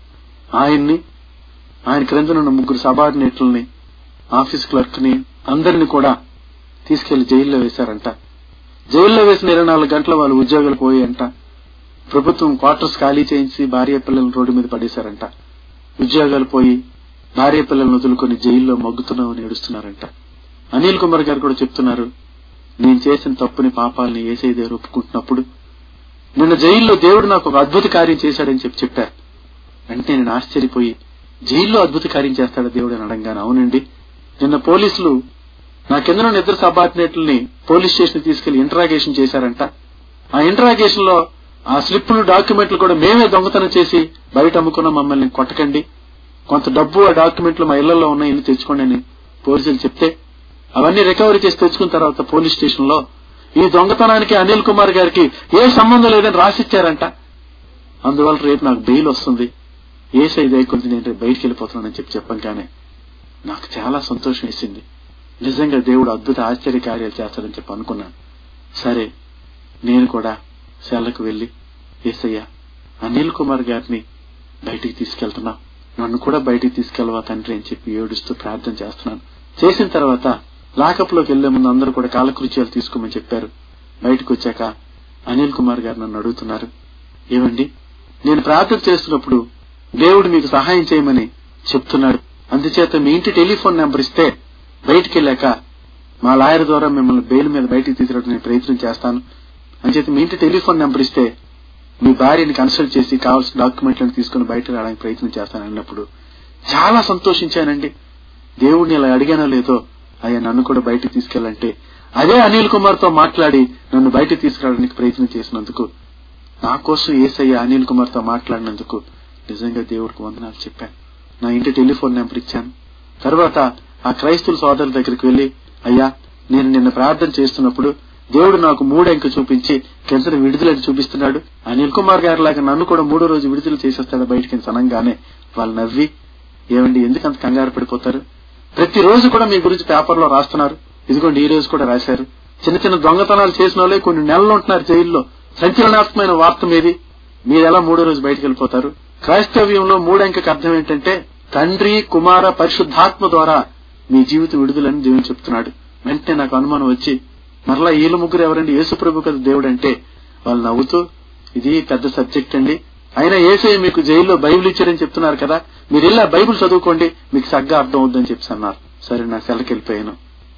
ఆయన్ని ఆయన క్రిందనున్న ముగ్గురు సబార్డినేట్లని ఆఫీస్ క్లర్క్ ని అందరిని కూడా తీసుకెళ్లి జైల్లో వేశారంట జైల్లో వేసిన ఇరవై నాలుగు గంటల వాళ్ళు ఉద్యోగాలు పోయాయంట ప్రభుత్వం క్వార్టర్స్ ఖాళీ చేయించి భార్య పిల్లలను రోడ్డు మీద పడేశారంట ఉద్యోగాలు పోయి భార్య పిల్లలను వదులుకొని జైల్లో మగ్గుతున్నామని ఏడుస్తున్నారంట అనిల్ కుమార్ గారు కూడా చెప్తున్నారు నేను చేసిన తప్పుని పాపాలని ఏసై దగ్గర ఒప్పుకుంటున్నప్పుడు నిన్న జైల్లో దేవుడు నాకు ఒక అద్భుత కార్యం చేశాడని చెప్పి చెప్పారు అంటే నేను ఆశ్చర్యపోయి జైల్లో అద్భుత కార్యం చేస్తాడా దేవుడు అని అడగాను అవునండి నిన్న పోలీసులు నా కింద ఇద్దరు సబార్డినేట్లని పోలీస్ స్టేషన్ తీసుకెళ్లి ఇంటరాగేషన్ చేశారంట ఆ ఇంటరాగేషన్ లో ఆ స్లిప్లు డాక్యుమెంట్లు కూడా మేమే దొంగతనం చేసి బయట అమ్ముకున్న మమ్మల్ని కొట్టకండి కొంత డబ్బు ఆ డాక్యుమెంట్లు మా ఇళ్లలో ఉన్నాయి ఇల్లు తెచ్చుకోండి అని పోలీసులు చెప్తే అవన్నీ రికవరీ చేసి తెచ్చుకున్న తర్వాత పోలీస్ స్టేషన్ లో ఈ దొంగతనానికి అనిల్ కుమార్ గారికి ఏ సంబంధం లేదని రాసిచ్చారంట అందువల్ల రేపు నాకు బెయిల్ వస్తుంది ఏ సైజ్ కొంచెం నేను రేపు బయటికి వెళ్ళిపోతున్నానని చెప్పి చెప్పంగానే నాకు చాలా సంతోషం వేసింది నిజంగా దేవుడు అద్భుత ఆశ్చర్య కార్యాలు చేస్తాడని చెప్పి అనుకున్నాను సరే నేను కూడా సెల్లకు వెళ్లి ఏసయ్య అనిల్ కుమార్ గారిని బయటికి తీసుకెళ్తున్నా నన్ను కూడా బయటికి తీసుకెళ్ళవా తండ్రి అని చెప్పి ఏడుస్తూ ప్రార్థన చేస్తున్నాను చేసిన తర్వాత లాకప్లోకి వెళ్లే ముందు అందరూ కూడా కాలకృత్యాలు తీసుకోమని చెప్పారు బయటకు వచ్చాక అనిల్ కుమార్ గారు నన్ను అడుగుతున్నారు ఏమండి నేను ప్రార్థన చేస్తున్నప్పుడు దేవుడు మీకు సహాయం చేయమని చెప్తున్నాడు అందుచేత మీ ఇంటి టెలిఫోన్ నెంబర్ ఇస్తే బయటికి వెళ్ళాక మా లాయర్ ద్వారా మిమ్మల్ని బెయిల్ మీద బయటికి తీసుకురావడం నేను ప్రయత్నం చేస్తాను అంచేత మీ ఇంటి టెలిఫోన్ నెంబర్ ఇస్తే మీ భార్యని కన్సల్ట్ చేసి కావాల్సిన డాక్యుమెంట్లను తీసుకుని బయట రావడానికి ప్రయత్నం చేస్తాను అన్నప్పుడు చాలా సంతోషించానండి దేవుడిని ఇలా అడిగానో లేదో అయ్యా నన్ను కూడా బయటికి తీసుకెళ్ళంటే అదే అనిల్ కుమార్ తో మాట్లాడి నన్ను బయటికి తీసుకురావడానికి ప్రయత్నం చేసినందుకు నా కోసం ఏసయ్య అనిల్ కుమార్ తో మాట్లాడినందుకు నిజంగా దేవుడికి వందనాలు చెప్పాను నా ఇంటి టెలిఫోన్ నెంబర్ ఇచ్చాను తర్వాత ఆ క్రైస్తుల సోదరుల దగ్గరికి వెళ్లి అయ్యా నేను నిన్న ప్రార్థన చేస్తున్నప్పుడు దేవుడు నాకు మూడెంక చూపించి కింద విడుదలని చూపిస్తున్నాడు అనిల్ కుమార్ గారి లాగా నన్ను కూడా మూడో రోజు విడుదల చేసేస్తాడు బయటికి సనంగానే వాళ్ళు నవ్వి ఏమండి ఎందుకు అంత కంగారు పడిపోతారు ప్రతి రోజు కూడా మీ గురించి పేపర్లో రాస్తున్నారు ఇదిగోండి ఈ రోజు కూడా రాశారు చిన్న చిన్న దొంగతనాలు చేసిన వాళ్ళే కొన్ని నెలలు ఉంటున్నారు జైల్లో సంచలనాత్మకమైన వార్త మీది మీరు ఎలా మూడో రోజు బయటకు వెళ్ళిపోతారు క్రైస్తవ్యంలో మూడంకెకి అర్థం ఏంటంటే తండ్రి కుమార పరిశుద్ధాత్మ ద్వారా మీ జీవిత విడుదలని దేవుని చెప్తున్నాడు వెంటనే నాకు అనుమానం వచ్చి మరలా వీళ్ళ ముగ్గురు ఎవరండి యేసుప్రభు కదా దేవుడు అంటే వాళ్ళు నవ్వుతూ ఇది పెద్ద సబ్జెక్ట్ అండి అయినా ఏసే మీకు జైల్లో బైబిల్ ఇచ్చారని చెప్తున్నారు కదా మీరు ఇలా బైబిల్ చదువుకోండి మీకు సగ్గా అర్థం అవుద్దని చెప్పి అన్నారు సరే నా సెలకి వెళ్ళిపోయాను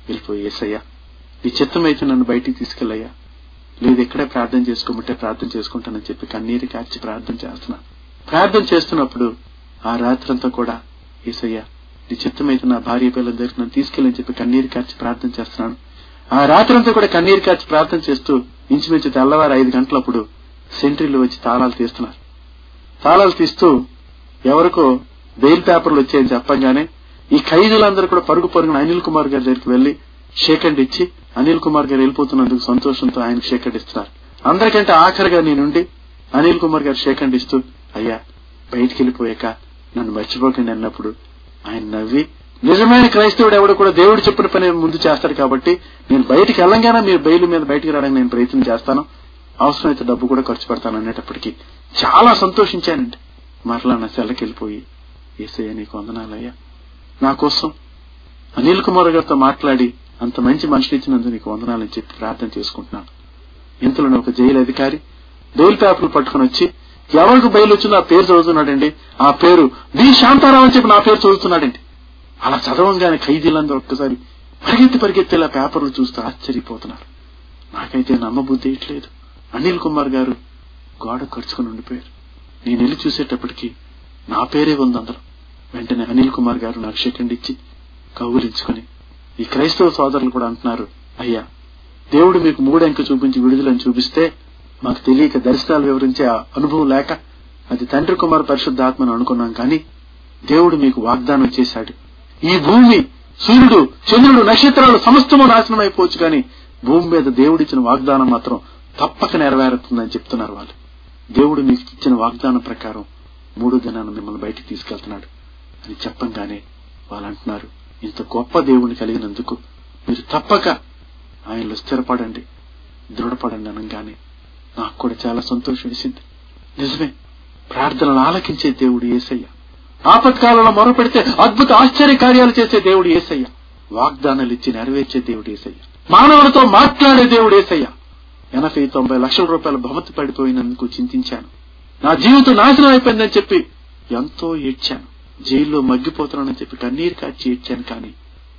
వెళ్ళిపోయి ఏసయ్యా నీ చిత్తమైతే నన్ను బయటికి తీసుకెళ్ళయ్యా లేదు ఇక్కడే ప్రార్థన చేసుకోమంటే ప్రార్థన చేసుకుంటానని చెప్పి కన్నీరు కార్చి ప్రార్థన చేస్తున్నా ప్రార్థన చేస్తున్నప్పుడు ఆ రాత్రంతా కూడా ఏసయ్యా నీ చిత్తమైతే నా భార్య పిల్లల దగ్గర నన్ను తీసుకెళ్ళని చెప్పి కన్నీరు కార్చి ప్రార్థన చేస్తున్నాను ఆ రాత్రంతా కూడా కన్నీరు కార్చి ప్రార్థన చేస్తూ ఇంచుమించు తెల్లవారు ఐదు గంటలప్పుడు సెంట్రీలు వచ్చి తాళాలు తీస్తున్నారు తాళాలు తీస్తూ ఎవరికో బెయిల్ పేపర్లు వచ్చాయని చెప్పగానే ఈ ఖైదీలందరూ కూడా పరుగు పరుగున అనిల్ కుమార్ గారి దగ్గరికి వెళ్లి షేకండ్ ఇచ్చి అనిల్ కుమార్ గారు వెళ్ళిపోతున్నందుకు సంతోషంతో ఆయన షేకండ్ ఇస్తున్నారు అందరికంటే ఆఖరిగా నేనుండి అనిల్ కుమార్ గారు షేకండ్ ఇస్తూ అయ్యా బయటికి వెళ్ళిపోయాక నన్ను మర్చిపోకండి అన్నప్పుడు ఆయన నవ్వి నిజమైన క్రైస్తవుడు ఎవడు కూడా దేవుడు చెప్పిన పని ముందు చేస్తాడు కాబట్టి నేను బయటికి వెళ్ళంగానే మీరు బయలు మీద బయటికి రావడానికి నేను ప్రయత్నం చేస్తాను అవసరమైతే డబ్బు కూడా ఖర్చు పెడతాను అనేటప్పటికీ చాలా సంతోషించానండి మరలా నా సెల్లకి వెళ్ళిపోయి ఏసయ్య నీకు వందనాలయ్యా నా కోసం అనిల్ కుమార్ గారితో మాట్లాడి అంత మంచి మనిషిని ఇచ్చినందుకు నీకు వందనాలని చెప్పి ప్రార్థన చేసుకుంటున్నాను ఇంతలో ఒక జైలు అధికారి బెయిల్ పేపర్లు పట్టుకుని వచ్చి ఎవరికి బయలు వచ్చిందో ఆ పేరు చదువుతున్నాడండి ఆ పేరు బి శాంతారావు అని చెప్పి నా పేరు చదువుతున్నాడండి అలా చదవంగానే ఖైదీలందరూ ఒక్కసారి పరిగెత్తి పరిగెత్తేలా పేపర్లు చూస్తూ ఆశ్చర్యపోతున్నారు నాకైతే నమ్మబుద్ధి ఇట్లేదు అనిల్ కుమార్ గారు గోడ ఖర్చుకుని ఉండిపోయారు నేను వెళ్ళి చూసేటప్పటికి నా పేరే ఉంది అందరూ వెంటనే అనిల్ కుమార్ గారు నాకు సెకండ్ ఇచ్చి కౌగులించుకుని ఈ క్రైస్తవ సోదరులు కూడా అంటున్నారు అయ్యా దేవుడు మీకు మూడంక చూపించి విడుదలని చూపిస్తే మాకు తెలియక దర్శనాలు వివరించే ఆ అనుభవం లేక అది తండ్రి కుమార్ పరిశుద్ధాత్మను అనుకున్నాం కానీ దేవుడు మీకు వాగ్దానం చేశాడు ఈ భూమి సూర్యుడు చంద్రుడు నక్షత్రాలు సమస్తము నాశనం అయిపోవచ్చు కానీ భూమి మీద దేవుడిచ్చిన వాగ్దానం మాత్రం తప్పక నెరవేరుతుందని చెప్తున్నారు వాళ్ళు దేవుడు మీకు ఇచ్చిన వాగ్దానం ప్రకారం మూడు దినాన్ని మిమ్మల్ని బయటికి తీసుకెళ్తున్నాడు అని చెప్పంగానే వాళ్ళు అంటున్నారు ఇంత గొప్ప దేవుని కలిగినందుకు మీరు తప్పక ఆయనలో స్థిరపడండి దృఢపడండి అనగానే నాకు కూడా చాలా సంతోషం వేసింది నిజమే ప్రార్థనలు ఆలకించే దేవుడు ఏసయ్య ఆపత్కాలంలో మొరపెడితే అద్భుత ఆశ్చర్య కార్యాలు చేసే దేవుడు ఏసయ్య వాగ్దానాలు ఇచ్చి నెరవేర్చే దేవుడు ఏసయ్య మానవులతో మాట్లాడే దేవుడు ఏసయ్య ఎనభై తొంభై లక్షల రూపాయల భవతి పడిపోయినందుకు చింతించాను నా జీవితం నాశనం అయిపోయిందని చెప్పి ఎంతో ఏడ్చాను జైల్లో మగ్గిపోతున్నానని చెప్పి కన్నీరు కాచి ఏడ్చాను కానీ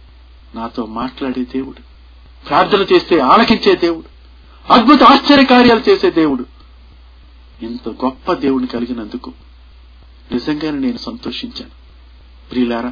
నాతో మాట్లాడే దేవుడు ప్రార్థన చేస్తే ఆలకించే దేవుడు అద్భుత ఆశ్చర్య కార్యాలు చేసే దేవుడు ఇంత గొప్ప దేవుని కలిగినందుకు నిజంగానే నేను సంతోషించాను ప్రియులారా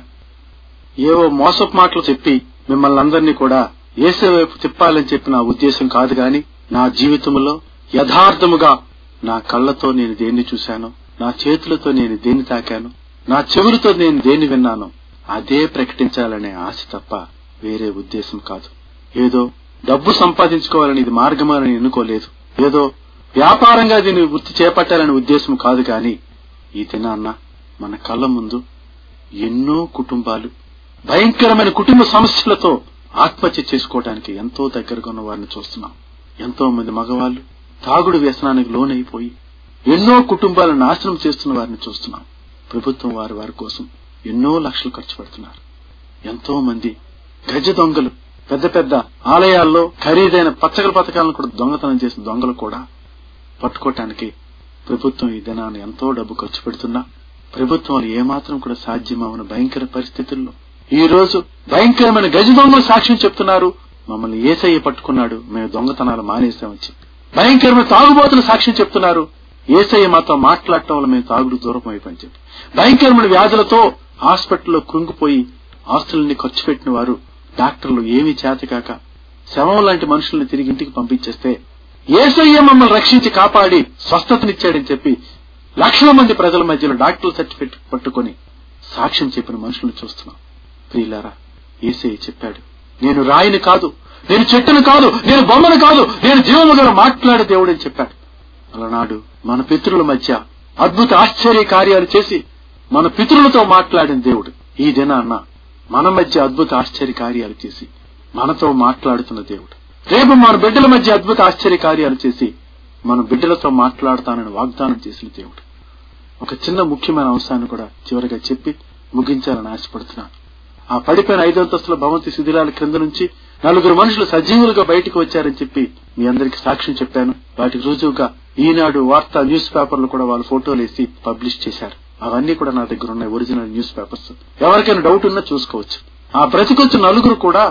ఏవో మోసపు మాటలు చెప్పి మిమ్మల్ని అందరినీ కూడా ఏసే వైపు తిప్పాలని చెప్పి నా ఉద్దేశం కాదు గాని నా జీవితంలో యథార్థముగా నా కళ్ళతో నేను దేన్ని చూశాను నా చేతులతో నేను దేన్ని తాకాను నా చెవులతో నేను దేన్ని విన్నాను అదే ప్రకటించాలనే ఆశ తప్ప వేరే ఉద్దేశం కాదు ఏదో డబ్బు సంపాదించుకోవాలని ఇది మార్గమని ఎన్నుకోలేదు ఏదో వ్యాపారంగా దీన్ని వృత్తి చేపట్టాలనే ఉద్దేశం కాదు గాని ఈ దినాన్న మన కళ్ళ ముందు ఎన్నో కుటుంబాలు భయంకరమైన కుటుంబ సమస్యలతో ఆత్మహత్య చేసుకోవడానికి ఎంతో దగ్గరగా ఉన్న వారిని చూస్తున్నాం ఎంతో మంది మగవాళ్ళు తాగుడు వ్యసనానికి లోనైపోయి ఎన్నో కుటుంబాలను నాశనం చేస్తున్న వారిని చూస్తున్నాం ప్రభుత్వం వారి వారి కోసం ఎన్నో లక్షలు ఖర్చు పెడుతున్నారు ఎంతో మంది గజ దొంగలు పెద్ద పెద్ద ఆలయాల్లో ఖరీదైన పచ్చగల పథకాలను కూడా దొంగతనం చేసిన దొంగలు కూడా పట్టుకోవటానికి ప్రభుత్వం ఈ దినాన్ని ఎంతో డబ్బు ఖర్చు పెడుతున్నా ప్రభుత్వాలు ఏమాత్రం కూడా సాధ్యమవని భయంకర పరిస్థితుల్లో ఈ రోజు భయంకరమైన గజ దొంగలు సాక్ష్యం చెప్తున్నారు మమ్మల్ని ఏసయ్య పట్టుకున్నాడు మేము దొంగతనాలు మానేసామని చెప్పి భయంకరమైన తాగుబోతులు సాక్ష్యం చెప్తున్నారు ఏసయ్య మాతో మాట్లాడటం వల్ల మేము తాగుడు దూరం అయిపోయి చెప్పి భయంకరమైన వ్యాధులతో హాస్పిటల్లో కృంగిపోయి ఆస్తుల్ని ఖర్చు పెట్టిన వారు డాక్టర్లు ఏమీ చేతకాక శవం లాంటి మనుషుల్ని తిరిగి ఇంటికి పంపించేస్తే ఏసయ్య మమ్మల్ని రక్షించి కాపాడి స్వస్థతనిచ్చాడని చెప్పి లక్షల మంది ప్రజల మధ్యలో డాక్టర్ సర్టిఫికెట్ పట్టుకొని సాక్ష్యం చెప్పిన మనుషులను చూస్తున్నాం ప్రియులారా ఏసయ్య చెప్పాడు నేను రాయిని కాదు నేను చెట్టును కాదు నేను బొమ్మను కాదు నేను జీవము గల మాట్లాడే దేవుడని చెప్పాడు అలనాడు మన పితరుల మధ్య అద్భుత ఆశ్చర్య కార్యాలు చేసి మన పితరులతో మాట్లాడిన దేవుడు ఈ దినాన్న మన మధ్య అద్భుత ఆశ్చర్య కార్యాలు చేసి మనతో మాట్లాడుతున్న దేవుడు రేపు మన బిడ్డల మధ్య అద్భుత ఆశ్చర్య కార్యాలు చేసి మన బిడ్డలతో మాట్లాడతానని వాగ్దానం చేసిన దేవుడు ఒక చిన్న ముఖ్యమైన అంశాన్ని కూడా చివరిగా చెప్పి ముగించాలని ఆశపడుతున్నాను ఆ పడిపోయిన ఐదంతస్తుల భవంతి శిథిలాల క్రింద నుంచి నలుగురు మనుషులు సజీవులుగా బయటకు వచ్చారని చెప్పి మీ అందరికి సాక్ష్యం చెప్పాను వాటికి రుజువుగా ఈనాడు వార్తా న్యూస్ పేపర్లు కూడా వాళ్ళు ఫోటోలు వేసి పబ్లిష్ చేశారు అవన్నీ కూడా నా దగ్గర ఉన్నాయి ఒరిజినల్ న్యూస్ పేపర్స్ ఎవరికైనా డౌట్ ఉన్నా చూసుకోవచ్చు ఆ బ్రతికొచ్చిన నలుగురు కూడా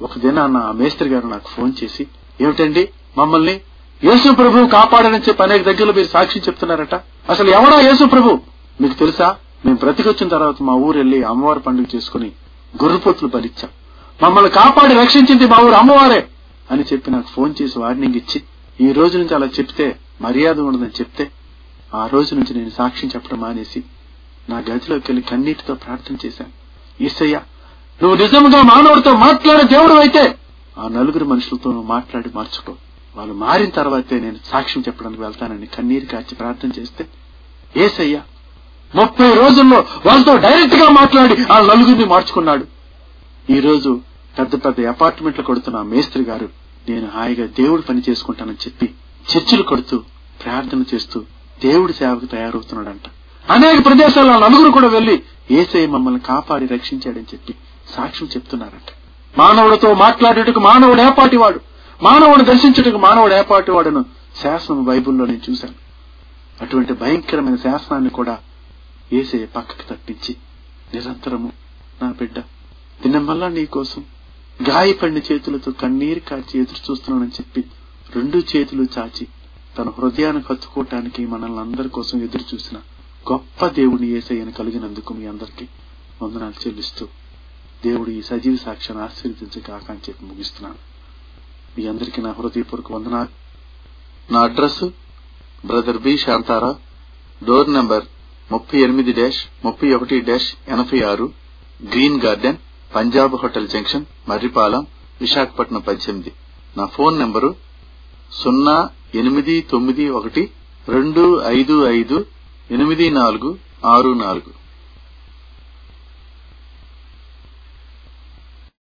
ఒక దినాన్న ఆ మేస్త్రి గారు నాకు ఫోన్ చేసి ఏమిటండి మమ్మల్ని యేసు ప్రభు కాపాడని చెప్పి అనేక దగ్గరలో మీరు సాక్ష్యం చెప్తున్నారట అసలు ఎవడా యేసు ప్రభు మీకు తెలుసా మేము బ్రతికొచ్చిన తర్వాత మా ఊరు వెళ్లి అమ్మవారి పండుగ చేసుకుని గొర్రెపోతులు బలిచ్చాం మమ్మల్ని కాపాడి రక్షించింది మా ఊరు అమ్మవారే అని చెప్పి నాకు ఫోన్ చేసి వార్నింగ్ ఇచ్చి ఈ రోజు నుంచి అలా చెప్తే మర్యాద ఉండదని చెప్తే ఆ రోజు నుంచి నేను సాక్ష్యం చెప్పడం మానేసి నా గదిలోకి వెళ్లి కన్నీటితో ప్రార్థన చేశాను ఈసయ్య నువ్వు నిజంగా మానవుడితో మాట్లాడే దేవుడు అయితే ఆ నలుగురు మనుషులతో నువ్వు మాట్లాడి మార్చుకో వాళ్ళు మారిన తర్వాతే నేను సాక్ష్యం చెప్పడానికి వెళ్తానని కన్నీరు కాచి ప్రార్థన చేస్తే ఏసయ్య ముప్పై రోజుల్లో వాళ్ళతో డైరెక్ట్ గా మాట్లాడి ఆ నలుగురిని మార్చుకున్నాడు ఈ రోజు పెద్ద పెద్ద అపార్ట్మెంట్లు కొడుతున్న ఆ మేస్త్రి గారు నేను హాయిగా దేవుడు పని చేసుకుంటానని చెప్పి చర్చిలు కొడుతూ ప్రార్థన చేస్తూ దేవుడి సేవకు తయారవుతున్నాడంట అనేక ప్రదేశాల్లో ఆ నలుగురు కూడా వెళ్లి ఏసై మమ్మల్ని కాపాడి రక్షించాడని చెప్పి సాక్ష్యం చెప్తున్నారంట మానవుడితో మాట్లాడేటకు మానవుడు ఏపాటివాడు మానవుడు దర్శించుటకు మానవుడు ఏపాటివాడును శాసనం బైబిల్లో నేను చూశాను అటువంటి భయంకరమైన శాసనాన్ని కూడా ఏసయ్య పక్కకు తప్పించి నిరంతరము నా బిడ్డ దినమల్లా నీ కోసం గాయపడిన చేతులతో కన్నీరు కాచి ఎదురు చూస్తున్నానని చెప్పి రెండు చేతులు చాచి తన హృదయాన్ని కత్తుకోవటానికి మనల్ని అందరి కోసం ఎదురు చూసిన గొప్ప దేవుని ఏసయ్యను కలిగినందుకు మీ అందరికీ వందనాలు చెల్లిస్తూ దేవుడు ఈ సజీవ సాక్ష్యాన్ని ఆశీర్వదించక ఆకాంక్ష ముగిస్తున్నాను మీ అందరికీ నా హృదయపూర్వక వందనాలు నా address brother B Shantara door number ముప్పై ఎనిమిది డాష్ ముప్పై ఒకటి డాష్ ఎనభై ఆరు green garden Punjab hotel junction Marripalem Visakhapatnam పద్దెనిమిది నా ఫోన్ నంబరు సున్నా ఎనిమిది తొమ్మిది ఒకటి రెండు ఐదు ఐదు ఎనిమిది నాలుగు ఆరు నాలుగు